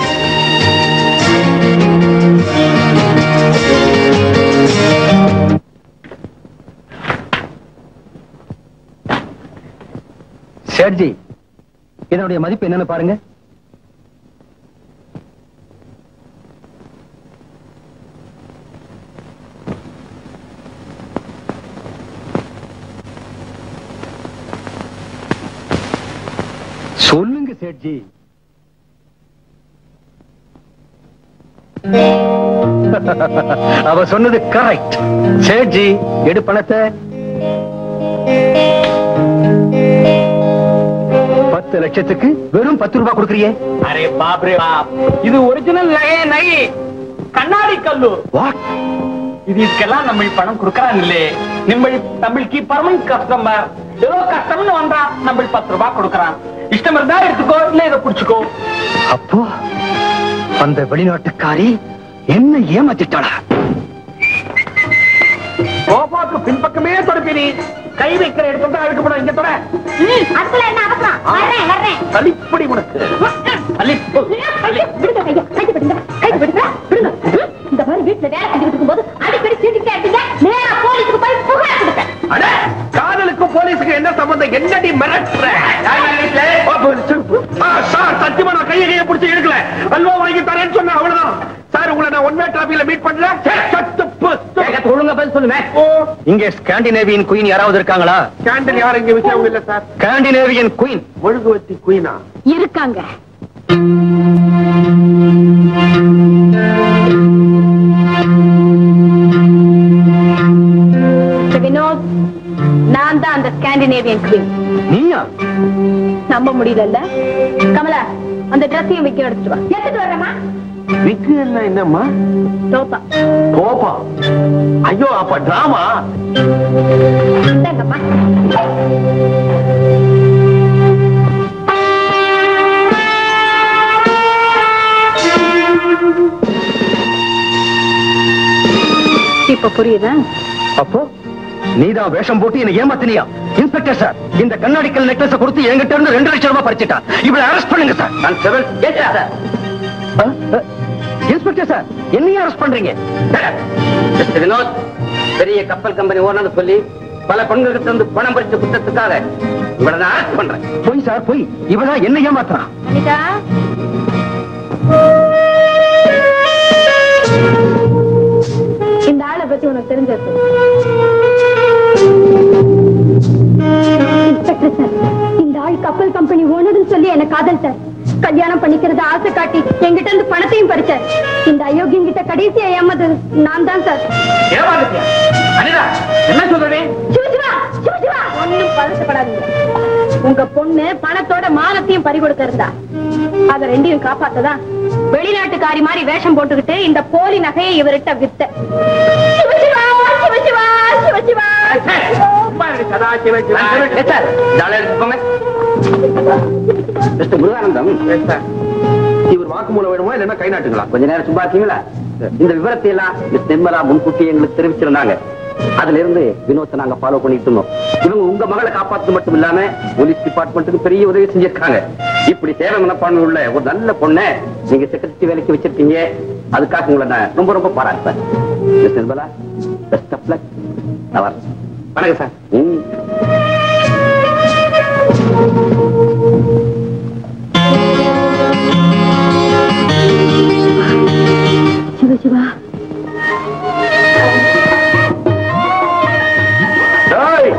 Sethji இதனுடைய மதிப்பு என்னன்னு பாருங்க சொல்லுங்க சேட்ஜி அவ சொன்னது கரெக்ட் சேட்ஜி எடு பணத்தை பத்து லட்சத்துக்கு வெறும் பத்து ரூபாய் கொடுக்கறியே அரே பாப்ரே பாப் இது ஒரிஜினல் நகை நகை கண்ணாடி கல்லு வாட் இதுக்கெல்லாம் நம்ம பணம் கொடுக்கறாங்களே நம்ம நம்மளுக்கு பர்மனன்ட் கஸ்டமர் ஏதோ கஷ்டம்னு வந்தா நம்ம பத்து ரூபாய் கொடுக்கறான் இஷ்டம் இருந்தா எடுத்துக்கோ இல்ல இதை புடிச்சுக்கோ அப்போ அந்த வெளிநாட்டுக்காரி என்ன ஏமாத்திட்டாளா சோபாக்கு பின்பக்கமே தொடப்பி நீ கை வைக்கிற இடத்துல அழுக்க போட இங்க தொட அதுக்குள்ள என்ன அவசரம் வர்றேன் வர்றேன் தள்ளிப்படி உனக்கு தள்ளிப்பு தள்ளி விடுங்க கையா கைது விடுங்க கைது விடுங்க விடுங்க ம், இந்த மாதிரி வீட்டுல வேலை செஞ்சுட்டு இருக்கும்போது அடிக்கடி சீட்டுக்கிட்டே இருப்பீங்க நேரா போலீஸுக்கு போய் புகார் கொடுங்க அட காதலுக்கும் போலீஸுக்கு என்ன சம்பந்தம் என்னடி மிரட்டுற ஓ, போலீஸ். ஆ, சார் சத்தியமா நான் கையை கையை பிடிச்சி எடுக்கல அல்வா வாங்கி தரேன்னு சொன்ன அவ்வளவுதான் சார் உங்களை நான் ஒன் வே டிராபிக்ல மீட் பண்ணல சத்து புஸ்து. ஒழுங்கா பதில் சொல்லுங்க ஓ இங்க ஸ்காண்டினேவியன் குயின் யாராவது இருக்காங்களா கேண்டில் யாரும் இங்க விஷயம் இல்ல சார் ஸ்காண்டினேவியன் குயின் ஒழுகுவத்தி குயினா இருக்காங்க Mr. வினோத் நான் தான் அந்த ஸ்காண்டினேவியன் குவீன் நீயா நம்ப முடியல கமலா அந்த ட்ரெஸ்ஸையும் விக்க எடுத்துட்டு வா எடுத்துட்டு வரமா விக்கு என்ன என்னம்மா டோப்பா கோபா ஐயோ அப்ப டிராமா இந்தாங்கம்மா இப்ப புரியுதா அப்போ நீதான் வேஷம் போட்டு என்ன ஏமாத்தினியா இன்ஸ்பெக்டர் சார் இந்த கண்ணாடிக்கல் நெக்லஸ் கொடுத்து என்கிட்ட இருந்து ரெண்டு லட்சம் ரூபாய் பறிச்சிட்டா இவளை அரெஸ்ட் பண்ணுங்க sir constable sir inspector sir என்னையும் அரெஸ்ட் பண்றீங்க மிஸ்டர் வினோத் பெரிய கப்பல் கம்பெனி ஓனர் சொல்லி பல பெண்கள்கிட்ட இருந்து பணம் பறிச்ச குற்றத்துக்காக இவளை நான் அரெஸ்ட் பண்றேன் பொய் சார் பொய் இவதான் என்ன ஏமாத்துறான் அனிதா இந்த ஆளை பத்தி உனக்கு தெரிஞ்சது இன்ஸ்பெக்டர் சார் இந்த ஆள் கப்பல் கம்பெனி ஓனர்னு சொல்லி என்ன காதல் சார் கல்யாணம் பண்ணிக்கிறத ஆசை காட்டி என்கிட்ட இருந்து பணத்தையும் பறிச்சார் இந்த அயோக்கியம் கிட்ட கடைசியா ஏமாது நான் தான் சார் ஏமாந்துட்டியா அனிதா என்ன சொல்றே சிவசிவா சிவசிவா ஒண்ணும் பதட்டப்படாதீங்க உங்க பொண்ணு பணத்தோட மானத்தையும் பறி கொடுக்க இருந்தா அத ரெண்டையும் காப்பாத்ததான் வெளிநாட்டுக்காரி மாதிரி வேஷம் போட்டுக்கிட்டு இந்த போலி நகையை இவர்கிட்ட வித்த சிவசிவா சிவசிவா சிவசிவா சதா சிவ சிவ எஸ் சார் ஜாலியா எடுத்துக்கோங்க மிஸ்டர் முருகானந்தம் இவர் வாக்குமூலம் வேணுமா இல்லைன்னா கை நாட்டுங்களா கொஞ்ச நேரம் சும்மா இருக்கீங்களா இந்த விவரத்தை எல்லாம் மிஸ் நிர்மலா முன்கூட்டி எங்களுக்கு தெரிவிச்சிருந்தாங்க அதுல இருந்து வினோத்தை நாங்க ஃபாலோ பண்ணிட்டு இருந்தோம் இவங்க உங்க மகளை காப்பாத்து மட்டும் இல்லாம போலீஸ் டிபார்ட்மெண்ட்டுக்கு பெரிய உதவி செஞ்சிருக்காங்க இப்படி சேவை மனப்பான்மை உள்ள ஒரு நல்ல பொண்ணை நீங்க செக்ரட்டரி வேலைக்கு வச்சிருக்கீங்க அதுக்காக உங்களை நான் ரொம்ப ரொம்ப பாராட்டுறேன் miss Nirmala best of luck அவர் வணக்கம் சார் ம் சிவசிவா டேய்,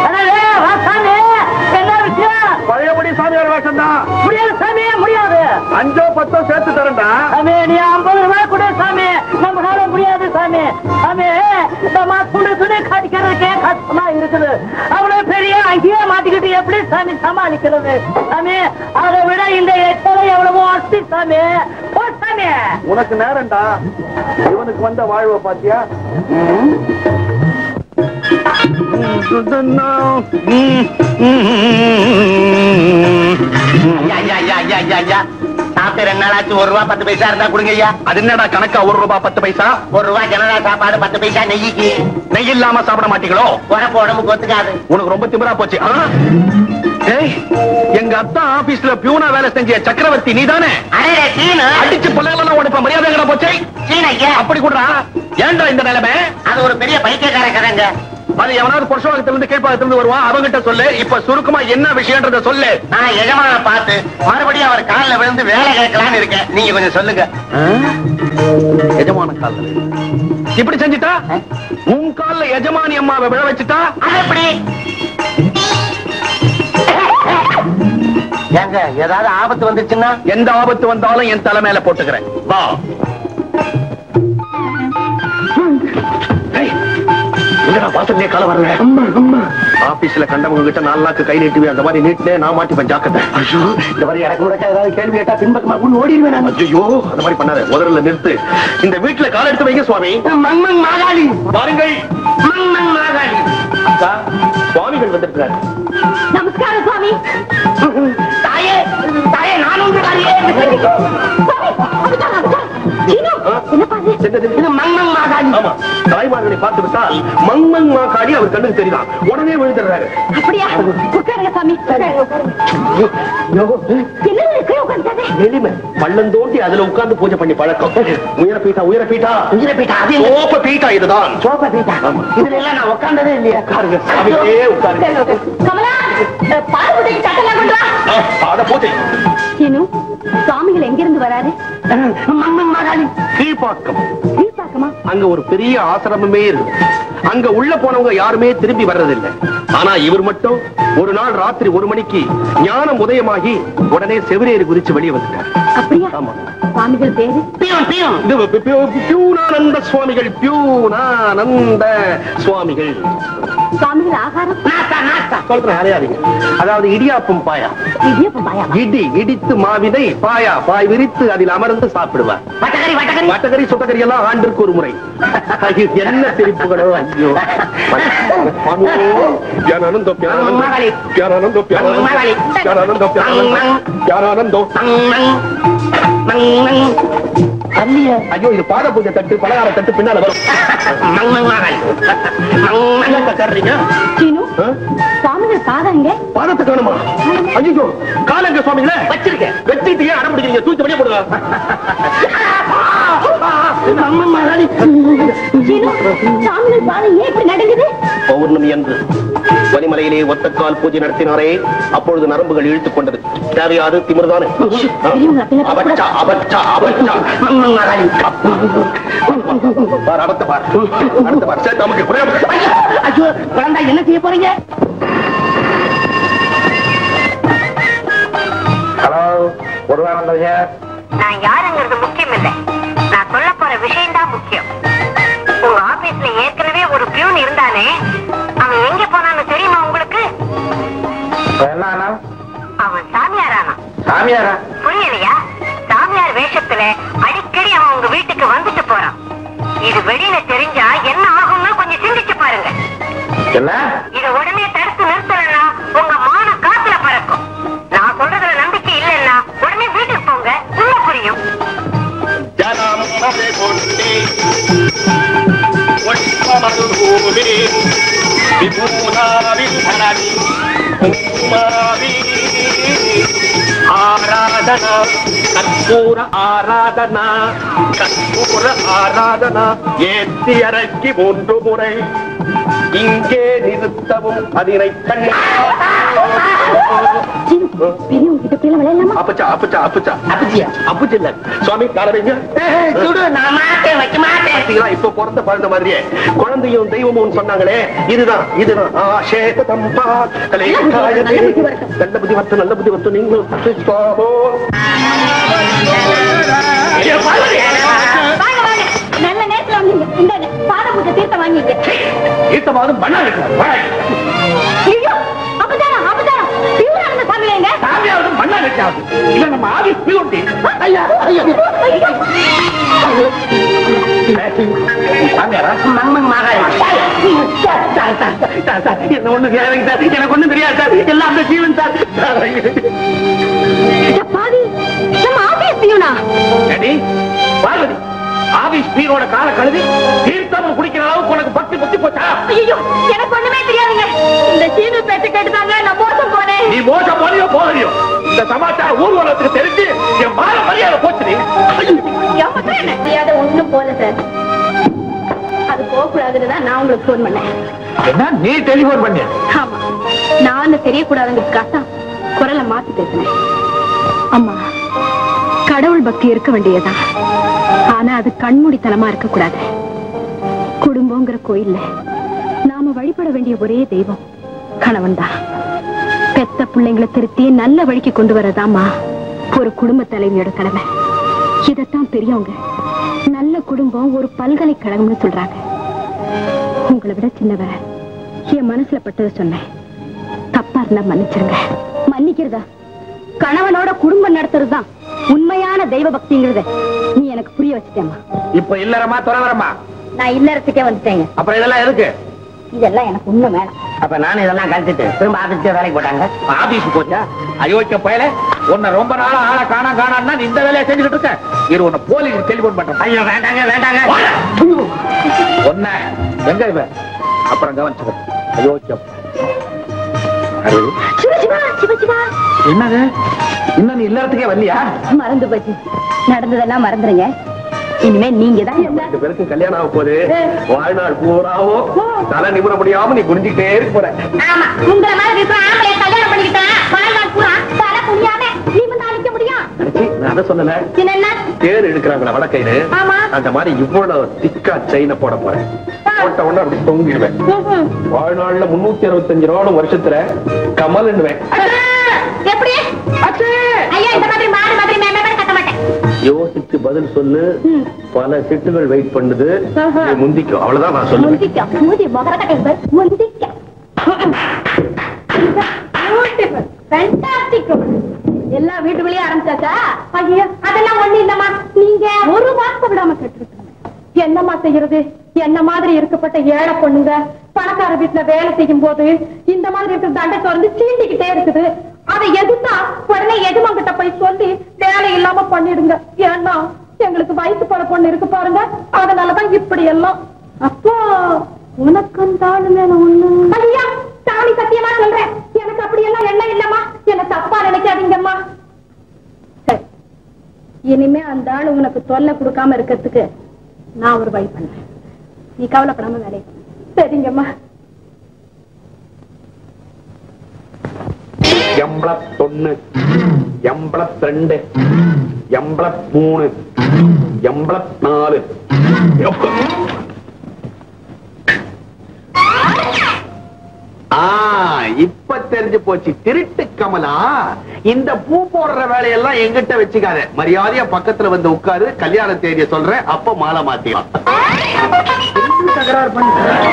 பழையபடி சாமியார் வேஷம் தான் முடியாது சாமி முடியாது அஞ்சோ பத்தோ சேர்த்து தரேன்டா சாமி நீ ஐம்பது ரூபாய் கொடு சாமி நம்மளால முடியாது சாமி சாமி இந்த துணி துணி கடிக்கிறதுக்கே கஷ்டமா இருக்குது அவ்வளவு பெரிய அங்கேயே மாட்டிக்கிட்டு எப்படி சாமி சமாளிக்கிறது சாமி அதை விட இந்த எத்தனை எவ்வளவோ அஸ்தி சாமி போ சாமி உனக்கு நேரம்டா இவனுக்கு வந்த வாழ்வை பாத்தியா ஐயா ஐயா ஐயா ஐயா ஐயா ஐயா சாப்பிட்டு ரெண்டு நாள் ஆச்சு ஒரு ரூபா பத்து பைசா இருந்தா கொடுங்க ஐயா அது என்னடா கணக்கா ஒரு ரூபாய் பத்து பைசா ஒரு ரூபா ஜனதா சாப்பாடு பத்து பைசா நெய்யிக்கு நெய் இல்லாம சாப்பிட மாட்டீங்களோ உடம்பு உடம்புக்கு ஒத்துக்காது உனக்கு ரொம்ப திமிரா போச்சு ஆ? ஏய், எங்க அத்தா ஆபீஸ்ல பியூனா வேலை செஞ்ச சக்கரவர்த்தி நீதானே அடே சீனு அடிச்சு பிள்ளைகளெல்லாம் உடைப்ப மரியாதை எங்கடா போச்சு சீன ஐயா அப்படி கூடா ஏன்டா இந்த நிலைமை அது ஒரு பெரிய பைத்தியக்கார கதைங்க அது எவனாவது புருஷவாகத்துல இருந்து கீழ்ப்பாகத்துல இருந்து வருவான் அவங்கிட்ட சொல்லு இப்ப சுருக்கமா என்ன விஷயம்ன்றத சொல்லு நான் எஜமான பார்த்து மறுபடியும் அவர் காலில் விழுந்து வேலை கேட்கலான்னு இருக்கேன் நீங்க கொஞ்சம் சொல்லுங்க எஜமான கால்ல இப்படி செஞ்சுட்டா உன் கால்ல எஜமானி அம்மாவை விழ வச்சுட்டா அது எப்படி ஏங்க ஏதாவது ஆபத்து வந்துச்சுன்னா எந்த ஆபத்து வந்தாலும் என் தலை மேல போட்டுக்கிறேன் வா ஏய், என்னடா வாசல்லே கால வரல ஆபீஸ்ல கண்டவங்க கிட்ட நாலு நாக்கு கை நீட்டுவே அந்த மாதிரி நீட்டினே நான் மாட்டிப்பேன் ஜாக்கிரதை ஐயோ இந்த மாதிரி எனக்கு கூட ஏதாவது கேள்வி கேட்டா பின்பக்கமா உள்ள ஓடிடுவேன் நான் ஐயோ அந்த மாதிரி பண்ணாத முதல்ல நிறுத்து இந்த வீட்டுல கால் எடுத்து வைங்க சுவாமி மண்மண் மாகாளி பாருங்கள் மண்மண் மாகாளி அக்கா, சுவாமிகள் வந்திருக்கிறார் நமஸ்காரம் சுவாமி தாயே தாயே நானும் தாயே என்னது? இது மண்மண் மாகாளி ஆமா தாய்மார்களை பார்த்து விட்டால் மண்மண் மாக்காடி அவர் கண்ணுக்கு தெரியுதான் உடனே விழுந்துடுறாரு அப்படியா உட்காருங்க சாமி என்ன இருக்கு உட்கார்ந்தது எளிமை பள்ளம் தோண்டி அதுல உட்கார்ந்து பூஜை பண்ணி பழக்கம் உயர பீட்டா உயர பீட்டா உயிரை போயிட்டா அது என்ன? சோப்ப பீட்டா இதுதான் சோபா போயிட்டா இதுல எல்லாம் நான் உட்கார்ந்ததே இல்லையா உட்காருங்க சாமியே உட்காருங்க கமலா பார்வதிக்கு சட்டெல்லாம் கொண்டு வா ஆ, அட போச்சு சீனு சுவாமிகள் எங்கிருந்து வராரு மண்மண் மாகாளி கீழ்பாக்கம் கீழ்பாக்கமா அங்க ஒரு பெரிய ஆசிரமமே இருக்கு அங்க உள்ள போனவங்க யாருமே திரும்பி வர்றதில்லை ஆனா இவர் மட்டும் ஒரு நாள் ராத்திரி ஒரு மணிக்கு ஞானம் உதயமாகி உடனே செவிரேறி குறிச்சு வெளியே வந்துட்டார் அப்படியா ஆமா சுவாமிகள் பேரு பியூன் பியூன் இது பி- பி- பியூனானந்த சுவாமிகள் பியூனானந்த சுவாமிகள் சுவாமிகள் ஆகாரம் நாஸ்தா நாஸ்தா சொல்றேன் அலையாதீங்க அதாவது இடியாப்பம் பாயா இடியப்பம் பாயா இடி இடித்து மாவிதை பாயா பாய் விரித்து அதில் அமர்ந்து சாப்பிடுவார் வட்டக்கறி வட்டக்கறி வட்டக்கறி சுட்டக்கறி எல்லாம் ஆண்டிற்கு ஒரு முறை ஐயோ, என்ன சிரிப்புகளோ ஐயோ ஞானானந்தோ மகளே. ஞானானந்தோ ஞானானந்தோ மகளே. ஞானானந்தோ ஞானானந்தோ ஞானானந்தோ மண்மண் மண்மண் அல்லையே ஐயோ இது பாத பூஜை தட்டு பலகார தட்டு பின்னால வரும் என்னங்க தர்றீங்க சீனு ஆ? சுவாமிகள் பாதம் இங்க பாதத்தை காணுமா ஐயோ காலங்க சுவாமிங்களே வச்சிருக்கேன் வச்சுட்டு ஏன் அடம் பிடிக்கிறீங்க தூக்கி வெளியே போடுங்க சீனு சுவாமிகள் பாதம் ஏன் இப்படி நடக்குது பௌர்ணமி அன்று வலிமலையிலே ஒத்தக்கால் பூஜை நடத்தினாரே அப்பொழுது நரம்புகள் இழுத்துக் கொண்டது தேவையாது திமிர்தானே பெரியவங்க அப்படிலாம் அபச்சா அபச்சா அபச்சா பார் அடுத்த பார் அடுத்த பார் சரி நமக்கு புரியாது ஐயோ குழந்தை என்ன செய்ய போறீங்க ஹலோ முருகானந்த ஐயா நான் யாருங்கிறது முக்கியம் இல்ல நான் சொல்ல போற விஷயம் தான் முக்கியம் உங்க ஆபீஸ்ல ஏற்கனவே ஒரு பியூன் இருந்தானே அவன் எங்க போனான்னு தெரியுமா உங்களுக்கு இப்ப என்ன ஆனா அவன் சாமியாரானா சாமியாரா புரியலையா சாமியார் வேஷத்துல அடிக்கடி அவன் உங்க வீட்டுக்கு வந்துட்டு போறான் இது வெளியில தெரிஞ்சா என்ன ஆகும்னு கொஞ்சம் சிந்திச்சு பாருங்க என்ன இத உடனே தடுத்து நிறுத்தலன்னா உங்க மான காத்துல பறக்கும் நான் சொல்றதுல நம்பிக்கை இல்லைன்னா உடனே வீட்டுக்கு போங்க உள்ள புரியும் ஜனம் மதை கொண்டே ஒட்டமதுபூமி விபூனாவில் தரணி குங்குமாவி ஆராதனா கற்பூர ஆராதனா கற்பூர ஆராதனா ஏற்றி இறக்கி மூன்று முறை இங்கே நிறுத்தவும் அதனை கண்ணி பெரியவங்க கிட்ட போய் விளையாடலாமா அப்பச்சா அப்பச்சா அப்பச்சா அப்பச்சியா அப்பச்சு இல்ல சுவாமி காலவைங்க சுடு நான் மாட்டேன் வைக்க மாட்டேன் பாத்தீங்களா இப்ப பிறந்த குழந்தை மாதிரியே குழந்தையும் தெய்வமும் சொன்னாங்களே இதுதான் இதுதான் ஆஷேத தம்பா கலை காயதே. நல்ல புத்தி வரட்டும் நல்ல புத்தி வரட்டும் நீங்களும் சுவாமோ. ஏ, பார்வதி. வாங்க வாங்க நல்ல நேரத்துல வந்தீங்க இந்த பாத பூஜை தீர்த்தம் வாங்கிங்க ஈட்டமாவது மண்ணா இருக்கிறார். வா. ஐயோ அப்பதானா அப்பதானா பியூரா இருந்த சாமியிலங்க சாமியாவது மண்ணா இருக்கிறார். இல்ல நம்ம ஆபீஸ் பியூட்டி. ஐயா, ஐயா. சாமியாரா? மங்கமங்க Maharaj sir, sir, sir, sir, sir, என்ன ஒண்ணும் செய்யாதீங்க சார். எனக்கு ஒண்ணும் தெரியாது சார் எல்லாம் அந்த ஜீவன் சார் சார், பாதி நம்ம ஆபீஸ் பியூனா ஏடி, பார்வதி ஆபீஸ் பீரோட கால கழுவி தீர்த்தம் குடிக்கிற அளவுக்கு உனக்கு பக்தி புத்தி போச்சா ஐயோ எனக்கு ஒண்ணுமே தெரியாதுங்க இந்த சீனு பேச்சு கேட்டுதாங்க நான் மோசம் போனேன் நீ மோசம் போறியோ போறியோ இந்த சமாச்சாரம் ஊர்வலத்துக்கு தெரிஞ்சு என் மான மரியாதை போச்சு நீ ஐயோ. எவன் என்ன தெரியாத ஒண்ணும் போல சார் அது போகக்கூடாதுன்னு தான் நான் உங்களுக்கு ஃபோன் பண்ணேன் என்ன நீ டெலிபோன் பண்ணிய ஆமா நான் தெரியக்கூடாதுங்கிறதுக்காக தான் குரலை மாத்தி பேசினேன் அம்மா கடவுள் பக்தி இருக்க வேண்டியதா ஆனா அது கண்மூடித்தனமா இருக்க கூடாது குடும்பங்கிற கோயில்ல நாம வழிபட வேண்டிய ஒரே தெய்வம் கணவன் தான் பெத்த பிள்ளைங்களை திருத்தி நல்ல வழிக்கு கொண்டு வரதாம்மா ஒரு குடும்ப தலைவியோட கடமை இதத்தான் பெரியவங்க நல்ல குடும்பம் ஒரு பல்கலைக்கழகம்னு சொல்றாங்க உங்களை விட சின்னவ என் மனசுல பட்டதை சொன்னேன் தப்பா இருந்தா மன்னிச்சிருங்க மன்னிக்கிறதா கணவனோட குடும்பம் நடத்துறதுதான் உண்மையான தெய்வ பக்திங்கிறத நீ எனக்கு புரிய வச்சுட்டேம்மா இப்ப இல்லறமா துறவரமா நான் இல்லறதுக்கே வந்துட்டேங்க அப்புறம் இதெல்லாம் எதுக்கு இதெல்லாம் எனக்கு உண்மை வேணும் அப்ப நானும் இதெல்லாம் கழிச்சிட்டு திரும்ப ஆபீஸ்க்கு வேலைக்கு போட்டாங்க ஆபீஸ் போச்சா அயோக்கிய பயல உன்னை ரொம்ப நாளா ஆளை காணா காணான்னா நீ இந்த வேலையை செஞ்சுக்கிட்டு இருக்க இரு உன்னை போலீஸ் டெலிபோன் பண்றேன் ஐயோ வேண்டாங்க வேண்டாங்க ஒன்ன எங்க இவ அப்புறம் கவனிச்சுக்க அயோக்கியம் அரு, சிவ சிவா சிவ சிவா என்னது இன்னும் நீ இல்லறதுக்கே வரலையா மறந்து போச்சு நடந்ததெல்லாம் மறந்துருங்க இனிமே நீங்க தான் ரெண்டு பேருக்கும் கல்யாணம் ஆக போகுது வாழ்நாள் பூராவோ தலை நிமிர முடியாம நீ குனிஞ்சுக்கிட்டே இருக்க போற ஆமா உங்களை மாதிரி இருக்கிற ஆம்பளை கல்யாணம் பண்ணிக்கிட்டேன் வாழ்நாள் பூரா தலை குனியாம நிமிர்ந்து அழிக்க முடியும் அடச்சி, நான் அதை சொல்லல என்ன தேர் எடுக்கிறாங்களா வடக்கையில ஆமா. அந்த மாதிரி இவ்வளவு திக்கா செயின போட போறேன் போட்ட உடனே அப்படி தொங்கிடுவேன் வாழ்நாள்ல முன்னூத்தி அறுபத்தஞ்சு ரூபாய் வருஷத்துல கமல்னுவேன் எப்படி ஐயா இந்த மாதிரி மாடு மாதிரி மேமே கட்ட மாட்டேன் யோசிச்சு பதில் சொல்லு பல சிட்டுகள் வெயிட் பண்ணுது நீ முந்திக்கும் அவ்வளவுதான் நான் சொல்லுவேன் முந்திக்க மூதி முகர கட்டை முந்திக்க ஃபேண்டாஸ்டிக் எல்லா வீட்டுக்குள்ளேயும் ஆரம்பிச்சாச்சா ஐயா அதெல்லாம் ஒண்ணு இல்லம்மா நீங்க ஒரு மாசம் விடாம கேட்டுருக்கீங்க என்னம்மா செய்யறது என்ன மாதிரி இருக்கப்பட்ட ஏழை பொண்ணுங்க பணக்கார வீட்டுல வேலை செய்யும் போது இந்த மாதிரி இருக்கிற தண்டை திறந்து சீண்டிக்கிட்டே இருக்குது அதை எதிர்த்தா உடனே எஜமான் கிட்ட போய் சொல்லி வேலை இல்லாம பண்ணிடுங்க ஏன்னா எங்களுக்கு வயசு போற பொண்ணு இருக்கு பாருங்க அதனாலதான் இப்படி எல்லாம் அப்போ உனக்கு அந்த ஆளு மேல ஒண்ணு ஐயா சாமி சத்தியமா சொல்றேன் எனக்கு அப்படி எல்லாம் எண்ணம் இல்லம்மா என்ன தப்பா நினைக்காதீங்கம்மா சரி இனிமே அந்த ஆளு உனக்கு தொல்லை கொடுக்காம இருக்கிறதுக்கு நான் ஒரு வழி பண்றேன் நீ கவலைப்படாம வேலையை பாரு. சரிங்கம்மா எண்பத்தொன்னு எண்பத்திரெண்டு எண்பத்மூணு எண்பத்நாலு ஆ இப்ப தெரிஞ்சு போச்சு திருட்டு கமலா இந்த பூ போடுற வேலையெல்லாம் எங்கிட்ட வச்சுக்காத மரியாதையா பக்கத்துல வந்து உட்காரு கல்யாண தேதிய சொல்றேன் அப்ப மாலை மாத்திக்கலாம் தகராறு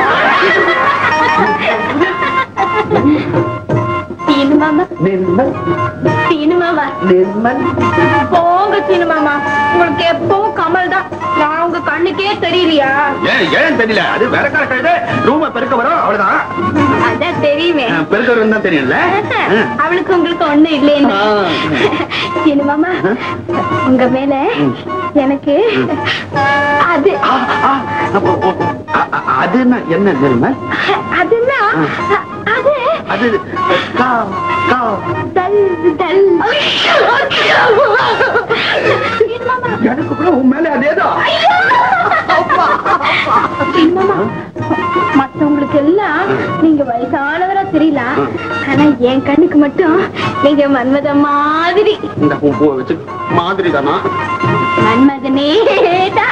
சீனு மாமா நிர்மல் சீனு மாமா நிர்மல் போங்க சீனு மாமா உங்களுக்கு எப்பவும் கமல் தான் நான் உங்க கண்ணுக்கே தெரியலையா ஏன் ஏன் தெரியல அது வேற கரெக்டா ரூம பெருக்க வரும் அவ்வளவுதான் அதான் தெரியுமே அஹ், பெருக்க வரும் தான் தெரியும்ல அஹ். அவளுக்கு உங்களுக்கு ஒண்ணு இல்லைன்னு ஆ. சீனு மாமா உங்க மேல எனக்கு அது ஆ, ஆ, அப்போ, ஓ, அ- அ- அது என்ன- என்ன நிர்மல் அதுன்னா அது அது கா கா தல் தல் சீனு மாமா எனக்கு கூட உன் மேல அதேதான் என்னம்மா, மத்தவங்களுக்கு எல்லாம் நீங்க வயசானவரா தெரியல ஆனா என் கண்ணுக்கு மட்டும் நீங்க மன்மத மாதிரி இந்த பூ பூவை வச்சு மாதிரி தானா மன்மதனே தான்.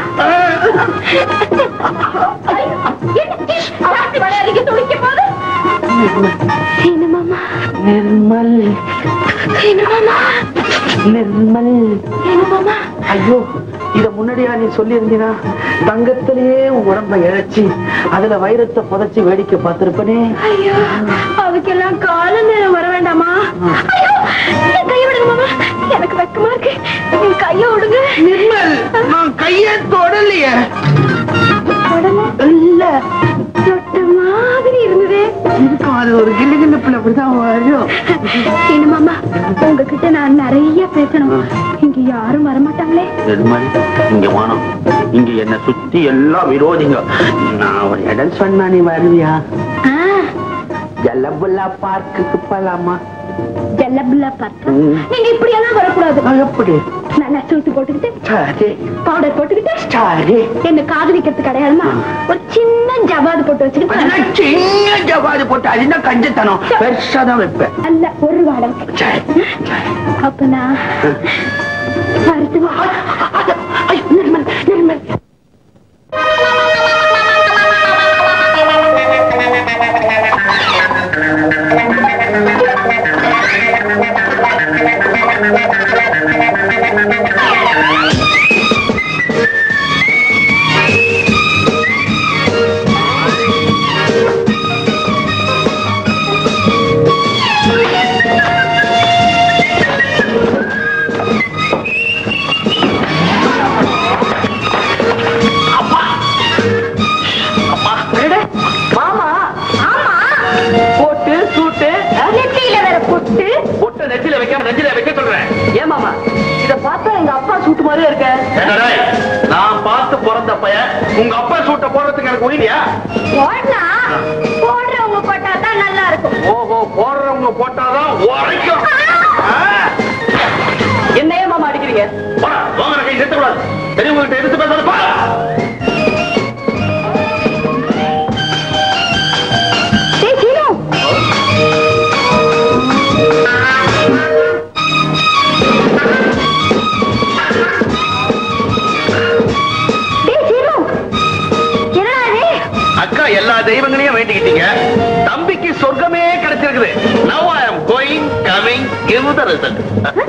சாப்பிட்டு விளையாடிக்க துடிக்க போது. சீனு மாமா, நிர்மல் சீனு மாமா, நிர்மல் சீனு மாமா. ஐயோ இத முன்னாடியா நீ சொல்லி இருந்தீனா தங்கத்திலேயே உன் உடம்ப இழைச்சி அதுல வைரத்தை புதைச்சி வேடிக்கை பார்த்திருப்பனே ஐயோ அதுக்கெல்லாம் கால நேரம் வர வேண்டாமா ஐயோ என் கையை விடுங்க மாமா எனக்கு வெக்கமா இருக்கு என் கையை விடுங்க நிர்மல் நான் கையை தொடலையே உடனே இல்ல தொட்ட மாதிரி இருந்தது இருக்கும் அது ஒரு கில்லு கில்லுப்புல அப்படிதான் வரும் சீனு மாமா உங்ககிட்ட நான் நிறைய பேசணும் இங்க யாரும் வரமாட்டாங்களே நிர்மல் இங்க வானம் இங்க என்ன சுத்தி எல்லாம் விரோதிங்க நான் ஒரு இடம் சொன்னா நீ வருவியா ஆ, ஜலபுல்லா பார்க்குக்கு போலாமா ஜல்லபில்லா பார்த்தா ம். நீங்க இப்படி எல்லாம் வரக்கூடாது நான் எப்படி நல்லா சூட்டு போட்டுக்கிட்டு சரி பவுடர் போட்டுக்கிட்டு சரி என்ன காதலிக்கிறதுக்கு அடையாளமா ஒரு சின்ன ஜவாது போட்டு வச்சுக்கிட்டு அதெல்லாம் சின்ன ஜவாது போட்டு அதுனா கஞ்சத்தனம் பெருசா தான் வைப்பேன் அல்ல ஒரு வாடம் சரி அப்ப நான் வருதுவா நிர்மல் நிர்மல் மாமா ஆமா போட்டு சூட்டு நெத்தியில வேற பொட்டு பொட்டை நெத்தில வைக்காம நெஞ்சில வைக்க சொல்றேன் ஏன் மாமா இத பார்த்தா எங்க அப்பா சூட்டு மாதிரியே இருக்க என்னடா, நான் பார்த்து பிறந்த பையன் உங்க அப்பா சூட்ட போடுறதுக்கு எனக்கு உரிமையா போடலாம் போடுறவங்க போட்டா தான் நல்லா இருக்கும் ஓஹோ போடுறவங்க போட்டாதான் உரைக்கும் ஆ, என்ன ஏன் மாமா அடிக்கிறீங்க போடா, வாங்குற கை செத்து கூடாது பெரியவங்ககிட்ட எடுத்து பேசாத பா டேய் சீனு டேய் சீனு என்னடா இது அக்கா எல்லா தெய்வங்களையும் வேண்டிக்கிட்டீங்க தம்பிக்கு சொர்க்கமே கிடைச்சிருக்குது now I am going coming give the result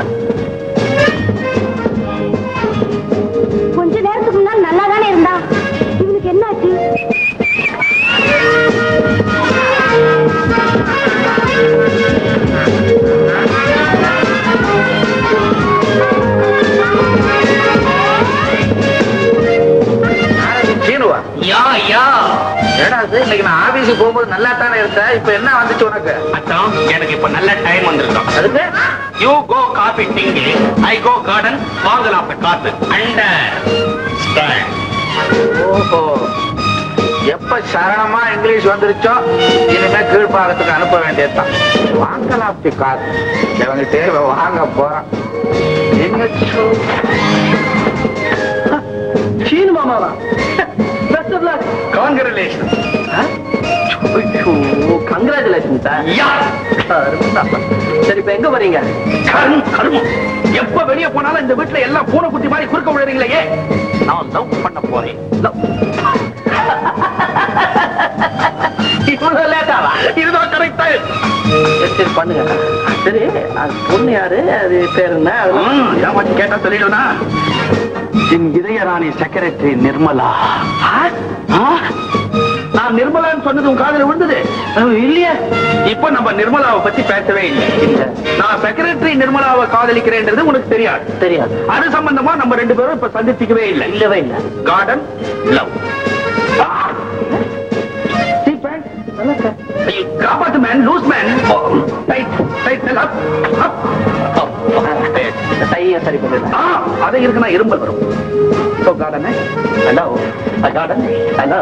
கொஞ்ச நேரத்துக்கு முன்னாடி நல்லா தானே இருந்தா இவனுக்கு என்னாச்சு சீனுவா யா யா ஏடா இது இன்னைக்கு நான் ஆபீஸுக்கு போகும்போது நல்லா தானே இருந்த இப்ப என்ன வந்துச்சு உனக்கு அதான் எனக்கு இப்ப நல்ல டைம் வந்திருக்கும் அதுக்கு you go coffee dinky I go garden வாங்கலாம் காத்து அண்டர் ஓஹோ எப்ப சரணமா இங்கிலீஷ் வந்துருச்சோ இனிமே கீழ்பாகத்துக்கு அனுப்ப வேண்டியதுதான் வாங்கலாம் அப்படி காசு இவங்கிட்டே இவன் வாங்க போறான் எங்க சு- சீனு மாமாவா best of luck congratulation congratulation sir சரி இப்ப எங்க வரீங்க கரும் கருமம் எப்ப வெளிய போனாலும் இந்த வீட்டுல எல்லாம் பூனை குட்டி மாதிரி குறுக்க விழுறீங்களே நான் லவ் பண்ண போறேன் Love. இவ்வளவு லேட்டாவா இதுதான் கரெக்ட் சரி சரி பண்ணுங்க சரி அது பொண்ணு யாரு அது பேர் என்ன அதெல்லாம் ஏமாச்சு கேட்டா சொல்லிடுனா என் இதயராணி செக்ரட்டரி நிர்மலா நான் நிர்மலான்னு சொன்னது உன் காதுல விழுந்தது இல்லையா இப்ப நம்ம நிர்மலாவை பத்தி பேசவே இல்லை இல்ல நான் செக்ரட்டரி நிர்மலாவை காதலிக்கிறேன்றது உனக்கு தெரியாது தெரியாது அது சம்பந்தமா நம்ம ரெண்டு பேரும் இப்ப சந்திச்சுக்கவே இல்லை இல்லவே இல்ல கார்டன் லவ் காப்பாத்து man loose man tight tight up up கையை சரி பண்ணுங்க ஆ அதை இருக்குன்னா இரும்பல் வரும் ஸோ கார்டனே ஹலோ கார்டன் ஹலோ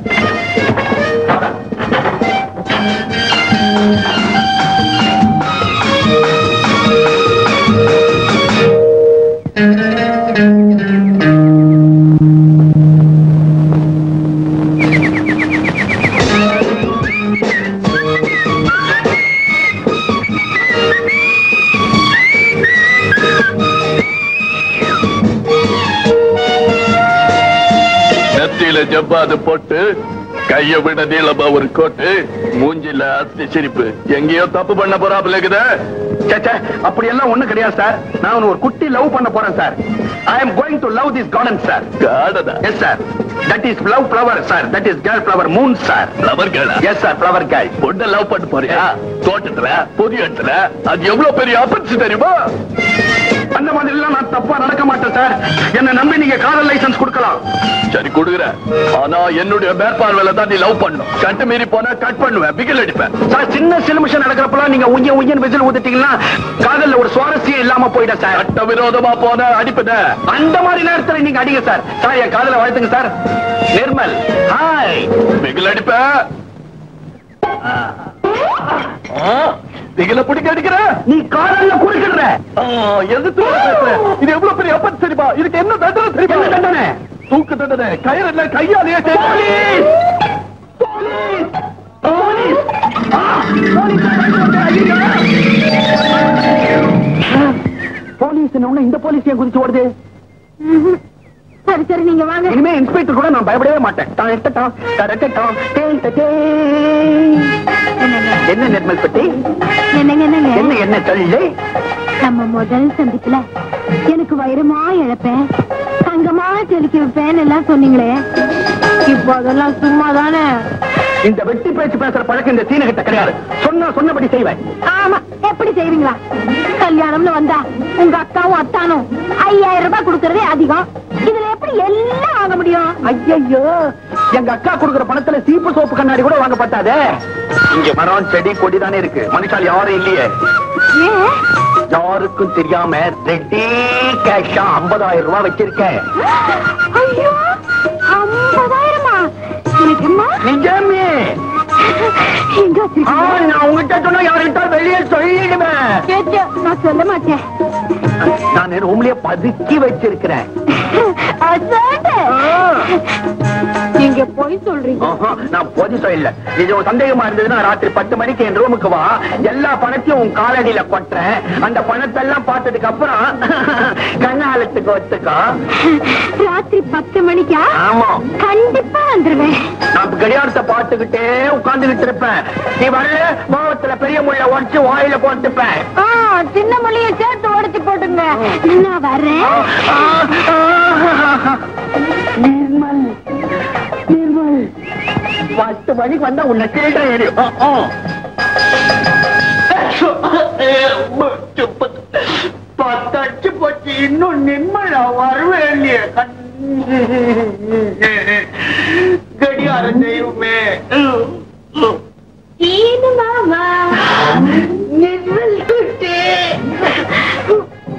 நெத்தியில ஜப்பாது போட்டு கைய விட நீளமா ஒரு கோட்டு மூஞ்சில அத்தி சிரிப்பு எங்கேயோ தப்பு பண்ண போறாப்புல இருக்குதா சேச்சே அப்படி எல்லாம் ஒண்ணும் கிடையாது சார் நான் ஒரு குட்டி லவ் பண்ண போறேன் sir I am going to love this garden sir காடனா yes sir that is love flower sir that is girl flower moon sir lover கேளா எஸ் சார் ஃப்ளவர் கேர்ள் பொண்ண லவ் பண்ண போறியா தோட்டத்துல பொது இடத்துல அது எவ்வளவு பெரிய ஆப்பர்ச்சு தெரியுமா அந்த மாதிரி எல்லாம் நான் தப்பா நடக்க மாட்டேன் சார் என்ன நம்பி நீங்க காதல் லைசன்ஸ் கொடுக்கலாம் சரி கொடுக்குறேன் ஆனா என்னுடைய மேற்பார்வையில தான் நீ லவ் பண்ணும் கட்டு மீறி போனா கட் பண்ணுவேன் பிகில் அடிப்பேன் சார் சின்ன சிலுமிஷம் நடக்கிறப்பலாம் நீங்க உய்ய உய்யன் விசில் ஊத்திட்டீங்கன்னா காதல்ல ஒரு சுவாரஸ்யம் இல்லாம போயிடும் சார் சட்ட விரோதமா போனா அடிப்பத அந்த மாதிரி நேரத்துல நீங்க அடிங்க சார் சார் என் காதல வாழ்த்துங்க சார் நிர்மல் ஹாய் பிகில் அடிப்ப பிகில பிடிக்க அடிக்கிற நீ காதல்ல குறுக்கிடுற ஆ, எதிர்த்து வர பேசுற. இது எவ்வளவு பெரிய அப்பன் தெரியுமா இதுக்கு என்ன தண்டனை தெரியுமா என்ன தண்டனை? தூக்கு தண்டனை கயிறு இல்ல கையாலேயே போலீஸ்! போலீஸ்! போலீஸ்! ஆ! போலீஸ் வந்து, ஐயோ! போலீஸ் என்ன இந்த போலீஸ் ஏன் குதிச்சு ஓடுது சரி சரி நீங்க வாங்க இனிமே இன்ஸ்பெக்டர் கூட நான் பயப்படவே மாட்டேன் டான் எட்டட்டான், டரட்டட்டான், டேய் டேய். என்ன நிர்மல் பட்டி என்னங்க என்ன என்னங்க என்ன சொல்லு நம்ம முதல் சந்திப்புல எனக்கு வைரமா இழப்பேன் தங்கமா செலுத்தி வைப்பேன் எல்லாம் சொன்னீங்களே இப்போ அதெல்லாம் சும்மா தானே இந்த வெட்டி பேச்சு பேசுற பழக்கம் இந்த சீன கிட்ட கிடையாது சொன்ன சொன்னபடி செய்வேன் ஆமா எப்படி செய்வீங்களா கல்யாணம்னு வந்தா உங்க அக்காவும் அத்தானும் ஐயாயிரம் ரூபாய் கொடுக்கறதே அதிகம் இதுல எப்படி எல்லாம் வாங்க முடியும் ஐயோ எங்க அக்கா கொடுக்கிற பணத்துல சீப்பு சோப்பு கண்ணாடி கூட வாங்க பட்டாதே இங்க மரம் செடி கொடி தானே இருக்கு மனுஷால் யாரும் இல்லையே ஏன் யாருக்கும் தெரியாம ரெட்டி கேஷா ஐம்பதாயிரம் ரூபாய் வச்சிருக்கேன் ஐயோ ஐம்பதாயிரமா எனக்கு என்ன நிஜமே எங்க ஆ, வச்சிருக்கீங்க நான் உங்ககிட்ட சொன்னா யாருக்கிட்ட வெளியே சொல்லிடுவேன் கேட்டு நான் சொல்ல மாட்டேன் நான் ரூம்லயே பதுக்கி வச்சிருக்கிறேன் அதானே. நீங்க போய் சொல்றீங்க ஆஹா, நான் பொது சொல்ல இது ஒரு சந்தேகமா இருந்ததுன்னா ராத்திரி பத்து மணிக்கு என் ரூமுக்கு வா எல்லா பணத்தையும் உன் காலடியில கொட்டுறேன் அந்த பணத்தை எல்லாம் பார்த்ததுக்கு அப்புறம் கண்ணாலத்துக்கு ஒத்துக்கோ ராத்திரி பத்து மணிக்கா ஆமா கண்டிப்பா வந்துருவேன் நான் கடியாரத்தை பார்த்துக்கிட்டே உட்கார்ந்துகிட்டு இருப்பேன் நீ வரல கோவத்துல பெரிய முள்ள உடச்சு வாயில போட்டுப்பேன் ஆ, சின்ன மொழிய சேர்த்து உடைச்சு போட்டுங்க நான் வர்றேன் ஆ, ஆ, நிர்மல் நிர்மல் பத்து மணிக்கு வந்தா உன்னை கேட்ட எரியும் ஆ, ஆ. பத்தச்சு போச்சு இன்னும் நிம்மளா வருவேன் கடியார தெய்வமே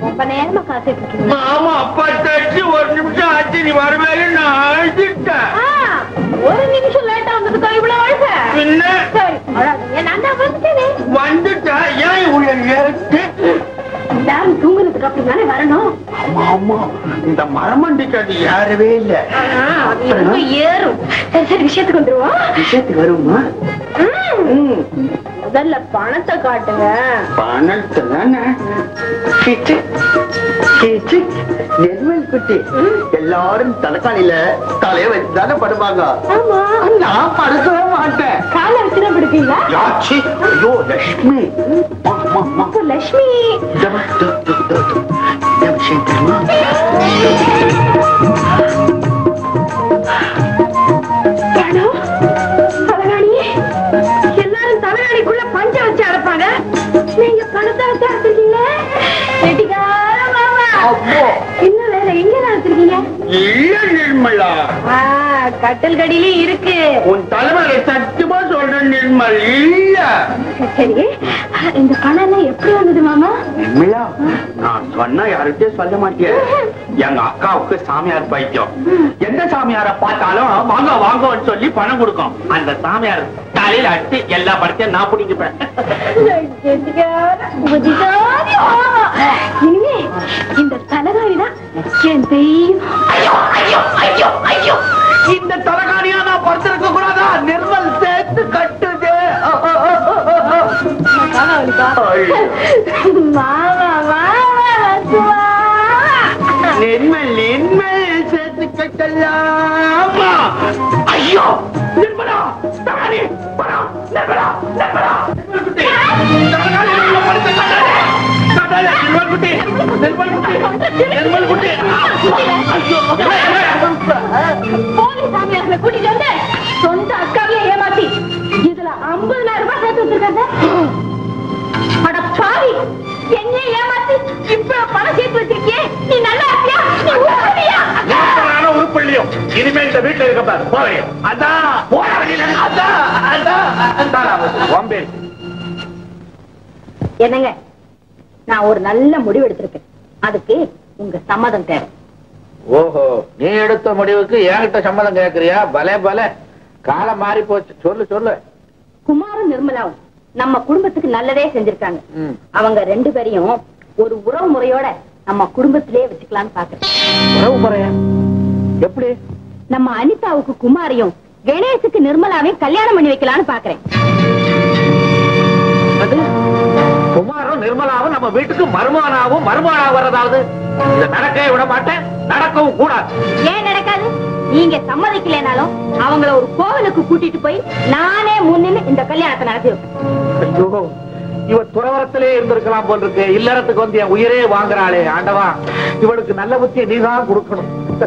ரொம்ப நேரமா காத்துட்டு இருக்கீங்க மாமா பத்தாச்சு ஒரு நிமிஷம் ஆச்சு நீ வரவேல நான் அழுதுட்டேன் ஆ, ஒரு நிமிஷம் லேட்டா வந்ததுக்கா இவ்வளவு அழுக பின்ன சரி அழாதீங்க நான் தான் வந்துட்டேனே வந்துட்டா ஏன் இவ்வளவு லேட்டு எல்லாரும் தூங்குனதுக்கு அப்புறம் தானே வரணும் ஆமா ஆமா இந்த மரமண்டிக்கு அது யாரவே இல்ல ஆனா, அது எங்க ஏறும் சரி சரி விஷயத்துக்கு வந்துருவோம் விஷயத்துக்கு வருமா ம். முதல்ல பணத்தை காட்டுங்க பணத்தை தானே கிச்சு கிச்சு நெல்வல் குட்டி எல்லாரும் தலைக்காணியில தலைய வச்சு தானே படுவாங்க ஆமா நான் படுக்கவே மாட்டேன் காலை வச்சுதான் பிடிப்பீங்களா யாச்சி ஐயோ லட்சுமி மா, மா, மா. அப்போ லட்சுமி இதோ, இதோ, இதோ, இதோ, இதோ. என்ன விஷயம் தெரியுமா பணம் தலைகாணி எல்லாரும் தலைகாணிக்குள்ள பஞ்ச வச்சு அடைப்பாங்க நீங்க பணத்தை வச்சு அடைச்சிருக்கீங்களே வெட்டிக்கார மாமா என்ன வேற எங்க அடைச்சிருக்கீங்க இல்ல நிர்மலா ஆ, கட்டில் கடியிலும் இருக்கு உன் தலைமையில சத்தியமா சொல்றேன் நிர்மல் இல்ல சரி இந்த பணம் எல்லாம் எப்படி வந்தது மாமா நிர்மலா நான் சொன்னா யார்கிட்டயும் சொல்ல மாட்டேன் எங்க அக்காவுக்கு சாமியார் பைத்தியம் எந்த சாமியார பார்த்தாலும் வாங்க வாங்கன்னு சொல்லி பணம் கொடுக்கும் அந்த சாமியார் தலையில அடிச்சு எல்லா படத்தையும் நான் பிடிங்கிப்பேன் கெட்டிக்கார, புத்திசாலி மாமா. இனிமே இந்த தலைகாணி தான் என் தெய்வம் ஐயோ ஐயோ ஐயோ ஐயோ இந்த தலைகாணியா நான் படுத்திருக்க கூடாதா நிர்மல் சேர்த்து கட்டுது மாமா மாமா வசுவா நிர்மல் நிர்மல் சேர்த்து கட்டலாமா ஐயோ நிர்மலா தானே படம் நிர்மலா நிர்மலா நிர்மல் குட்டி தலைகாணியில உள்ள படத்தை கட்டாதே கட்டாதே நிர்மல் குட்டி நிர்மல் குட்டி நிர்மல் குட்டி ஐயோ போலீஸ் சாமியார்களை கூட்டிட்டு வந்து சொந்த அக்காவையே ஏமாத்தி இதுல ஐம்பதுனாயிரம் ரூபாய் சேர்த்து வச்சிருக்காங்க அட பாவி என்ன ஏமாத்தி இவ்வளவு பணம் சேர்த்து வச்சிருக்கியே நீ நல்லா இருக்கியா நீ உருப்படியா நான உருப்பள்ளியும் இனிமே இந்த வீட்டுல இருக்க பாரு போறேன் அதான் போறேன் அதான் அதான் அதான் பாம்பே என்னங்க நான் ஒரு நல்ல முடிவு எடுத்திருக்கேன் அதுக்கு உங்க சம்மதம் தேவை ஓஹோ நீ எடுத்த முடிவுக்கு என்கிட்ட சம்மதம் கேக்குறியா பலே பலே காலம் மாறி போச்சு சொல்லு சொல்லு குமாரும் நிர்மலாவும் நம்ம குடும்பத்துக்கு நல்லதே செஞ்சிருக்காங்க ம். அவங்க ரெண்டு பேரையும் ஒரு உறவு முறையோட நம்ம குடும்பத்திலே வச்சுக்கலாம்னு பாக்குறேன் உறவு முறையா எப்படி நம்ம அனிதாவுக்கு குமாரையும் கணேஷுக்கு நிர்மலாவையும் கல்யாணம் பண்ணி வைக்கலாம்னு பாக்குறேன் அது குமாரும் நிர்மலாவும் நம்ம வீட்டுக்கு மருமகனாவும் மருமகனா வர்றதாவது இதை நடக்கவே விட மாட்டேன் நடக்கவும் கூடாது ஏன் நடக்காது நீங்க சம்மதிக்கலைனாலும் அவங்கள ஒரு கோவிலுக்கு கூட்டிட்டு போய் நானே முன்னின்னு இந்த கல்யாணத்தை நடத்தி வைப்பேன் ஐயோ இவ துறவரத்திலே இருந்திருக்கலாம் போல் இருக்கு இல்லறத்துக்கு வந்து என் உயிரே வாங்குறாளே ஆண்டவா இவளுக்கு நல்ல புத்தியை நீதான் கொடுக்கணும்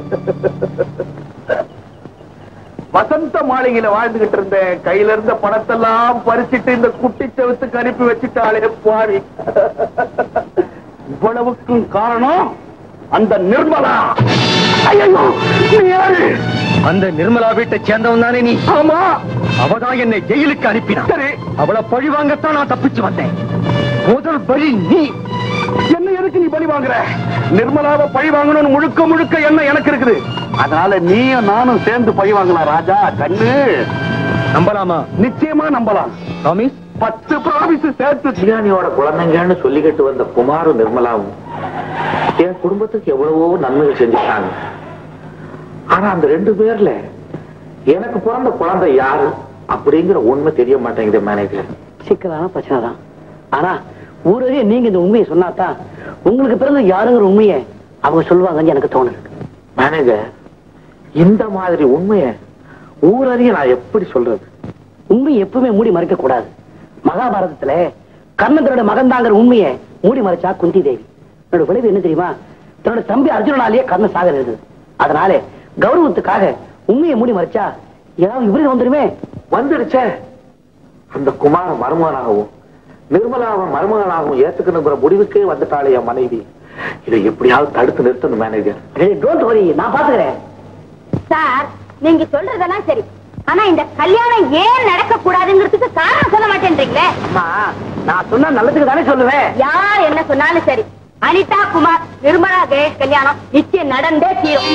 வசந்த மாளிகையில வாழ்ந்துகிட்டு இருந்தேன் கையில இருந்த பணத்தெல்லாம் பறிச்சிட்டு இந்த குட்டி செவத்துக்கு அனுப்பி வச்சுட்டாளே பாவி இவ்வளவுக்கும் காரணம் அந்த நிர்மலா ஐயோ நீ யாரு அந்த நிர்மலா வீட்டை சேர்ந்தவன் தானே நீ ஆமா அவதான் என்னை ஜெயிலுக்கு அனுப்பினான் சரி அவளை பழி வாங்கத்தான் நான் தப்பிச்சு வந்தேன் முதல் பலி நீ என்ன எதுக்கு நீ பழி வாங்குற நிர்மலாவை பழி வாங்கணும்னு முழுக்க முழுக்க என்ன எனக்கு இருக்குது அதனால நீயும் நானும் சேர்ந்து பழி வாங்கலாம் ராஜா கண்ணு நம்பலாமா நிச்சயமா நம்பலாம் ப்ராமிஸ் பத்து ப்ராமிஸ் சேர்த்து பிரியாணியோட குழந்தைங்கன்னு சொல்லிக்கிட்டு வந்த குமாரும் நிர்மலாவும் என் குடும்பத்துக்கு எவ்வளவோ நன்மைகள் செஞ்சுட்டாங்க ஆனா அந்த ரெண்டு பேர்ல எனக்கு பிறந்த குழந்தை யாரு அப்படிங்கிற உண்மை தெரிய மாட்டேங்குது மேனேஜர் சிக்கலான பிரச்சனை தான் ஆனா ஊரே நீங்க இந்த உண்மையை சொன்னாதான் உங்களுக்கு பிறந்த யாருங்கிற உண்மையை அவங்க சொல்லுவாங்கன்னு எனக்கு தோணுது மேனேஜர் இந்த மாதிரி உண்மையை ஊரறிய நான் எப்படி சொல்றது உண்மை எப்பவுமே மூடி மறைக்க கூடாது மகாபாரதத்துல கர்ணந்தரோட மகன் தாங்கிற உண்மையை மூடி மறைச்சா குந்தி தேவி என்னோட விளைவு என்ன தெரியுமா தன்னோட தம்பி அர்ஜுனனாலேயே கர்ண சாகர் இருந்தது அதனால கௌரவத்துக்காக உண்மையை மூடி மறைச்சா ஏதாவது இவருக்கு வந்துருமே வந்துடுச்சே அந்த குமார மருமகனாகவும் நிர்மலாவை மருமகனாகவும் ஏத்துக்கணுங்கிற முடிவுக்கே வந்துட்டாளே என் மனைவி இதை எப்படியாவது தடுத்து நிறுத்தணும் மேனேஜர் டோன்ட் வரி நான் பாத்துக்கிறேன் சார் நீங்க சொல்றதெல்லாம் சரி ஆனா இந்த கல்யாணம் ஏன் நடக்க கூடாதுங்கிறதுக்கு காரணம் சொல்ல மாட்டேன்றீங்களே அம்மா நான் சொன்னா நல்லதுக்கு தானே சொல்லுவேன் யார் என்ன சொன்னாலும் சரி அனிதா குமார் நிர்மலா கணேஷ் கல்யாணம் நிச்சயம் நடந்தே தீரும்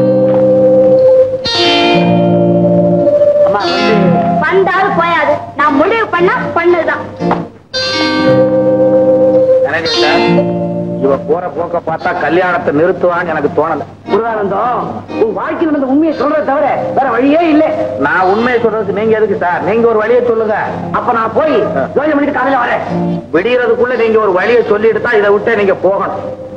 அம்மா வந்து வந்தாலும் போயாது நான் முடிவு பண்ணா பண்ணதுதான் மேனேஜர் சார் இவ போற போக்க பார்த்தா கல்யாணத்தை நிறுத்துவான்னு எனக்கு தோணல முருகானந்தம் உன் வாழ்க்கையில் நடந்த உண்மையை சொல்றதை தவிர வேற வழியே இல்லை நான் உண்மையை சொல்றதுக்கு நீங்க எதுக்கு சார் நீங்க ஒரு வழியை சொல்லுங்க அப்ப நான் போய் யோசனை பண்ணிட்டு காலையில வரேன் விடியறதுக்குள்ள நீங்க ஒரு வழியை சொல்லிட்டு தான் இதை விட்டு நீங்க போகணும்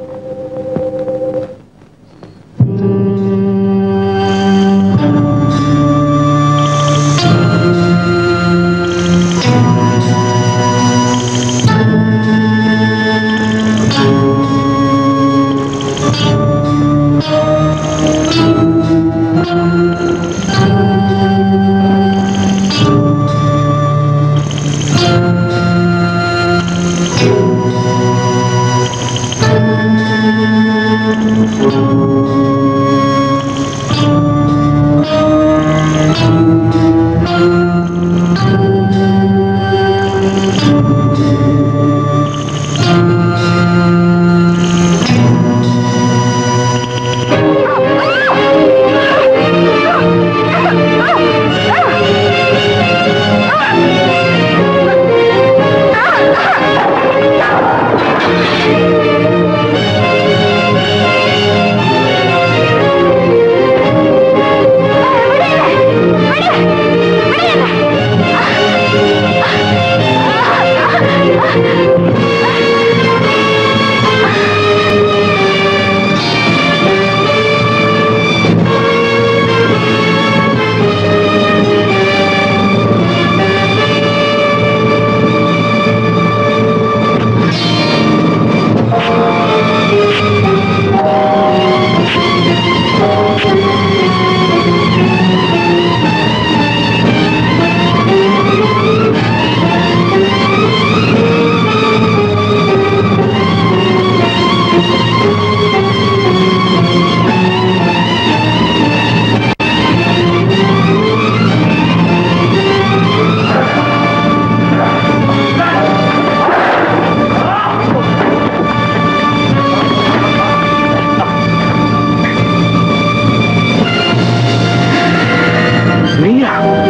நீயா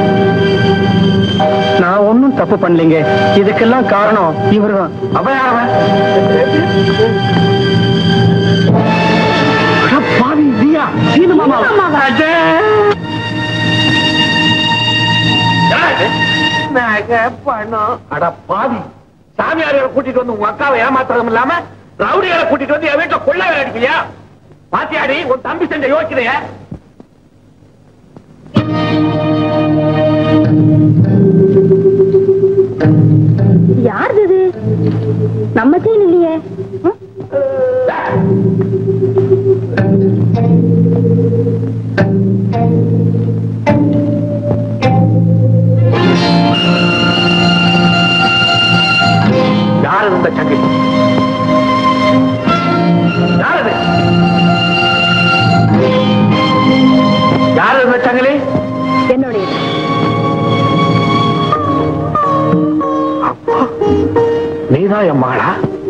நான் ஒண்ணும் தப்பு பண்ணலீங்க இதுக்கெல்லாம் காரணம் இவர்தான் அவன் பாவி நீயா சீனு மாமா நகை பணம் அட பாவி சாமியாரை கூட்டிட்டு வந்து உங்க அக்காவை ஏமாத்துறதும் இல்லாம ரவுடிகளை கூட்டிட்டு வந்து என் வீட்டுல கொள்ள வேலை அடிக்கலையா பாத்தியாடி உன் தம்பி செஞ்ச யோசிக்கிறைய யாருது இது நம்ம சீன் இல்லையே ம்? யாரு இந்த சங்கி யாரு இது? யாரு இந்த சங்கிலி என்னுடைய அப்பா நீதான் என் மகளா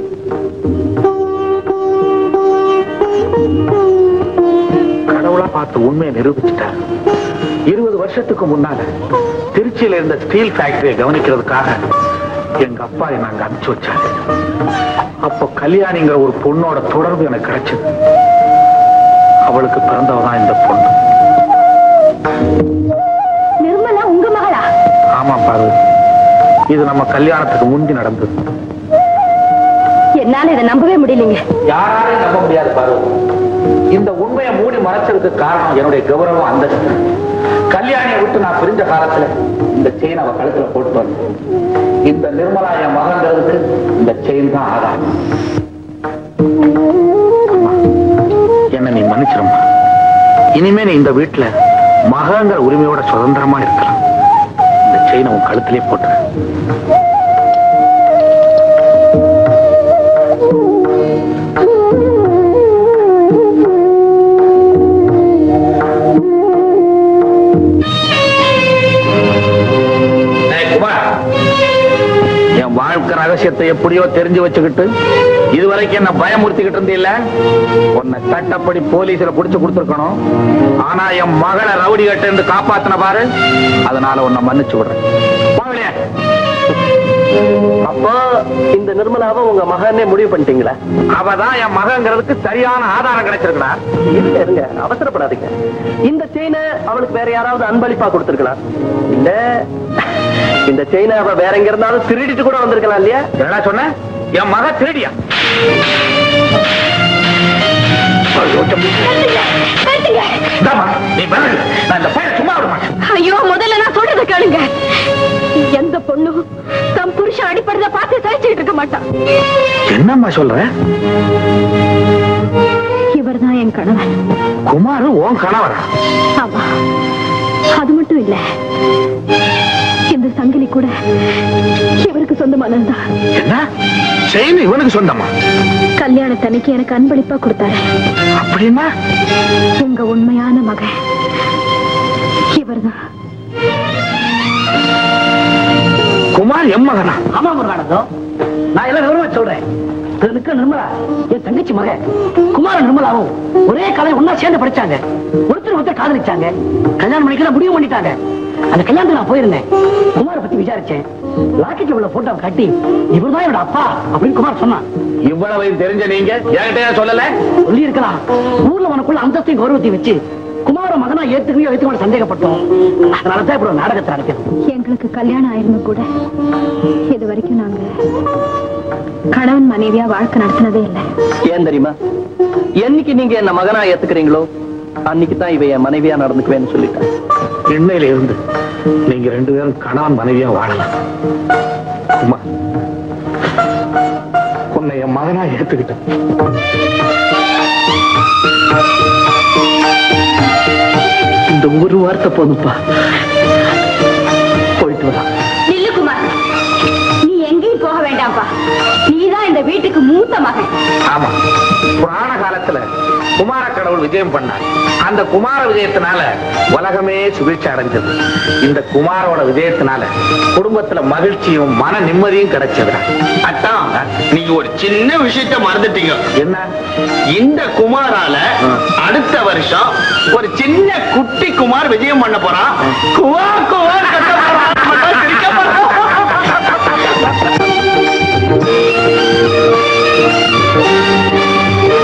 கடவுளா பார்த்து உண்மையை நிரூபிச்சுட்டார் இருபது வருஷத்துக்கு முன்னால திருச்சியில இருந்த ஸ்டீல் ஃபேக்டரியை கவனிக்கிறதுக்காக எங்க அப்பா என்ன அங்க அனுப்பிச்சு வச்சாரு அப்போ கல்யாணிங்கிற ஒரு பொண்ணோட தொடர்பு எனக்கு கிடைச்சது அவளுக்கு பிறந்தவதான் இந்த பொண்ணு நிர்மலா உங்க மகளா ஆமா பார்வதி இது நம்ம கல்யாணத்துக்கு முந்தி நடந்தது என்னால இதை நம்பவே முடியலைங்க யாராலையும் நம்ப முடியாது பார்வதி இந்த உண்மையை மூடி மறைச்சதுக்கு காரணம் என்னுடைய கௌரவம் அந்த கல்யாணியை விட்டு நான் பிரிஞ்ச காலத்துல இந்த செயின் அவ கழுத்துல போட்டு வந்தேன் இந்த நிர்மலா என் மகங்கிறதுக்கு இந்த செயின் தான் ஆதாரம் அம்மா, என்னை நீ மன்னிச்சிருமா இனிமே நீ இந்த வீட்டுல மகங்கிற உரிமையோட சுதந்திரமா இருக்கலாம் இந்த செயினை உன் கழுத்திலே போட்டு என் வாழ்க்கை ரகசியத்தை எப்படியோ தெரிஞ்சு வச்சுக்கிட்டு இதுவரைக்கும் என்ன பயமுறுத்திக்கிட்டு இருந்தீல்ல உன்னை சட்டப்படி போலீஸ்ல புடிச்சு கொடுத்துருக்கணும் ஆனா என் மகளை ரவுடி கட்ட இருந்து காப்பாத்தின பாரு அதனால உன்னை மன்னிச்சு விடுறேன் போகலையே அப்போ இந்த நிர்மலாவை உங்க மகனே முடிவு பண்ணிட்டீங்களா அவதான் என் மகங்கிறதுக்கு சரியான ஆதாரம் கிடைச்சிருக்கா இருங்க இருங்க அவசரப்படாதீங்க இந்த செயினை அவளுக்கு வேற யாராவது அன்பளிப்பா கொடுத்திருக்கலாம் இல்ல இந்த செயினை அவ வேற எங்க இருந்தாலும் திருடிட்டு கூட வந்திருக்கலாம் இல்லையா என்ன சொன்ன என் மக திருடியா இந்தாம்மா, நீ விலகு. நான் இந்த பையனை சும்மா விட மாட்டேன் ஐயோ முதல்ல நான் சொல்றத கேளுங்க எந்த பொண்ணும் தம் புருஷன் அடிப்படுறத பார்த்து சகிச்சுட்டு இருக்க மாட்டான் என்னம்மா சொல்ற இவர்தான் என் கணவன் குமார் உன் கணவரா ஆமா அது மட்டும் இல்ல இந்த சங்கிலி கூட இவருக்கு சொந்தமானதுதான் என்ன செயின் இவனுக்கு சொந்தமா கல்யாணத்தன்னைக்கு எனக்கு அன்பளிப்பா கொடுத்தாரு அப்படின்னா உங்க உண்மையான மகன் இவர்தான் குமார் எம் மகனா ஆமா முருகானந்தம் நான் எல்லாம் விவரமா சொல்றேன் இதுக்கு நிர்மலா என் தங்கச்சி மக குமார நிர்மலாவும் ஒரே கலை ஒன்னா சேர்ந்து படிச்சாங்க ஒருத்தர் ஒருத்தர் காதலிச்சாங்க கல்யாணம் பண்ணிக்கலாம் முடிவு பண்ணிட்டாங்க அந்த கல்யாணத்துக்கு நான் போயிருந்தேன் குமார பத்தி விசாரிச்சேன் லாக்கெட்ல உள்ள போட்டோ கட்டி இவர்தான் என்னோட அப்பா அப்படின்னு குமார் சொன்னான் இவ்வளவு தெரிஞ்ச நீங்க என்கிட்ட ஏன் சொல்லல சொல்லி இருக்கலாம் ஊர்ல உனக்குள்ள அந்தஸ்தையும் கௌரவத்தையும் வச்சு குமார மகனா ஏத்துக்கவே ஏத்துக்கணும் சந்தேகப்பட்டோம் அதனாலதான் இப்படி ஒரு நாடகத்தை நடக்கணும் எங்களுக்கு கல்யாணம் ஆயிருந்தும் கூட இது வரைக்கும் நாங்க கணவன் மனைவியா வாழ்க்கை நடத்தினதே இல்லை ஏன் தெரியுமா என்னைக்கு நீங்க என்ன மகனா ஏத்துக்கிறீங்களோ அன்னைக்கு தான் இவ என் மனைவியா நடந்துக்குவேன்னு சொல்லிட்டேன் இன்னையில இருந்து நீங்க ரெண்டு பேரும் கணவன் மனைவியா வாழலாம் குமார் உன்னை என் மகனா ஏத்துக்கிட்டேன் இந்த ஒரு வார்த்தை போதுப்பா போயிட்டு வரலாம் நில்லுக்குமார் நீ எங்கேயும் போக வேண்டாம்ப்பா நீதான் இந்த வீட்டுக்கு மூத்த மகன் ஆமா புராண காலத்துல குமார கடவுள் விஜயம் பண்ணார் அந்த குமார விஜயத்தினால உலகமே சுபிட்சை அடைஞ்சது இந்த குமாரோட விஜயத்தினால குடும்பத்துல மகிழ்ச்சியும் மன நிம்மதியும் கிடைச்சதுடா அத்தான் நீங்க ஒரு சின்ன விஷயத்த மறந்துட்டீங்க என்ன இந்த குமாரால அடுத்த வருஷம் ஒரு சின்ன குட்டி குமார் விஜயம் பண்ண போறான்